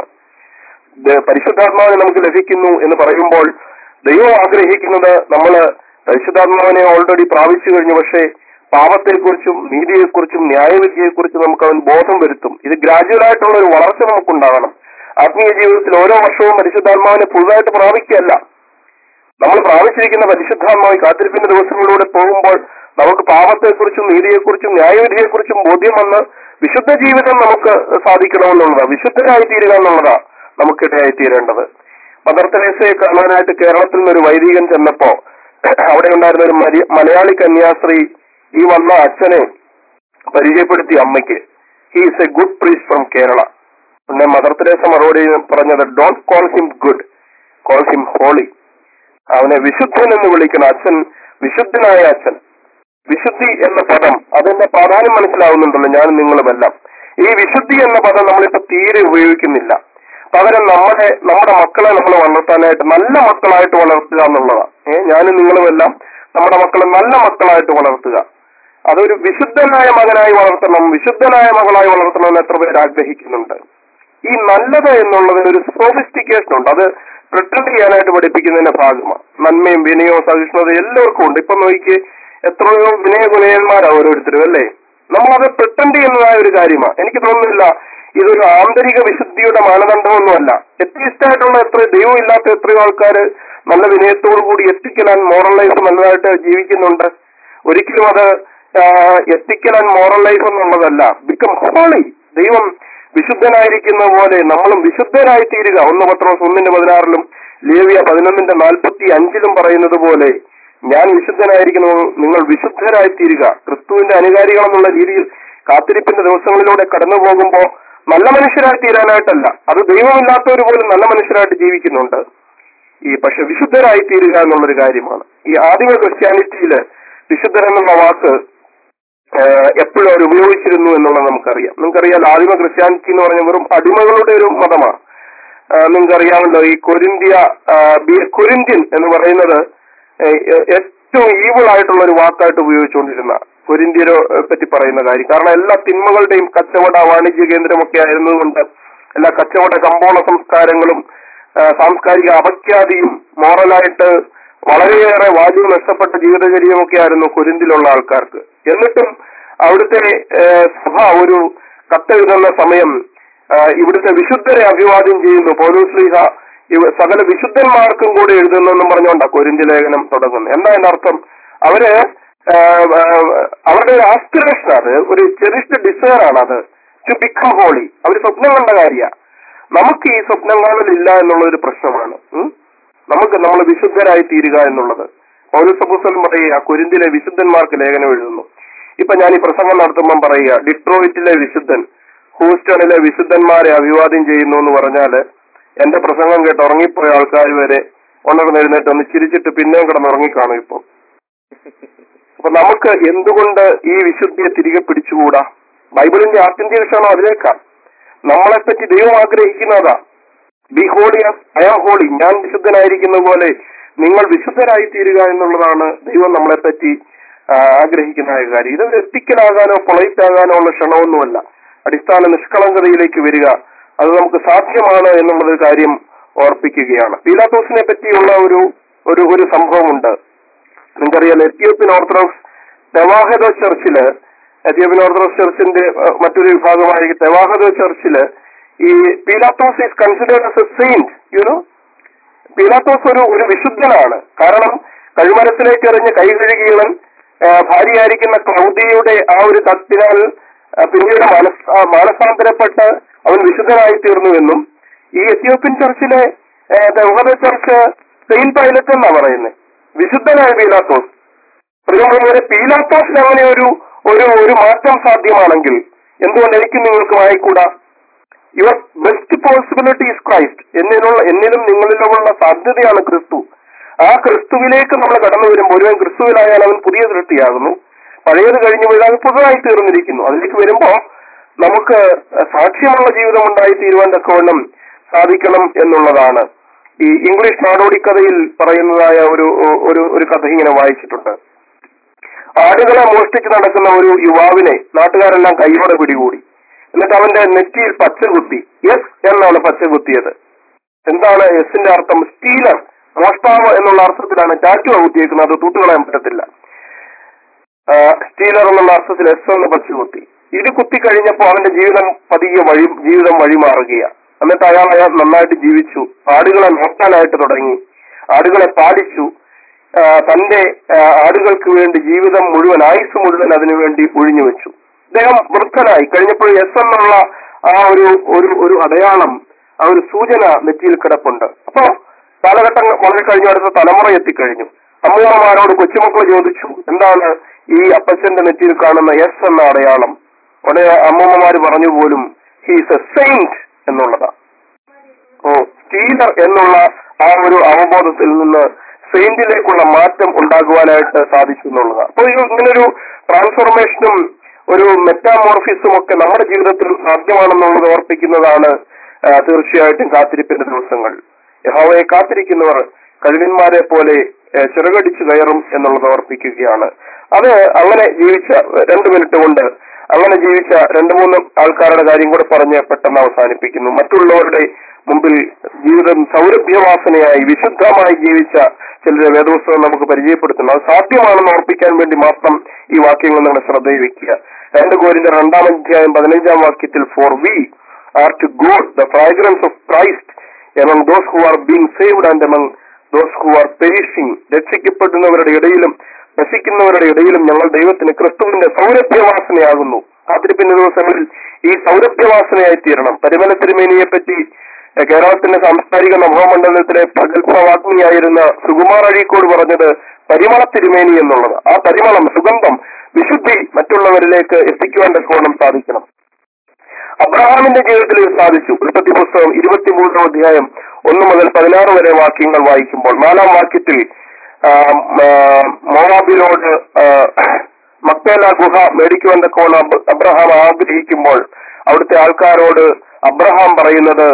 ദ- പരിശുദ്ധാത്മാവിനെ നമുക്ക് ലഭിക്കുന്നു എന്ന് പറയുമ്പോൾ ദൈവം ആഗ്രഹിക്കുന്നത് നമ്മള് പരിശുദ്ധാത്മാവിനെ ഓൾറെഡി പ്രാപിച്ചു കഴിഞ്ഞു പക്ഷേ പാപത്തെക്കുറിച്ചും നീതിയെക്കുറിച്ചും ന്യായവിധിയെക്കുറിച്ചും നമുക്ക് അവൻ ബോധം വരുത്തും ഇത് ഗ്രാജുവൽ ആയിട്ടുള്ള ഒരു വളർച്ച നമുക്കുണ്ടാകണം ആത്മീയ ജീവിതത്തിൽ ഓരോ വർഷവും പരിശുദ്ധാത്മാവിനെ പുതുതായിട്ട് പ്രാപിക്കുകയല്ല നമ്മൾ പ്രാപിച്ചിരിക്കുന്ന പരിശുദ്ധാത്മാവ് ഈ കാത്തിരിപ്പിന്റെ ദിവസങ്ങളിലൂടെ പോകുമ്പോൾ നമുക്ക് പാപത്തെക്കുറിച്ചും നീതിയെക്കുറിച്ചും ന്യായവിധിയെക്കുറിച്ചും ബോധ്യം വന്ന് വിശുദ്ധ ജീവിതം നമുക്ക് സാധിക്കണമെന്നുള്ളതാണ് വിശുദ്ധരായി തീരുക എന്നുള്ളതാണ് നമുക്കിടയായി തീരേണ്ടത് മദർ തെരേസയെ കാണാനായിട്ട് കേരളത്തിൽ നിന്ന് ഒരു വൈദികൻ ചെന്നപ്പോ അവിടെ ഉണ്ടായിരുന്ന ഒരു മരി- മലയാളി കന്യാസ്ത്രീ ഈ വന്ന അച്ഛനെ പരിചയപ്പെടുത്തി അമ്മയ്ക്ക് he is a good priest from Kerala പിന്നെ മദർ തെരേസ മറുപടി പറഞ്ഞത് don't call him good call him holy അവനെ വിശുദ്ധൻ എന്ന് വിളിക്കണം അച്ഛൻ വിശുദ്ധനായ അച്ഛൻ വിശുദ്ധി എന്ന പദം അതിന്റെ പ്രാധാന്യം മനസ്സിലാവുന്നുണ്ടല്ലോ ഞാനും നിങ്ങളുമെല്ലാം ഈ വിശുദ്ധി എന്ന പദം നമ്മളിപ്പോ തീരെ ഉപയോഗിക്കുന്നില്ല പകരം നമ്മുടെ നമ്മുടെ മക്കളെ നമ്മൾ വളർത്താനായിട്ട് നല്ല മക്കളായിട്ട് വളർത്തുക എന്നുള്ളതാണ് ഏഹ് ഞാനും നിങ്ങളുമെല്ലാം നമ്മുടെ മക്കളെ നല്ല മക്കളായിട്ട് വളർത്തുക അതൊരു വിശുദ്ധനായ മകനായി വളർത്തണം വിശുദ്ധനായ മകളായി വളർത്തണം എന്ന് എത്ര പേര് ആഗ്രഹിക്കുന്നുണ്ട് ഈ നല്ലത് എന്നുള്ളതിന് ഒരു സോഫിസ്റ്റിക്കേഷൻ ഉണ്ട് അത് പ്രിട്ടൻഡ് ചെയ്യാനായിട്ട് പഠിപ്പിക്കുന്നതിന്റെ ഭാഗമാണ് നന്മയും വിനയവും സഹിഷ്ണുതയും എല്ലാവർക്കും ഉണ്ട് ഇപ്പൊ നോക്കി എത്രയോ വിനയഗുണയന്മാരാ ഓരോരുത്തരും അല്ലേ നമ്മളത് പ്രിട്ടൻഡ് ചെയ്യുന്നതായ ഒരു കാര്യമാണ് എനിക്ക് തോന്നുന്നില്ല ഇതൊരു ആന്തരിക വിശുദ്ധിയുടെ മാനദണ്ഡമൊന്നുമല്ല എത്തിയിസ്റ്റായിട്ടുള്ള എത്ര ദൈവം ഇല്ലാത്ത എത്രയോ ആൾക്കാർ നല്ല വിനയത്തോടു കൂടി എത്തിക്കൽ ആൻഡ് മോറൽ ലൈഫ് നല്ലതായിട്ട് ജീവിക്കുന്നുണ്ട് ഒരിക്കലും അത് എത്തിക്കൽ ആൻഡ് മോറൽ ലൈഫ് എന്നുള്ളതല്ല ബിക്കം ഹോളി ദൈവം വിശുദ്ധനായിരിക്കുന്ന പോലെ നമ്മളും വിശുദ്ധരായി തീരുക ഒന്ന് പത്രോസ് ഒന്നിന്റെ പതിനാറിലും ലേവിയ പതിനൊന്നിന്റെ നാൽപ്പത്തി അഞ്ചിലും പറയുന്നത് പോലെ ഞാൻ വിശുദ്ധനായിരിക്കുന്നു നിങ്ങൾ വിശുദ്ധരായി തീരുക ക്രിസ്തുവിന്റെ അനുകാരികൾ എന്നുള്ള രീതിയിൽ കാത്തിരിപ്പിന്റെ ദിവസങ്ങളിലൂടെ കടന്നു പോകുമ്പോ നല്ല മനുഷ്യരായി തീരാനായിട്ടല്ല അത് ദൈവമില്ലാത്തവർ പോലും നല്ല മനുഷ്യരായിട്ട് ജീവിക്കുന്നുണ്ട് ഈ പക്ഷെ വിശുദ്ധരായി തീരുക എന്നുള്ളൊരു കാര്യമാണ് ഈ ആദിമ ക്രിസ്ത്യാനിറ്റിയില് വിശുദ്ധർ എന്നുള്ള വാക്ക് എപ്പോഴും അവർ ഉപയോഗിച്ചിരുന്നു എന്നുള്ളത് നമുക്കറിയാം നിങ്ങൾക്കറിയാം ആദിമ ക്രിസ്ത്യാനിറ്റി എന്ന് പറഞ്ഞ വെറും അടിമകളുടെ ഒരു മതമാണ് നിങ്ങൾക്കറിയാമല്ലോ ഈ കൊരിന്ത്യ കൊരിന്ത്യൻ എന്ന് പറയുന്നത് ഏറ്റവും ഈവിൾ ആയിട്ടുള്ള ഒരു വാക്കായിട്ട് ഉപയോഗിച്ചുകൊണ്ടിരുന്ന കൊരിന്ത്യരെ പറ്റി പറയുന്ന കാര്യം കാരണം എല്ലാ തിന്മകളുടെയും കച്ചവട വാണിജ്യ കേന്ദ്രമൊക്കെ ആയിരുന്നതുകൊണ്ട് എല്ലാ കച്ചവട കമ്പോള സംസ്കാരങ്ങളും സാംസ്കാരിക അപഖ്യാതിയും മോറലായിട്ട് വളരെയേറെ വാല്യൂ നഷ്ടപ്പെട്ട ജീവിതചര്യമൊക്കെ ആയിരുന്നു കൊരിന്തിലുള്ള ആൾക്കാർക്ക് എന്നിട്ടും അവിടുത്തെ സഭ ഒരു കത്തെഴുതുന്ന സമയം ഇവിടുത്തെ വിശുദ്ധരെ അഭിവാദ്യം ചെയ്യുന്നു പൗലോസ്ലീഹ സകല വിശുദ്ധന്മാർക്കും കൂടി എഴുതുന്നെന്നും പറഞ്ഞുകൊണ്ടാ കൊരിന്തി ലേഖനം തുടങ്ങുന്നത് എന്താ എന്റെ അർത്ഥം അവര് അവരുടെ ഒരു ആസ്പിറേഷൻ അത് ഒരു ചെറിസ്റ്റ് ഡിസയർ ആണ് അത് ടു ബിക്കം ഹോളി അവർ സ്വപ്നം കണ്ട കാര്യ നമുക്ക് ഈ സ്വപ്നം കാണലില്ല എന്നുള്ള ഒരു പ്രശ്നമാണ് നമുക്ക് നമ്മൾ വിശുദ്ധരായി തീരുക എന്നുള്ളത് പൗരസപുസ്തകം പറയുക കുരിന്തിലെ വിശുദ്ധന്മാർക്ക് ലേഖനം എഴുതുന്നു ഇപ്പൊ ഞാൻ ഈ പ്രസംഗം നടത്തുമ്പം പറയുക ഡിട്രോയിറ്റിലെ വിശുദ്ധൻ ഹൂസ്റ്റണിലെ വിശുദ്ധന്മാരെ അഭിവാദ്യം ചെയ്യുന്നു എന്ന് പറഞ്ഞാല് എന്റെ പ്രസംഗം കേട്ട് ഉറങ്ങിപ്പോയ ആൾക്കാർ വരെ ഉണർന്നെഴുന്നേറ്റ് ഒന്ന് ചിരിച്ചിട്ട് പിന്നെയും കിടന്ന് ഉറങ്ങിക്കാണും ഇപ്പൊ അപ്പൊ നമുക്ക് എന്തുകൊണ്ട് ഈ വിശുദ്ധിയെ തിരികെ പിടിച്ചുകൂടാ ബൈബിളിന്റെ ആത്യന്തിക അതിലേക്കാം നമ്മളെപ്പറ്റി ദൈവം ആഗ്രഹിക്കുന്നതാ be holy I am holy ഞാൻ വിശുദ്ധനായിരിക്കുന്ന പോലെ നിങ്ങൾ വിശുദ്ധരായി തീരുക എന്നുള്ളതാണ് ദൈവം നമ്മളെപ്പറ്റി ആഗ്രഹിക്കുന്ന കാര്യം ഇത് എത്തിക്കലാകാനോ പൊളൈറ്റ് ആകാനോ ഉള്ള ക്ഷണമൊന്നുമല്ല അടിസ്ഥാന നിഷ്കളങ്കതയിലേക്ക് വരിക അത് നമുക്ക് സാധ്യമാണ് എന്നുള്ളൊരു കാര്യം ഓർപ്പിക്കുകയാണ് പീലാത്തോസിനെ പറ്റിയുള്ള ഒരു ഒരു ഒരു സംഭവമുണ്ട് നിങ്ങൾക്കറിയാം എത്യോപ്യൻ ഓർത്തഡോക്സ് തെവാഹദോ ചർച്ചില് എത്യോപ്യൻ ഓർത്തഡോക്സ് ചർച്ചിന്റെ മറ്റൊരു വിഭാഗമായ തെവാഹദോ ചർച്ചില് ഈ പീലാത്തോസ് is considered as a saint you know പീലാത്തോസ് ഒരു ഒരു വിശുദ്ധനാണ് കാരണം കഴിമരത്തിലേക്ക് എറിഞ്ഞ് കൈ കഴുകിയവൻ ഭാര്യയായിരിക്കുന്ന ക്ലൗദിയുടെ ആ ഒരു കത്തിനാൽ പിന്നീട് മനസ് മാനസാന്തരപ്പെട്ട് അവൻ വിശുദ്ധനായി തീർന്നുവെന്നും ഈ എത്യോപ്യൻ ചർച്ചിലെ ദൗഹദ ചർച്ച് സെയിന്റ് പൈലറ്റ് എന്നാ പറയുന്നത് വിശുദ്ധനായ പീലാത്തോസ് പ്രിയമുള്ളവരെ പീലാത്തോസിന് അങ്ങനെ ഒരു ഒരു ഒരു മാറ്റം സാധ്യമാണെങ്കിൽ എന്തുകൊണ്ട് എനിക്ക് നിങ്ങൾക്ക് വായിക്കൂടാ your best possibility is Christ എന്നിലുള്ള എന്നിലും നിങ്ങളിലുമുള്ള സാധ്യതയാണ് ക്രിസ്തു ആ ക്രിസ്തുവിലേക്ക് നമ്മൾ കടന്നു വരുമ്പോൾ ഒരുവൻ ക്രിസ്തുവിലായാൽ അവൻ പുതിയ സൃഷ്ടിയാകുന്നു പഴയത് കഴിഞ്ഞു വീഴാൻ പുതുതായി തീർന്നിരിക്കുന്നു അതിലേക്ക് വരുമ്പോ നമുക്ക് സാക്ഷ്യമുള്ള ജീവിതം ഉണ്ടായി തീരുവാൻ തക്കവണ്ണം സാധിക്കണം എന്നുള്ളതാണ് ഈ ഇംഗ്ലീഷ് നാടോടി കഥയിൽ പറയുന്നതായ ഒരു ഒരു ഒരു കഥ ഇങ്ങനെ വായിച്ചിട്ടുണ്ട് ആടുകളെ മോഷ്ടിച്ച് നടക്കുന്ന ഒരു യുവാവിനെ നാട്ടുകാരെല്ലാം കൈയോടെ പിടികൂടി എന്നിട്ട് അവന്റെ നെറ്റിയിൽ പച്ച കുത്തി എസ് എന്നാണ് പച്ച കുത്തിയത് എന്താണ് എസിന്റെ അർത്ഥം സ്റ്റീലർ മോഷ്ടാവ് എന്നുള്ള അർത്ഥത്തിലാണ് ടാറ്റു കുത്തിയേക്കുന്നത് അത് തൂത്തുകളയാൻ പറ്റത്തില്ല സ്റ്റീലർ എന്നുള്ള അർത്ഥത്തിൽ എസ് എന്ന് പച്ച കുത്തി ഇത് കുത്തി കഴിഞ്ഞപ്പോൾ അവന്റെ ജീവിതം പതിയെ വഴി ജീവിതം വഴിമാറുകയാണ് എന്നിട്ട് അയാൾ അയാൾ നന്നായിട്ട് ജീവിച്ചു ആടുകളെ നോക്കാനായിട്ട് തുടങ്ങി ആടുകളെ പാലിച്ചു തന്റെ ആടുകൾക്ക് വേണ്ടി ജീവിതം മുഴുവൻ ആയുസ് മുഴുവൻ അതിനു വേണ്ടി ഒഴിഞ്ഞു വെച്ചു അദ്ദേഹം വൃദ്ധനായി കഴിഞ്ഞപ്പോൾ എസ് എന്നുള്ള ആ ഒരു ഒരു ഒരു അടയാളം ആ ഒരു സൂചന നെറ്റിയിൽ കിടപ്പുണ്ട് അപ്പോ കാലഘട്ടം വളരെ കഴിഞ്ഞു അടുത്ത തലമുറ എത്തിക്കഴിഞ്ഞു അമ്മൂമ്മമാരോട് കൊച്ചുമക്കൾ ചോദിച്ചു എന്താണ് ഈ അപ്പച്ചന്റെ നെറ്റിയിൽ കാണുന്ന എസ് എന്ന അടയാളം ഉടനെ അമ്മൂമ്മമാര് പറഞ്ഞു പോലും ഹീസ് എ സെയിന്റ് എന്നുള്ളതാ ഓ സ്റ്റീലർ എന്നുള്ള ആ ഒരു അവബോധത്തിൽ നിന്ന് സെയിന്റിലേക്കുള്ള മാറ്റം ഉണ്ടാകുവാനായിട്ട് സാധിച്ചു എന്നുള്ളതാണ് അപ്പോൾ ഈ ഇങ്ങനൊരു ട്രാൻസ്ഫോർമേഷനും ഒരു മെറ്റാമോർഫിസും ഒക്കെ നമ്മുടെ ജീവിതത്തിൽ സാധ്യമാണെന്നുള്ളത് ഓർപ്പിക്കുന്നതാണ് ആ, തീർച്ചയായിട്ടും കാത്തിരിപ്പിന്റെ ദിവസങ്ങൾ യഹോവയെ കാത്തിരിക്കുന്നവർ കഴുകന്മാരെ പോലെ ആ, ചിറകടിച്ചു കയറും എന്നുള്ളത് ഓർപ്പിക്കുകയാണ് അത് അങ്ങനെ ജീവിച്ച രണ്ട് മിനിറ്റ് കൊണ്ട് അങ്ങനെ ജീവിച്ച രണ്ട് മൂന്ന് ആൾക്കാരുടെ കാര്യം കൂടെ പറഞ്ഞ് പെട്ടെന്ന് അവസാനിപ്പിക്കുന്നു മറ്റുള്ളവരുടെ മുമ്പിൽ ജീവിതം സൗരഭ്യവാസനയായി വിശുദ്ധമായി ജീവിച്ച ചിലരെ വേദപുസ്തകം നമുക്ക് പരിചയപ്പെടുത്തുന്നു അത് സാധ്യമാണെന്ന് ഓർപ്പിക്കാൻ വേണ്ടി മാത്രം ഈ വാക്യങ്ങൾ നിങ്ങളുടെ ശ്രദ്ധയിൽ വെക്കുക രണ്ട് കോരിന്റെ രണ്ടാം അധ്യായം പതിനഞ്ചാം വാക്യത്തിൽ for we are to go the fragrance of Christ among those who are being saved and among those who are perishing രക്ഷിക്കപ്പെടുന്നവരുടെ ഇടയിലും നശിക്കുന്നവരുടെ ഇടയിലും ഞങ്ങൾ ദൈവത്തിന് ക്രിസ്തുവിന്റെ സൗരഭ്യവാസനയാകുന്നു കാത്തിരിപ്പിന്റെ ദിവസങ്ങളിൽ ഈ സൗരഭ്യവാസനയായി തീരണം പരിമല തിരുമേനിയെ പറ്റി എഹ്, കേരളത്തിന്റെ സാംസ്കാരിക നവമണ്ഡലത്തിലെ പ്രഗത്ഭവാഗ്മിയായിരുന്ന സുകുമാർ അഴീക്കോട് പറഞ്ഞത് പരിമള തിരുമേനി എന്നുള്ളത് ആ പരിമളം സുഗന്ധം വിശുദ്ധി മറ്റുള്ളവരിലേക്ക് എത്തിക്കുവാൻ തക്കവണ്ണം സാധിക്കണം അബ്രഹാമിന്റെ ജീവിതത്തിൽ ഇത് സാധിച്ചു ഉൽപ്പത്തി പുസ്തകം ഇരുപത്തിമൂന്നാം അധ്യായം ഒന്ന് മുതൽ പതിനാറ് വരെ വാക്യങ്ങൾ വായിക്കുമ്പോൾ നാലാം വാക്യത്തിൽ ആ, ആ, മോവാബിനോട് ആ, മക്പേല ഗുഹ മേടിക്കുവാൻ തക്കവണ്ണം അബ്- അബ്രഹാം ആഗ്രഹിക്കുമ്പോൾ അവിടുത്തെ ആൾക്കാരോട് അബ്രഹാം പറയുന്നത്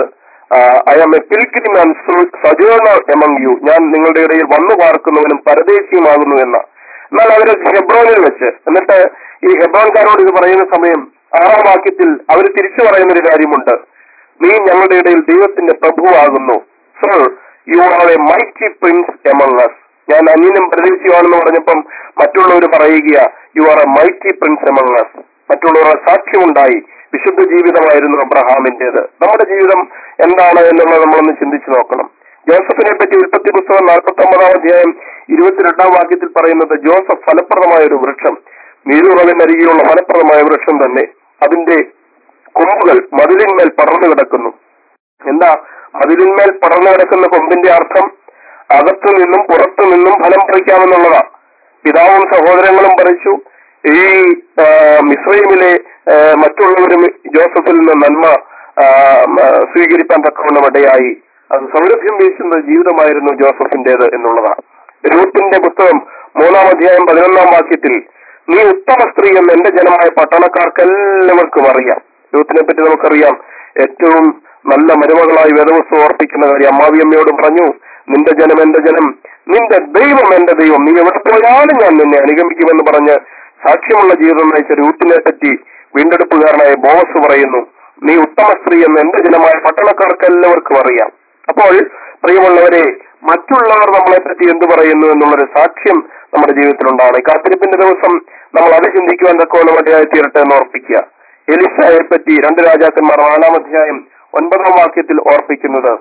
I am a pilgrim and sojourner among you ഞാൻ നിങ്ങളുടെ ഇടയിൽ വന്നു പാർക്കുന്നവനും പരദേശിയുമാകുന്നു എന്ന് എന്നാൽ അവര് ഹെബ്രോനിൽ വെച്ച് എന്നിട്ട് ഈ ഹെബ്രോൻകാരോട് ഇത് പറയുന്ന സമയം ആറാം വാക്യത്തിൽ അവർ തിരിച്ചു പറയുന്ന ഒരു കാര്യമുണ്ട് നീ ഞങ്ങളുടെ ഇടയിൽ ദൈവത്തിന്റെ പ്രഭുവാകുന്നു sir you are a mighty prince among us ഞാൻ അന്യനും പ്രതീക്ഷിക്കുവാണെന്ന് പറഞ്ഞപ്പം മറ്റുള്ളവർ പറയുക you are a mighty prince among us മറ്റുള്ളവരുടെ സാക്ഷ്യമുണ്ടായി വിശുദ്ധ ജീവിതമായിരുന്നു അബ്രഹാമിന്റേത് നമ്മുടെ ജീവിതം എന്താണ് എന്നുള്ളത് നമ്മളൊന്ന് ചിന്തിച്ചു നോക്കണം ജോസഫിനെ പറ്റി ഉൽപ്പത്തി പുസ്തകം നാൽപ്പത്തി ഒമ്പതാം അധ്യായം ഇരുപത്തിരണ്ടാം വാക്യത്തിൽ പറയുന്നത് ജോസഫ് ഫലപ്രദമായ ഒരു വൃക്ഷം നീരുറവിനരികെയുള്ള ഫലപ്രദമായ വൃക്ഷം തന്നെ അതിന്റെ കൊമ്പുകൾ മതിലിന്മേൽ പടർന്നു കിടക്കുന്നു എന്താ മതിലിന്മേൽ പടർന്നു കിടക്കുന്ന കൊമ്പിന്റെ അർത്ഥം അകത്തു നിന്നും പുറത്തു നിന്നും ഫലം പറിക്കാമെന്നുള്ളതാ പിതാവും സഹോദരങ്ങളും പറിച്ചു ഈ ആ, മിസ്രൈമിലെ ആ, മറ്റുള്ളവരും ജോസഫിൽ നിന്ന് നന്മ ആ, ആ, സ്വീകരിക്കാൻ തക്കവണ്ണം ഇടയായി അത് സൗരഭ്യം വീശുന്ന ജീവിതമായിരുന്നു ജോസഫിന്റേത് എന്നുള്ളതാണ് രൂത്തിന്റെ പുസ്തകം മൂന്നാം അധ്യായം പതിനൊന്നാം വാക്യത്തിൽ നീ ഉത്തമ സ്ത്രീ എന്ന് എന്റെ ജനമായ പട്ടണക്കാർക്കെല്ലാവർക്കും അറിയാം രൂത്തിനെ പറ്റി നമുക്കറിയാം ഏറ്റവും നല്ല മരുമകളായി വേദവസ്തു ഓർപ്പിക്കുന്ന കാര്യം അമ്മാവിയമ്മയോട് പറഞ്ഞു നിന്റെ ജനം എന്റെ ജനം നിന്റെ ദൈവം എന്റെ ദൈവം നീ എവിടെ പോയാലും ഞാൻ നിന്നെ അനുഗമിക്കുമെന്ന് പറഞ്ഞ് സാക്ഷ്യമുള്ള ജീവിതം നയിച്ച രൂത്തിനെ പറ്റി വീണ്ടെടുപ്പുകാരനായ ബോവസ് പറയുന്നു നീ ഉത്തമ സ്ത്രീ എന്ന് എന്റെ ജനമായ പട്ടണക്കാർക്ക് എല്ലാവർക്കും അറിയാം അപ്പോൾ പ്രിയമുള്ളവരെ മറ്റുള്ളവർ നമ്മളെ പറ്റി എന്ത് പറയുന്നു എന്നുള്ളൊരു സാക്ഷ്യം നമ്മുടെ ജീവിതത്തിലുണ്ടാണ് ഈ കാത്തിരിപ്പിന്റെ ദിവസം നമ്മൾ അത് ചിന്തിക്കുവാൻ തക്കോളം ഇടയായി തീരട്ടെ എന്ന് ഓർപ്പിക്കുക എലിസയെ പറ്റി രണ്ട് രാജാക്കന്മാർ നാലാം അധ്യായം ഒൻപതാം വാക്യത്തിൽ ഓർപ്പിക്കുന്നത്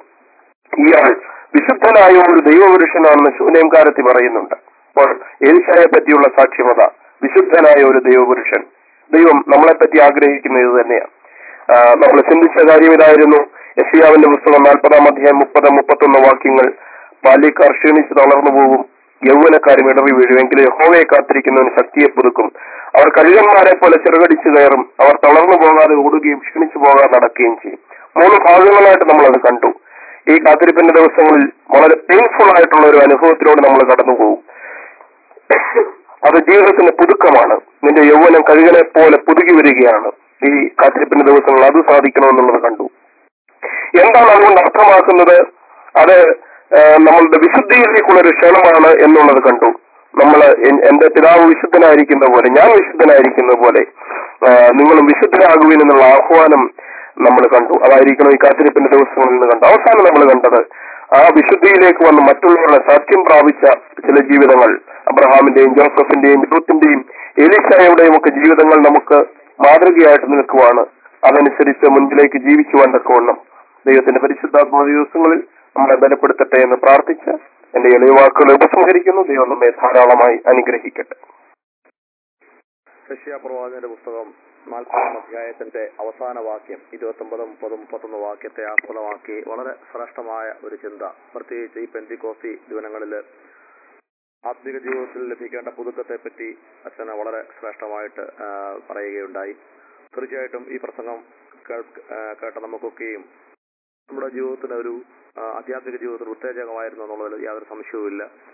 ഇയാൾ വിശുദ്ധനായ ഒരു ദൈവപുരുഷനാണെന്ന് ശൂന്യംകാരത്തി പറയുന്നുണ്ട് അപ്പോൾ എലിശായെ പറ്റിയുള്ള സാക്ഷ്യമത വിശുദ്ധനായ ഒരു ദൈവപുരുഷൻ ദൈവം നമ്മളെ പറ്റി ആഗ്രഹിക്കുന്നത് ഇത് തന്നെയാണ് ആ, നമ്മൾ ചിന്തിച്ച കാര്യം ഇതായിരുന്നു യഷിയാവിന്റെ പുസ്തകം നാൽപ്പതാം അധ്യായം മുപ്പത് മുപ്പത്തൊന്ന് വാക്യങ്ങൾ ബാല്യക്കാർ ക്ഷീണിച്ച് തളർന്നു പോകും യൗവനക്കാരും ഇടറി വീഴുമെങ്കിലും യഹോവയെ കാത്തിരിക്കുന്നവന് ശക്തിയെ പുതുക്കും അവർ കഴുകന്മാരെ പോലെ ചെറുകടിച്ചു കയറും അവർ തളർന്നു പോകാതെ ഓടുകയും ക്ഷീണിച്ചു പോകാതെ നടക്കുകയും ചെയ്യും മൂന്ന് ഭാഗങ്ങളായിട്ട് നമ്മളത് കണ്ടു ഈ കാത്തിരിപ്പിന്റെ ദിവസങ്ങളിൽ വളരെ പെയിൻഫുൾ ആയിട്ടുള്ള ഒരു അനുഭവത്തിലൂടെ നമ്മൾ കടന്നു പോകും അത് ജീവിതത്തിന്റെ പുതുക്കമാണ് നിന്റെ യൗവനം കഴുകനെ പോലെ പുതുകി വരികയാണ് ഈ കാത്തിരിപ്പിന്റെ ദിവസങ്ങൾ അത് സാധിക്കണമെന്നുള്ളത് കണ്ടു എന്താണ് അതുകൊണ്ട് അർത്ഥമാക്കുന്നത് അത് ആ, നമ്മളുടെ വിശുദ്ധിയിലേക്കുള്ള ഒരു ക്ഷണമാണ് എന്നുള്ളത് കണ്ടു നമ്മൾ എന്റെ പിതാവ് വിശുദ്ധനായിരിക്കുന്ന പോലെ ഞാൻ വിശുദ്ധനായിരിക്കുന്ന പോലെ ആ, നിങ്ങളും വിശുദ്ധരാകുവിൻ എന്നുള്ള ആഹ്വാനം നമ്മൾ കണ്ടു അതായിരിക്കണം ഈ കാത്തിരിപ്പിന്റെ ദിവസങ്ങളിൽ നിന്ന് കണ്ടു അവസാനം നമ്മൾ കണ്ടത് ആ വിശുദ്ധിയിലേക്ക് വന്ന് മറ്റുള്ളവരുടെ സാക്ഷ്യം പ്രാപിച്ച ചില ജീവിതങ്ങൾ അബ്രഹാമിന്റെയും ജോസഫിന്റെയും ഋത്തിന്റെയും എലിശായുടെയും ഒക്കെ ജീവിതങ്ങൾ നമുക്ക് മാതൃകയായിട്ട് നിൽക്കുവാണ് അതനുസരിച്ച് മുൻപിലേക്ക് ജീവിക്കുവാൻ തക്കവണ്ണം ദൈവത്തിന്റെ പരിശുദ്ധാത്മ ദിവസങ്ങളിൽ നമ്മളെ ബലപ്പെടുത്തട്ടെ എന്ന് പ്രാർത്ഥിച്ച് എന്റെ എളിയ വാക്കുകളെ ഉപസംഹരിക്കുന്നു ദൈവം നമ്മെ ധാരാളമായി അനുഗ്രഹിക്കട്ടെ യശയാ പ്രവാചകന്റെ പുസ്തകം നാൽപ്പതാം അധ്യായത്തിന്റെ അവസാന വാക്യം ഇരുപത്തി ഒമ്പത് മുപ്പത് മുപ്പത്തൊന്ന് വാക്യത്തെ ആസ്പദമാക്കി വളരെ ശ്രേഷ്ഠമായ ഒരു ചിന്ത പ്രത്യേകിച്ച് ഈ പെന്തിക്കോസ്തി ദിനങ്ങളില് ആത്മിക ജീവിതത്തിൽ ലഭിക്കേണ്ട പുതുക്കത്തെ പറ്റി അച്ഛന് വളരെ ശ്രേഷ്ഠമായിട്ട് ആ, പറയുകയുണ്ടായി തീർച്ചയായിട്ടും ഈ പ്രസംഗം കേൾക്ക- ആ, കേട്ട നമുക്കൊക്കെയും നമ്മുടെ ജീവിതത്തിന് ഒരു ആ, ആധ്യാത്മിക ജീവിതത്തിൽ ഉത്തേജകമായിരുന്നു എന്നുള്ളതിൽ യാതൊരു സംശയവുമില്ല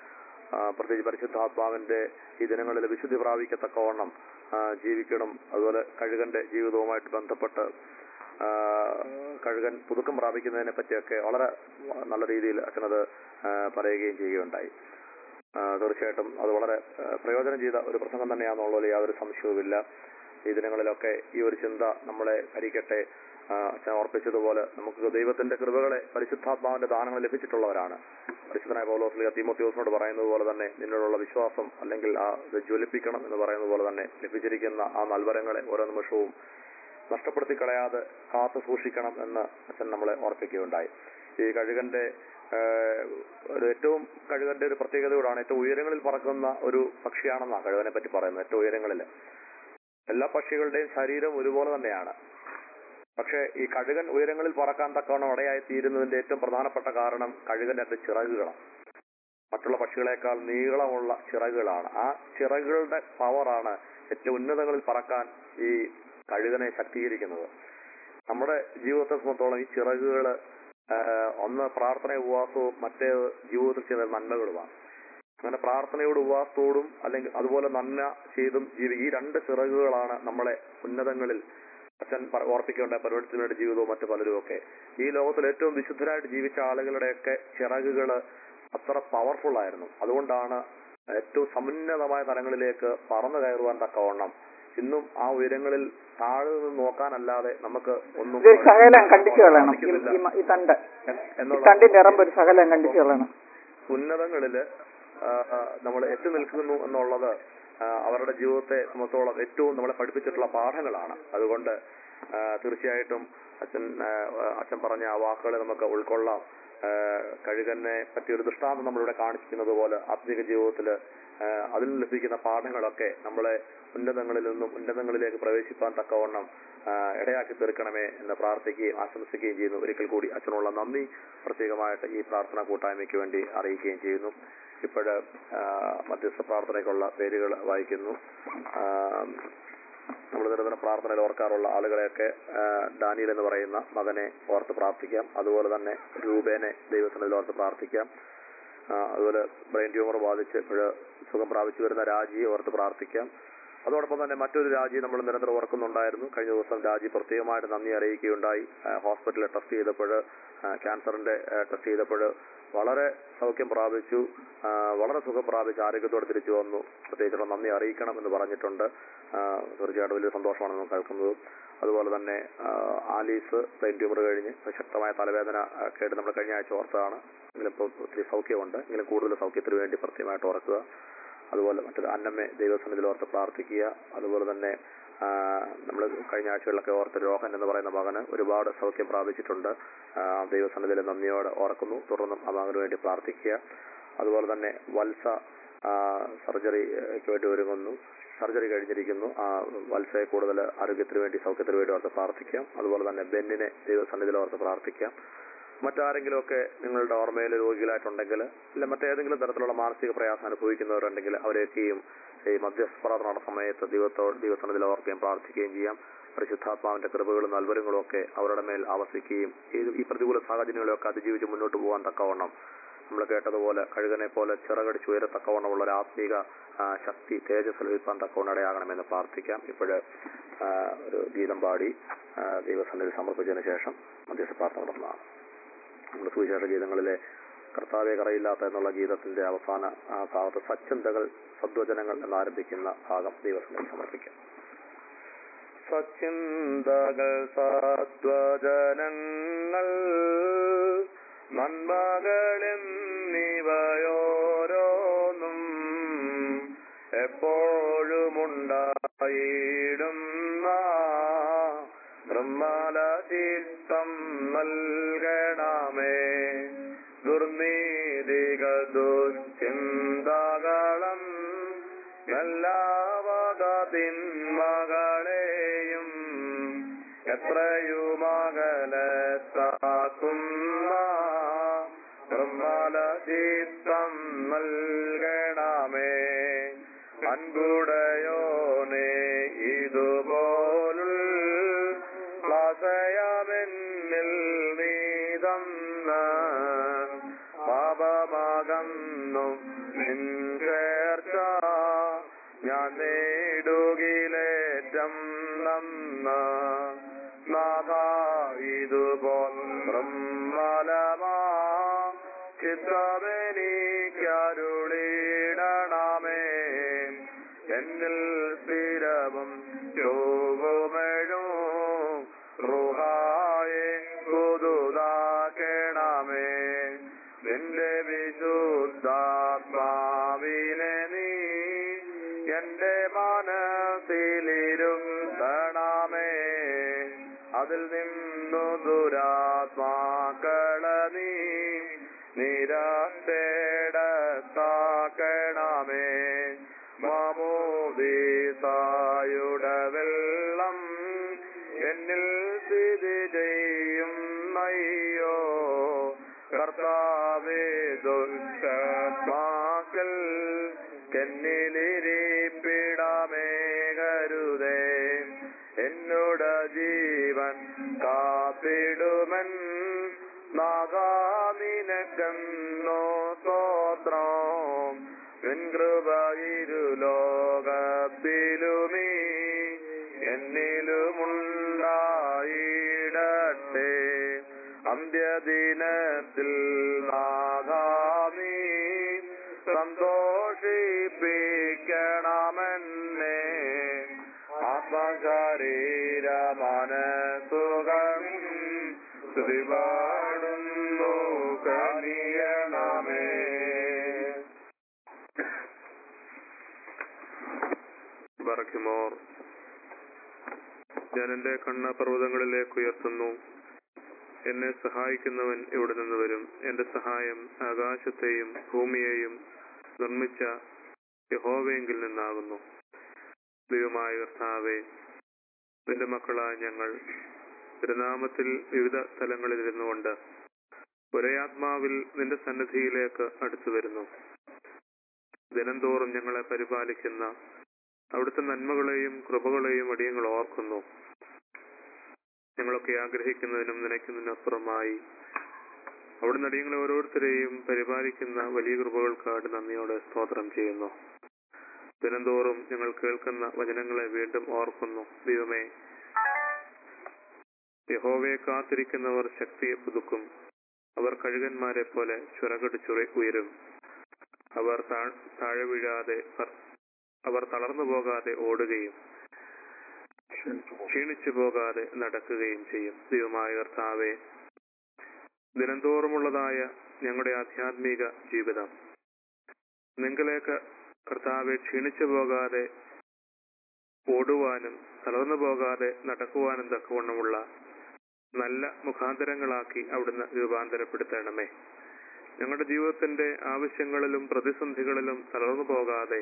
ആ, പ്രത്യേകിച്ച് പരിശുദ്ധാത്മാവിന്റെ ഈ ദിനങ്ങളിൽ വിശുദ്ധി പ്രാപിക്കത്തക്കവണ്ണം ആ, ജീവിക്കണം അതുപോലെ കഴുകന്റെ ജീവിതവുമായിട്ട് ബന്ധപ്പെട്ട് ആ, കഴുകൻ പുതുക്കം പ്രാപിക്കുന്നതിനെ പറ്റിയൊക്കെ വളരെ നല്ല രീതിയിൽ അച്ഛനത് ആ, പറയുകയും ചെയ്യുകയുണ്ടായി ആ, തീർച്ചയായിട്ടും അത് വളരെ ആ, പ്രയോജനം ചെയ്ത ഒരു പ്രസംഗം തന്നെയാണെന്നുള്ളതിൽ യാതൊരു സംശയവുമില്ല ഈ ദിനങ്ങളിലൊക്കെ ഈ ഒരു ചിന്ത നമ്മളെ ഭരിക്കട്ടെ ആ, അച്ഛൻ ഓർപ്പിച്ചതുപോലെ നമുക്ക് ദൈവത്തിന്റെ കൃപകളെ പരിശുദ്ധാത്മാവിന്റെ ദാനങ്ങൾ ലഭിച്ചിട്ടുള്ളവരാണ് പരിശുദ്ധനായ പൗലോസ്ലിയ തീമോത്യോസിനോട് പറയുന്നത് പോലെ തന്നെ നിന്നോടുള്ള വിശ്വാസം അല്ലെങ്കിൽ ആ ഇത് ജ്വലിപ്പിക്കണം എന്ന് പറയുന്നത് പോലെ തന്നെ ലഭിച്ചിരിക്കുന്ന ആ നൽവരങ്ങളെ ഓരോ നിമിഷവും നഷ്ടപ്പെടുത്തി കളയാതെ കാത്തു സൂക്ഷിക്കണം എന്ന് അച്ഛൻ നമ്മളെ ഓർപ്പിക്കുകയുണ്ടായി ഈ കഴുകന്റെ ഏഹ്, ഒരു ഏറ്റവും കഴുകന്റെ ഒരു പ്രത്യേകതയോടാണ് ഏറ്റവും ഉയരങ്ങളിൽ പറക്കുന്ന ഒരു പക്ഷിയാണെന്നാണ് കഴുകനെ പറ്റി പറയുന്നത് ഏറ്റവും ഉയരങ്ങളിൽ എല്ലാ പക്ഷികളുടെയും ശരീരം ഒരുപോലെ തന്നെയാണ് പക്ഷേ ഈ കഴുകൻ ഉയരങ്ങളിൽ പറക്കാൻ തക്കവണ്ണം ഇടയായി തീരുന്നതിന്റെ ഏറ്റവും പ്രധാനപ്പെട്ട കാരണം കഴുകന്റെ രണ്ട് ചിറകുകളാണ് മറ്റുള്ള പക്ഷികളെക്കാൾ നീളമുള്ള ചിറകുകളാണ് ആ ചിറകുകളുടെ പവറാണ് ഏറ്റവും ഉന്നതങ്ങളിൽ പറക്കാൻ ഈ കഴുകനെ ശക്തീകരിക്കുന്നത് നമ്മുടെ ജീവിതത്തെ സംബന്ധിച്ചോളം ഈ ചിറകുകൾ ഒന്ന് പ്രാർത്ഥന ഉപവാസവും മറ്റേ ജീവിതത്തിൽ ചെയ്യുന്ന നന്മകളുമാണ് അങ്ങനെ പ്രാർത്ഥനയോട് ഉപവാസത്തോടും അല്ലെങ്കിൽ അതുപോലെ നന്മ ചെയ്തും ജീവി ഈ രണ്ട് ചിറകുകളാണ് നമ്മളെ ഉന്നതങ്ങളിൽ അച്ഛൻ പ- ഓർപ്പിക്കേണ്ട പരിവർത്തനയുടെ ജീവിതവും മറ്റു പലരും ഒക്കെ ഈ ലോകത്തിൽ ഏറ്റവും വിശുദ്ധരായിട്ട് ജീവിച്ച ആളുകളുടെയൊക്കെ ചിറകുകള് അത്ര പവർഫുൾ ആയിരുന്നു അതുകൊണ്ടാണ് ഏറ്റവും സമുന്നതമായ തലങ്ങളിലേക്ക് പറന്നു കയറുവാൻ തക്കവണ്ണം ഇന്നും ആ ഉയരങ്ങളിൽ താഴെ നിന്ന് നോക്കാനല്ലാതെ നമുക്ക് ഒന്നും ഇത് ശകലം കണ്ടിച്ചു കളയണം ഈ- സാധിക്കുന്നില്ല ഈ മ- ഈ തണ്ട് എ- ഈ എന്നുള്ള തണ്ടിന്റെ ഇറമ്പ് ഒരു ശകലം കണ്ടിച്ചു കളയണം ഉന്നതങ്ങളില് നമ്മൾ എത്തി നിൽക്കുന്നു എന്നുള്ളത് ആ, അവരുടെ ജീവിതത്തെ സംബന്ധിച്ചോളം ഏറ്റവും നമ്മളെ പഠിപ്പിച്ചിട്ടുള്ള പാഠങ്ങളാണ് അതുകൊണ്ട് ആ, തീർച്ചയായിട്ടും അച്ഛൻ ആ, അച്ഛൻ പറഞ്ഞ ആ വാക്കുകളെ നമുക്ക് ഉൾക്കൊള്ളാം ആ, കഴുകനെ പറ്റി ഒരു ദൃഷ്ടാന്തം നമ്മളിവിടെ കാണിച്ചിരിക്കുന്നത് പോലെ ആത്മീക ജീവിതത്തിൽ അതിൽ നിന്ന് ലഭിക്കുന്ന പാഠങ്ങളൊക്കെ നമ്മളെ ഉന്നതങ്ങളിൽ നിന്നും ഉന്നതങ്ങളിലേക്ക് പ്രവേശിപ്പാൻ തക്കവണ്ണം ആ, ഇടയാക്കി തീർക്കണമേ എന്ന് പ്രാർത്ഥിക്കുകയും ആശംസിക്കുകയും ചെയ്യുന്നു ഒരിക്കൽ കൂടി അച്ഛനുള്ള നന്ദി പ്രത്യേകമായിട്ട് ഈ പ്രാർത്ഥന കൂട്ടായ്മയ്ക്ക് വേണ്ടി അറിയിക്കുകയും ചെയ്യുന്നു ഇപ്പോഴ് മധ്യസ്ഥ പ്രാർത്ഥനയ്ക്കുള്ള പേരുകൾ വായിക്കുന്നു നമ്മൾ നിരന്തരം പ്രാർത്ഥനയിൽ ഓർക്കാറുള്ള ആളുകളെയൊക്കെ ആ, ഡാനിയൽ എന്ന് പറയുന്ന മകനെ ഓർത്ത് പ്രാർത്ഥിക്കാം അതുപോലെ തന്നെ രൂപേനെ ദൈവസനത്തിൽ ഓർത്ത് പ്രാർത്ഥിക്കാം ആ, അതുപോലെ ബ്രെയിൻ ട്യൂമർ ബാധിച്ച് ഇപ്പോഴ് സുഖം പ്രാപിച്ചു വരുന്ന രാജിയെ ഓർത്ത് പ്രാർത്ഥിക്കാം അതോടൊപ്പം തന്നെ മറ്റൊരു രാജി നമ്മൾ നിരന്തരം ഓർക്കുന്നുണ്ടായിരുന്നു കഴിഞ്ഞ ദിവസം രാജി പ്രത്യേകമായിട്ട് നന്ദി അറിയിക്കുകയുണ്ടായി ആ, ഹോസ്പിറ്റലിൽ ടെസ്റ്റ് ചെയ്തപ്പോൾ ക്യാൻസറിന്റെ ടെസ്റ്റ് ചെയ്തപ്പോൾ വളരെ സൗഖ്യം പ്രാപിച്ചു ആ, വളരെ സുഖം പ്രാപിച്ച് ആരോഗ്യത്തോടെ തിരിച്ചു വന്നു പ്രത്യേകിച്ചുള്ള നന്ദി അറിയിക്കണം എന്ന് പറഞ്ഞിട്ടുണ്ട് ആ, തീർച്ചയായിട്ടും വലിയ സന്തോഷമാണ് നമുക്ക് കേൾക്കുന്നത് അതുപോലെ തന്നെ ആ, ആലീസ് ബ്രെയിൻ ട്യൂമർ കഴിഞ്ഞ് ശക്തമായ തലവേദന ആ, കേട്ട് നമ്മൾ കഴിഞ്ഞ ആഴ്ച ഓർത്തതാണ് എങ്കിലും ഇപ്പോൾ ഒത്തിരി സൗഖ്യമുണ്ട് എങ്കിലും കൂടുതൽ സൗഖ്യത്തിന് വേണ്ടി പ്രത്യേകമായിട്ട് ഓർക്കുക അതുപോലെ മറ്റൊരു അന്നമ്മെ ദൈവസന്നിധിയിൽ ഓർത്ത് പ്രാർത്ഥിക്കുക അതുപോലെ തന്നെ നമ്മൾ കഴിഞ്ഞ ആഴ്ചകളിലൊക്കെ ഓർത്ത് രോഹൻ എന്ന് പറയുന്ന മകന് ഒരുപാട് സൗഖ്യം പ്രാപിച്ചിട്ടുണ്ട് ആ, ദൈവസന്നിധിയിൽ നന്ദിയോടെ ഓർക്കുന്നു തുടർന്നും ആ മകന് വേണ്ടി പ്രാർത്ഥിക്കുക അതുപോലെ തന്നെ വത്സ സർജറിക്ക് വേണ്ടി ഒരുങ്ങുന്നു സർജറി കഴിഞ്ഞിരിക്കുന്നു ആ വത്സയെ കൂടുതൽ ആരോഗ്യത്തിന് വേണ്ടി സൗഖ്യത്തിന് വേണ്ടി ഓർത്ത് പ്രാർത്ഥിക്കാം അതുപോലെ തന്നെ ബെന്നിനെ ദൈവസന്നിധിയിൽ ഓർത്ത് പ്രാർത്ഥിക്കാം മറ്റാരെങ്കിലുമൊക്കെ നിങ്ങളുടെ ഓർമ്മയിൽ രോഗികളായിട്ടുണ്ടെങ്കിൽ അല്ല മറ്റേതെങ്കിലും തരത്തിലുള്ള മാനസിക പ്രയാസം അനുഭവിക്കുന്നവരുണ്ടെങ്കിൽ അവരെയൊക്കെയും ഈ മധ്യസ്ഥ പ്രാർത്ഥനയുടെ സമയത്ത് ദൈവത്തോ ദൈവസന്നിധിയിൽ ഓർക്കുകയും പ്രാർത്ഥിക്കുകയും ചെയ്യാം പരിശുദ്ധാത്മാവിന്റെ കൃപകളും നൽവരങ്ങളും ഒക്കെ അവരുടെ മേൽ ആവസിക്കുകയും ഈ- ഈ പ്രതികൂല സാഹചര്യങ്ങളെയൊക്കെ അതിജീവിച്ച് മുന്നോട്ട് പോകാൻ തക്കവണ്ണം നമ്മൾ കേട്ടതുപോലെ കഴുകനെ പോലെ ചിറകടിച്ച് ഉയരത്തക്കവണ്ണമുള്ള ഒരു ആത്മീക ആ, ശക്തി തേജസ് ലഭിക്കാൻ തക്കവണ്ണം ഇടയാകണമെന്ന് പ്രാർത്ഥിക്കാം ഇപ്പോഴ് ഒരു ഗീതം പാടി ആ, ദൈവസന്നിധി സമർപ്പിച്ചതിന് ശേഷം മധ്യസ്ഥ പ്രാർത്ഥന നടന്നതാണ് നമ്മുടെ സുവിശേഷ ഗീതങ്ങളിലെ കർത്താവെ കറയില്ലാത്ത എന്നുള്ള ഗീതത്തിന്റെ അവസാന ആ ഭാഗത്ത് സച്ചിന്തകൾ സദ്വചനങ്ങൾ എന്നാരംഭിക്കുന്ന ഭാഗം ദൈവസന്നിധി സമർപ്പിക്കാം സച്ചിന്തകൾ സദ്വചനങ്ങൾ നന്മകളെന്നിവയോരോന്നും എപ്പോഴുമുണ്ടായിടുന്ന നിർമ്മല ചിത്തം നൽകണമേ ദുർനീതികൾ ദുശ്ചിന്തകളും എല്ലാവകതിന്മകളെയും എത്രയുമകലത്താക്കുന്ന നിർമ്മല ചിത്തം നൽകണമേ അൻകുടയോനെ ഇതുപോലുൾ ക്ലാസയമെന്നിൽ നീതന്ന പാപമകന്നും നിൻ ഇതുപോൽ ബ്രഹ്മലമാ ചിത്രമെനിക്കരുളിടണമേ എന്നിൽ സ്ഥിരവും ചോവുമെഴോ റുഹായെ പുതുതാക്കണമേ നിന്റെ വിശുദ്ധാത്മാവിനെ നീ എന്റെ മനസ്സിലിരുത്തണമേ അതിൽ നിന്നു ദുരാത്മാക്കള നീ നിരത്തേടത്താക്കണമേ മാമോദീസായുടെ വെള്ളം എന്നിൽ സ്ഥിതി ചെയ്യും അയ്യോ കർത്താവേ ദുഷ്ടമാക്കൽ എന്നിലിരിപ്പിടമേ കരുതേ എന്നോട് ജീവൻ കാപ്പിടുമൻ നാഗാനിനക്കെന്നോ സ്തോത്രം കൃപയിരു ലോകത്തിലുമീ എന്നിലുമുണ്ടായിടട്ടെ അന്ത്യദിനത്തിൽ നാഗാമീ സന്തോഷിപ്പിക്കണമെന്നെ ആത്മശരീര മനസുഖം ശ്രീപാടുന്നു കനിയണമേ ബറക്കിമോർ ഞാൻ എന്റെ കണ്ണ പർവ്വതങ്ങളിലേക്ക് ഉയർത്തുന്നു എന്നെ സഹായിക്കുന്നവൻ ഇവിടെ നിന്ന് വരും എന്റെ സഹായം ആകാശത്തെയും ഭൂമിയെയും നിർമ്മിച്ച യഹോവയെങ്കിൽ നിന്നാകുന്നു ദൈവമായ കർത്താവെ നിന്റെ മക്കളായ ഞങ്ങൾ തിരുനാമത്തിൽ വിവിധ സ്ഥലങ്ങളിൽ ഇരുന്നുകൊണ്ട് ഒരേ ആത്മാവിൽ നിന്റെ സന്നിധിയിലേക്ക് അടുത്തു വരുന്നു ദിനംതോറും ഞങ്ങളെ പരിപാലിക്കുന്ന അവിടുത്തെ നന്മകളെയും കൃപകളെയും അടിയങ്ങൾ ഓർക്കുന്നു ഞങ്ങളൊക്കെ ആഗ്രഹിക്കുന്നതിനും നനയ്ക്കുന്നതിനപ്പുറമായി അവിടുന്ന് അടിയങ്ങളെ ഓരോരുത്തരെയും പരിപാലിക്കുന്ന വലിയ കൃപകൾക്കാട് നന്ദിയോടെ സ്തോത്രം ചെയ്യുന്നു ദിനംതോറും ഞങ്ങൾ കേൾക്കുന്ന വചനങ്ങളെ വീണ്ടും ഓർക്കുന്നു ദൈവമേ യഹോവയെ കാത്തിരിക്കുന്നവർ ശക്തിയെ പുതുക്കും അവർ കഴുകന്മാരെ പോലെ ചുരകടിച്ചുറ ഉയരും അവർ താഴ്- താഴെ വീഴാതെ പർ- അവർ തളർന്നു പോകാതെ ഓടുകയും ക്ഷീണിച്ചു പോകാതെ നടക്കുകയും ചെയ്യും ദൈവമായ കർത്താവെ ദിനംതോറുമുള്ളതായ ഞങ്ങളുടെ ആധ്യാത്മിക ജീവിതം നിങ്ങളിലേക്ക് കർത്താവെ ക്ഷീണിച്ചു പോകാതെ ഓടുവാനും തളർന്നു പോകാതെ നടക്കുവാനും തക്കവണ്ണമുള്ള നല്ല മുഖാന്തരങ്ങളാക്കി അവിടുന്ന് രൂപാന്തരപ്പെടുത്തണമേ ഞങ്ങളുടെ ജീവിതത്തിന്റെ ആവശ്യങ്ങളിലും പ്രതിസന്ധികളിലും തളർന്നു പോകാതെ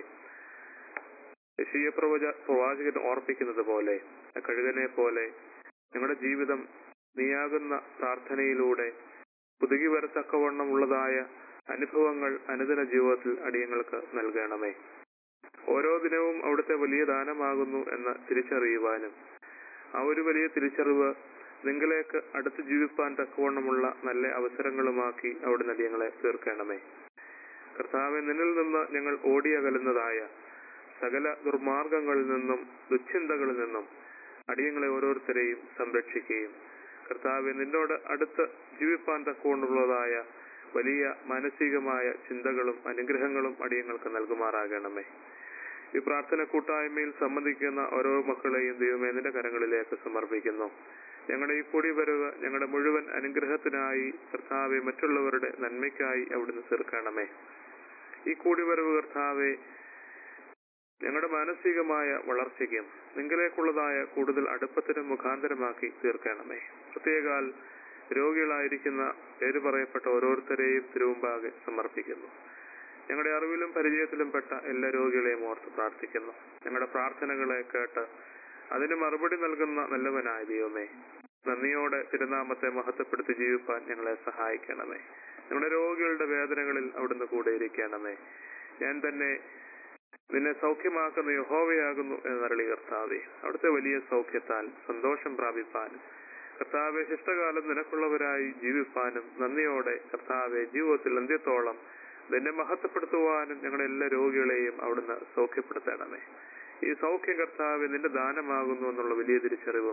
യശീയ പ്രവച പ്രവാചകൻ ഓർപ്പിക്കുന്നത് പോലെ ആ കഴുകനെ പോലെ ഞങ്ങളുടെ ജീവിതം നീയാകുന്ന പ്രാർത്ഥനയിലൂടെ പുതുകി വരത്തക്കവണ്ണം ഉള്ളതായ അനുഭവങ്ങൾ അനുദിന ജീവിതത്തിൽ അടിയങ്ങൾക്ക് നൽകണമേ ഓരോ ദിനവും അവിടുത്തെ വലിയ ദാനമാകുന്നു എന്ന് തിരിച്ചറിയുവാനും ആ ഒരു വലിയ തിരിച്ചറിവ് നിങ്ങളിലേക്ക് അടുത്ത് ജീവിപ്പാൻ തക്കവണ്ണമുള്ള നല്ല അവസരങ്ങളുമാക്കി അവിടുന്ന് അടിയങ്ങളെ തീർക്കണമേ കർത്താവെ നിന്നിൽ നിന്ന് ഞങ്ങൾ ഓടിയകലുന്നതായ സകല ദുർമാർഗങ്ങളിൽ നിന്നും ദുശ്ചിന്തകളിൽ നിന്നും അടിയങ്ങളെ ഓരോരുത്തരെയും സംരക്ഷിക്കുകയും കർത്താവെ നിന്നോട് അടുത്ത് ജീവിപ്പാൻ തക്കകൊണ്ടുള്ളതായ വലിയ മാനസികമായ ചിന്തകളും അനുഗ്രഹങ്ങളും അടിയങ്ങൾക്ക് നൽകുമാറാകണമേ ഈ പ്രാർത്ഥന കൂട്ടായ്മയിൽ സംബന്ധിക്കുന്ന ഓരോ മക്കളെയും ദൈവമേ നിന്റെ കരങ്ങളിലേക്ക് സമർപ്പിക്കുന്നു ഞങ്ങളുടെ ഈ കൂടി വരവ് ഞങ്ങളുടെ മുഴുവൻ അനുഗ്രഹത്തിനായി കർത്താവെ മറ്റുള്ളവരുടെ നന്മയ്ക്കായി അവിടുന്ന് തീർക്കണമേ ഈ കൂടി വരവ് കർത്താവെ ഞങ്ങളുടെ മാനസികമായ വളർച്ചയ്ക്കും നിങ്ങളിലേക്കുള്ളതായ കൂടുതൽ അടുപ്പത്തിനും മുഖാന്തരമാക്കി തീർക്കണമേ പ്രത്യേകാൽ രോഗികളായിരിക്കുന്ന പേര് പറയപ്പെട്ട ഓരോരുത്തരെയും തിരുമുമ്പാകെ സമർപ്പിക്കുന്നു ഞങ്ങളുടെ അറിവിലും പരിചയത്തിലും പെട്ട എല്ലാ രോഗികളെയും ഓർത്ത് പ്രാർത്ഥിക്കുന്നു ഞങ്ങളുടെ പ്രാർത്ഥനകളെ കേട്ട് അതിന് മറുപടി നൽകുന്ന നല്ലവനായ ദൈവമേ നന്ദിയോടെ തിരുനാമത്തെ മഹത്വപ്പെടുത്തി ജീവിപ്പാൻ ഞങ്ങളെ സഹായിക്കണമേ ഞങ്ങളുടെ രോഗികളുടെ വേദനകളിൽ അവിടുന്ന് കൂടെ ഇരിക്കണമേ ഞാൻ തന്നെ നിന്നെ സൗഖ്യമാക്കുന്ന യഹോവയാകുന്നു എന്നരളി കർത്താവെ അവിടുത്തെ വലിയ സൗഖ്യത്താൽ സന്തോഷം പ്രാപിപ്പാനും കർത്താവെ ശിഷ്ടകാലം നിനക്കുള്ളവരായി ജീവിപ്പാനും നന്ദിയോടെ കർത്താവെ ജീവിതത്തിൽ അന്ത്യത്തോളം നിന്നെ മഹത്വപ്പെടുത്തുവാനും ഞങ്ങളുടെ എല്ലാ രോഗികളെയും അവിടുന്ന് സൗഖ്യപ്പെടുത്തണമേ ഈ സൗഖ്യം കർത്താവ് നിന്റെ ദാനമാകുന്നു എന്നുള്ള വലിയ തിരിച്ചറിവും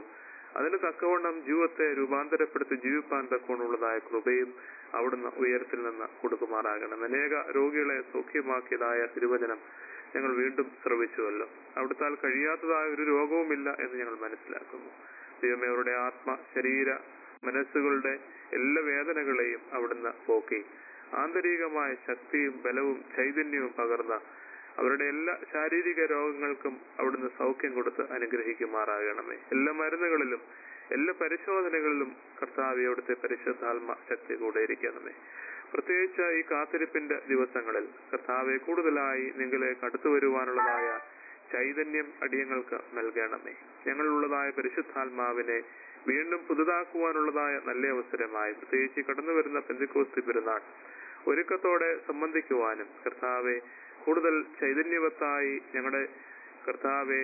അതിന് തക്കവണ്ണം ജീവിതത്തെ രൂപാന്തരപ്പെടുത്തി ജീവിപ്പാൻ തക്കവണ്ണമുള്ളതായ കൃപയും അവിടുന്ന് ഉയരത്തിൽ നിന്ന് കൊടുക്കുമാറാകണം അനേക രോഗികളെ സൗഖ്യമാക്കിയതായ തിരുവചനം ഞങ്ങൾ വീണ്ടും ശ്രവിച്ചുവല്ലോ അവിടുത്താൽ കഴിയാത്തതായ ഒരു രോഗവുമില്ല എന്ന് ഞങ്ങൾ മനസ്സിലാക്കുന്നു ദൈവമേ അവരുടെ ആത്മ ശരീര മനസ്സുകളുടെ എല്ലാ വേദനകളെയും അവിടുന്ന് പോക്കി ആന്തരികമായ ശക്തിയും ബലവും ചൈതന്യവും പകർന്ന അവരുടെ എല്ലാ ശാരീരിക രോഗങ്ങൾക്കും അവിടുന്ന് സൗഖ്യം കൊടുത്ത് അനുഗ്രഹിക്കുമാറാകണമേ എല്ലാ മരുന്നുകളിലും എല്ലാ പരിശോധനകളിലും കർത്താവെ അവിടുത്തെ പരിശുദ്ധാത്മ ശക്തി കൂടെ ഇരിക്കണമേ പ്രത്യേകിച്ച് ഈ കാത്തിരിപ്പിന്റെ ദിവസങ്ങളിൽ കർത്താവെ കൂടുതലായി നിങ്ങളിലേക്ക് അടുത്തു വരുവാനുള്ളതായ ചൈതന്യം അടിയങ്ങൾക്ക് നൽകണമേ ഞങ്ങളുള്ളതായ പരിശുദ്ധാത്മാവിനെ വീണ്ടും പുതുതാക്കുവാനുള്ളതായ നല്ല അവസരമായി പ്രത്യേകിച്ച് കടന്നു വരുന്ന പെന്തിക്കോസ്തി പെരുന്നാൾ ഒരുക്കത്തോടെ സംബന്ധിക്കുവാനും കർത്താവെ കൂടുതൽ ചൈതന്യവത്തായി ഞങ്ങളുടെ കർത്താവെ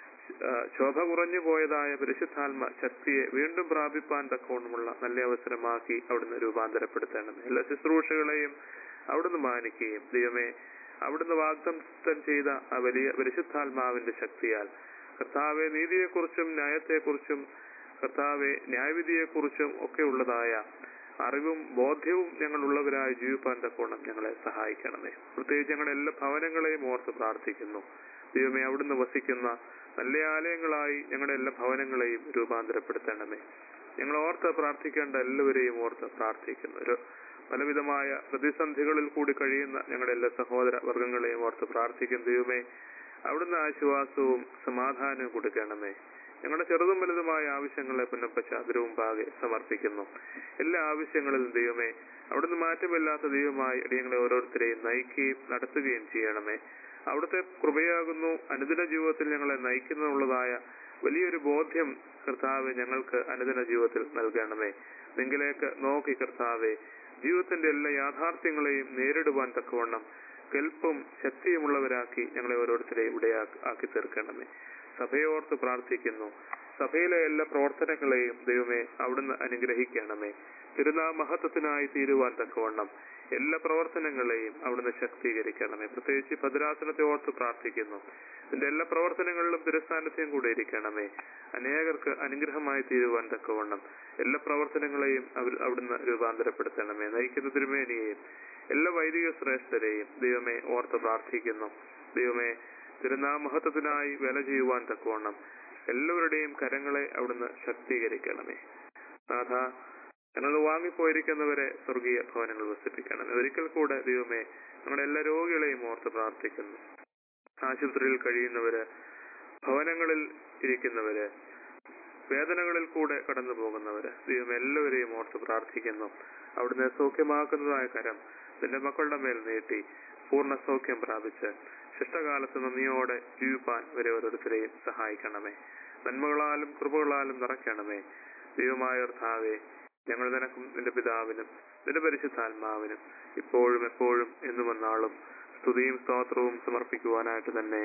ആ, ശോഭ കുറഞ്ഞു പോയതായ പരിശുദ്ധാത്മ ശക്തിയെ വീണ്ടും പ്രാപിപ്പാൻ തക്കവണ്ണമുള്ള നല്ല അവസരമാക്കി അവിടുന്ന് രൂപാന്തരപ്പെടുത്തണമേ എല്ലാ ശുശ്രൂഷകളെയും അവിടുന്ന് മാനിക്കുകയും ദൈവമേ അവിടുന്ന് വാഗ്ദത്തം ചെയ്ത ആ വലിയ പരിശുദ്ധാത്മാവിന്റെ ശക്തിയാൽ കർത്താവെ നീതിയെക്കുറിച്ചും ന്യായത്തെക്കുറിച്ചും കർത്താവെ ന്യായവിധിയെക്കുറിച്ചും ഒക്കെ ഉള്ളതായ അറിവും ബോധ്യവും ഞങ്ങൾ ഉള്ളവരായി ജീവിപ്പാൻ തക്കോണം ഞങ്ങളെ സഹായിക്കണമേ പ്രത്യേകിച്ച് ഞങ്ങളുടെ എല്ലാ ഭവനങ്ങളെയും ഓർത്ത് പ്രാർത്ഥിക്കുന്നു ദൈവമേ അവിടുന്ന് വസിക്കുന്ന നല്ല ആലയങ്ങളായി ഞങ്ങളുടെ എല്ലാ ഭവനങ്ങളെയും രൂപാന്തരപ്പെടുത്തണമേ ഞങ്ങൾ ഓർത്ത് പ്രാർത്ഥിക്കേണ്ട എല്ലാവരെയും ഓർത്ത് പ്രാർത്ഥിക്കുന്നു ഒരു പലവിധമായ പ്രതിസന്ധികളിൽ കൂടി കഴിയുന്ന ഞങ്ങളുടെ എല്ലാ സഹോദര വർഗങ്ങളെയും ഓർത്ത് പ്രാർത്ഥിക്കും ദൈവമേ അവിടുന്ന് ആശ്വാസവും സമാധാനവും കൊടുക്കണമേ ഞങ്ങളുടെ ചെറുതും വലുതുമായ ആവശ്യങ്ങളെ പുനഃപശ്ചാത്തലവും പാകെ സമർപ്പിക്കുന്നു എല്ലാ ആവശ്യങ്ങളിലും ദൈവമേ അവിടുന്ന് മാറ്റമില്ലാത്ത ദൈവമായി അടിയങ്ങളെ ഓരോരുത്തരെയും നയിക്കുകയും നടത്തുകയും ചെയ്യണമേ അവിടുത്തെ കൃപയാകുന്നു അനുദിന ജീവിതത്തിൽ ഞങ്ങളെ നയിക്കുന്നുള്ളതായ വലിയൊരു ബോധ്യം കർത്താവ് ഞങ്ങൾക്ക് അനുദിന ജീവിതത്തിൽ നൽകണമേ നിങ്കിലേക്ക് നോക്കി കർത്താവെ ജീവിതത്തിന്റെ എല്ലാ യാഥാർത്ഥ്യങ്ങളെയും നേരിടുവാൻ തക്കവണ്ണം കെൽപ്പും ശക്തിയുമുള്ളവരാക്കി ഞങ്ങളെ ഓരോരുത്തരെയും ഇവിടെ ആക്കി തീർക്കണമേ സഭയോർത്ത് പ്രാർത്ഥിക്കുന്നു സഭയിലെ എല്ലാ പ്രവർത്തനങ്ങളെയും ദൈവമേ അവിടുന്ന് അനുഗ്രഹിക്കണമേ തിരുനാമഹത്വത്തിനായി തീരുവാൻ തക്കവണ്ണം എല്ലാ പ്രവർത്തനങ്ങളെയും അവിടുന്ന് ശക്തീകരിക്കണമേ പ്രത്യേകിച്ച് ഭദ്രാസനത്തെ ഓർത്ത് പ്രാർത്ഥിക്കുന്നു ഇതിന്റെ എല്ലാ പ്രവർത്തനങ്ങളിലും തിരുസ്ഥാനത്തെയും കൂടെ ഇരിക്കണമേ അനേകർക്ക് അനുഗ്രഹമായി തീരുവാൻ തക്കവണ്ണം എല്ലാ പ്രവർത്തനങ്ങളെയും അവർ അവിടുന്ന് രൂപാന്തരപ്പെടുത്തണമേ നയിക്കുന്ന തിരുമേനിയെയും എല്ലാ വൈദിക ശ്രേഷ്ഠരെയും ദൈവമേ ഓർത്ത് പ്രാർത്ഥിക്കുന്നു ദൈവമേ തിരുനാമഹത്വത്തിനായി വില ചെയ്യുവാൻ തക്കവണ്ണം എല്ലാവരുടെയും കരങ്ങളെ അവിടുന്ന് ശക്തീകരിക്കണമേ നാഥ ഞങ്ങൾ വാങ്ങിപ്പോയിരിക്കുന്നവരെ സ്വർഗീയ ഭവനങ്ങൾ വസിപ്പിക്കണം ഒരിക്കൽ കൂടെ ദൈവമേ നമ്മുടെ എല്ലാ രോഗികളെയും ഓർത്ത് പ്രാർത്ഥിക്കുന്നു ആശുപത്രിയിൽ കഴിയുന്നവര് ഭവനങ്ങളിൽ ഇരിക്കുന്നവര് വേദനകളിൽ കൂടെ കടന്നു പോകുന്നവര് ദൈവം എല്ലാവരെയും ഓർത്ത് പ്രാർത്ഥിക്കുന്നു അവിടുന്ന് സൗഖ്യമാക്കുന്നതായ കരം നിന്റെ മക്കളുടെ മേൽ നീട്ടി പൂർണ്ണ സൗഖ്യം പ്രാപിച്ച് ശിഷ്ടകാലത്ത് നന്ദിയോടെ ജീവിപ്പാൻ വരെ ഓരോരുത്തരെയും സഹായിക്കണമേ നന്മകളാലും കൃപകളാലും നിറയ്ക്കണമേ ദൈവമായ കർത്താവേ ഞങ്ങൾ നിനക്കും നിന്റെ പിതാവിനും നിന്റെ പരിശുദ്ധാത്മാവിനും ഇപ്പോഴും എപ്പോഴും എന്നും വന്നാളും സ്തുതിയും സ്തോത്രവും സമർപ്പിക്കുവാനായിട്ട് തന്നെ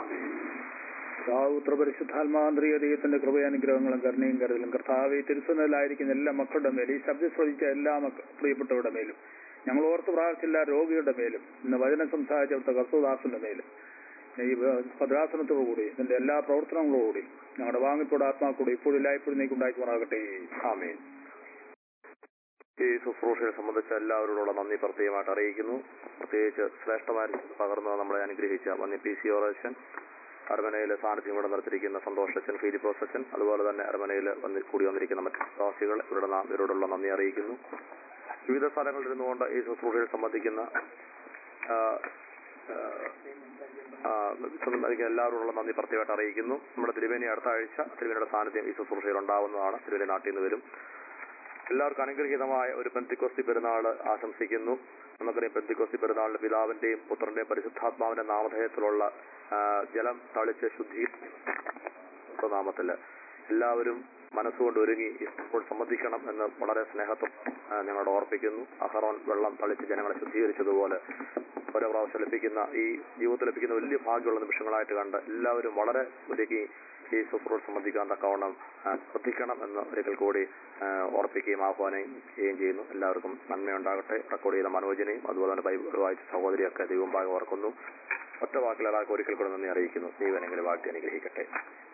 കർത്താവുത്ര പരിശുദ്ധാത്മാന്ത്രിക ദൈവത്തിന്റെ കൃപയാനുഗ്രഹങ്ങളും കരുണയും കരുതലും കർത്താവ് തിരുസന്നിലായിരിക്കുന്ന എല്ലാ മക്കളുടെ മേലും ഈ ശബ്ദം ശ്രദ്ധിച്ച എല്ലാ മക്ക പ്രിയപ്പെട്ടവരുടെ മേലും ഞങ്ങൾ ഓർത്ത് പ്രാർത്ഥിച്ചില്ല രോഗിയുടെ മേലും ഇന്ന് വചനം സംസാരിച്ച അവിടുത്തെ കർത്തദാസന്റെ മേലും ഈ ഭദ്രാസനത്തോടു കൂടി ഇതിന്റെ എല്ലാ പ്രവർത്തനങ്ങളോടുകൂടി ഞങ്ങളുടെ വാങ്ങിപ്പോടെ ആത്മാക്കൂടി ഇപ്പോഴും എല്ലായ്പ്പോഴും നീക്കുണ്ടാക്കുമാറാകട്ടെ ആമേൻ ഈ ശുശ്രൂഷയെ സംബന്ധിച്ച എല്ലാവരോടുള്ള നന്ദി പ്രത്യേകമായിട്ട് അറിയിക്കുന്നു പ്രത്യേകിച്ച് ശ്രേഷ്ഠമായി പകർന്ന് നമ്മളെ അനുഗ്രഹിച്ച വന്നി പി സി ഓറേഷൻ അരമനയിലെ സാന്നിധ്യം ഇവിടെ നിർത്തിയിരിക്കുന്ന സന്തോഷച്ചൻ ഫിലിപ്പോസ് അച്ഛൻ അതുപോലെ തന്നെ അരമനയിൽ വന്നി കൂടി വന്നിരിക്കുന്ന മറ്റ് വിശ്വാസികൾ ഇവരുടെ നാ- ഇവരോടുള്ള നന്ദി അറിയിക്കുന്നു വിവിധ സ്ഥലങ്ങളിൽ ഇരുന്നുകൊണ്ട് ഈ ശുശ്രൂഷയിൽ സംബന്ധിക്കുന്ന ആ, ആ, ആ, സംബന്ധിക്കുന്ന എല്ലാവരോടുള്ള നന്ദി പ്രത്യേകമായിട്ട് അറിയിക്കുന്നു നമ്മുടെ തിരുവേനി അടുത്ത ആഴ്ച തിരുവേനിയുടെ സാന്നിധ്യം ഈ ശുശ്രൂഷയിൽ ഉണ്ടാവുന്നതാണ് തിരുവേനി നാട്ടിൽ നിന്ന് വരും എല്ലാവർക്കും അനുഗ്രഹീതമായ ഒരു പെന്തിക്കോസ്തി പെരുന്നാൾ ആശംസിക്കുന്നു നമുക്കറിയാം പെന്തിക്കോസ്തി പെരുന്നാളിന്റെ പിതാവിന്റെയും പുത്രന്റെയും പരിശുദ്ധാത്മാവിന്റെ നാമധേയത്തിലുള്ള ആ, ജലം തളിച്ച് ശുദ്ധി നാമത്തില് എല്ലാവരും മനസ്സുകൊണ്ട് ഒരുങ്ങി ഇപ്പോൾ സംബന്ധിക്കണം എന്ന് വളരെ സ്നേഹത്തോടെ ആ, ഞങ്ങളോട് ഓർപ്പിക്കുന്നു അഹറോൻ വെള്ളം തളിച്ച് ജനങ്ങളെ ശുദ്ധീകരിച്ചതുപോലെ ഓരോ പ്രാവശ്യം ലഭിക്കുന്ന ഈ ജീവിതത്തിൽ ലഭിക്കുന്ന വലിയ ഭാഗ്യമുള്ള നിമിഷങ്ങളായിട്ട് കണ്ട് എല്ലാവരും വളരെ ഒരുങ്ങി ഈ ശുശ്രൂഷ സംബന്ധിക്കാൻ തക്കവണ്ണം ആ, ശ്രദ്ധിക്കണം എന്ന് ഒരിക്കൽ കൂടി ആ, ഓർപ്പിക്കുകയും ആഹ്വാനം ചെയ്യുകയും ചെയ്യുന്നു എല്ലാവർക്കും നന്മയുണ്ടാകട്ടെ റെക്കോർഡ് ചെയ്ത മനോജനെയും അതുപോലെ തന്നെ ബൈബിൾ വായിച്ച സഹോദരിയൊക്കെ ദൈവം ഭാഗം ഓർക്കുന്നു ഒറ്റ വാക്കിൽ ഒരാൾക്ക് ഒരിക്കൽ കൂടെ നന്ദി അറിയിക്കുന്നു ദൈവനെങ്കിലും വാഴ്ത്തി അനുഗ്രഹിക്കട്ടെ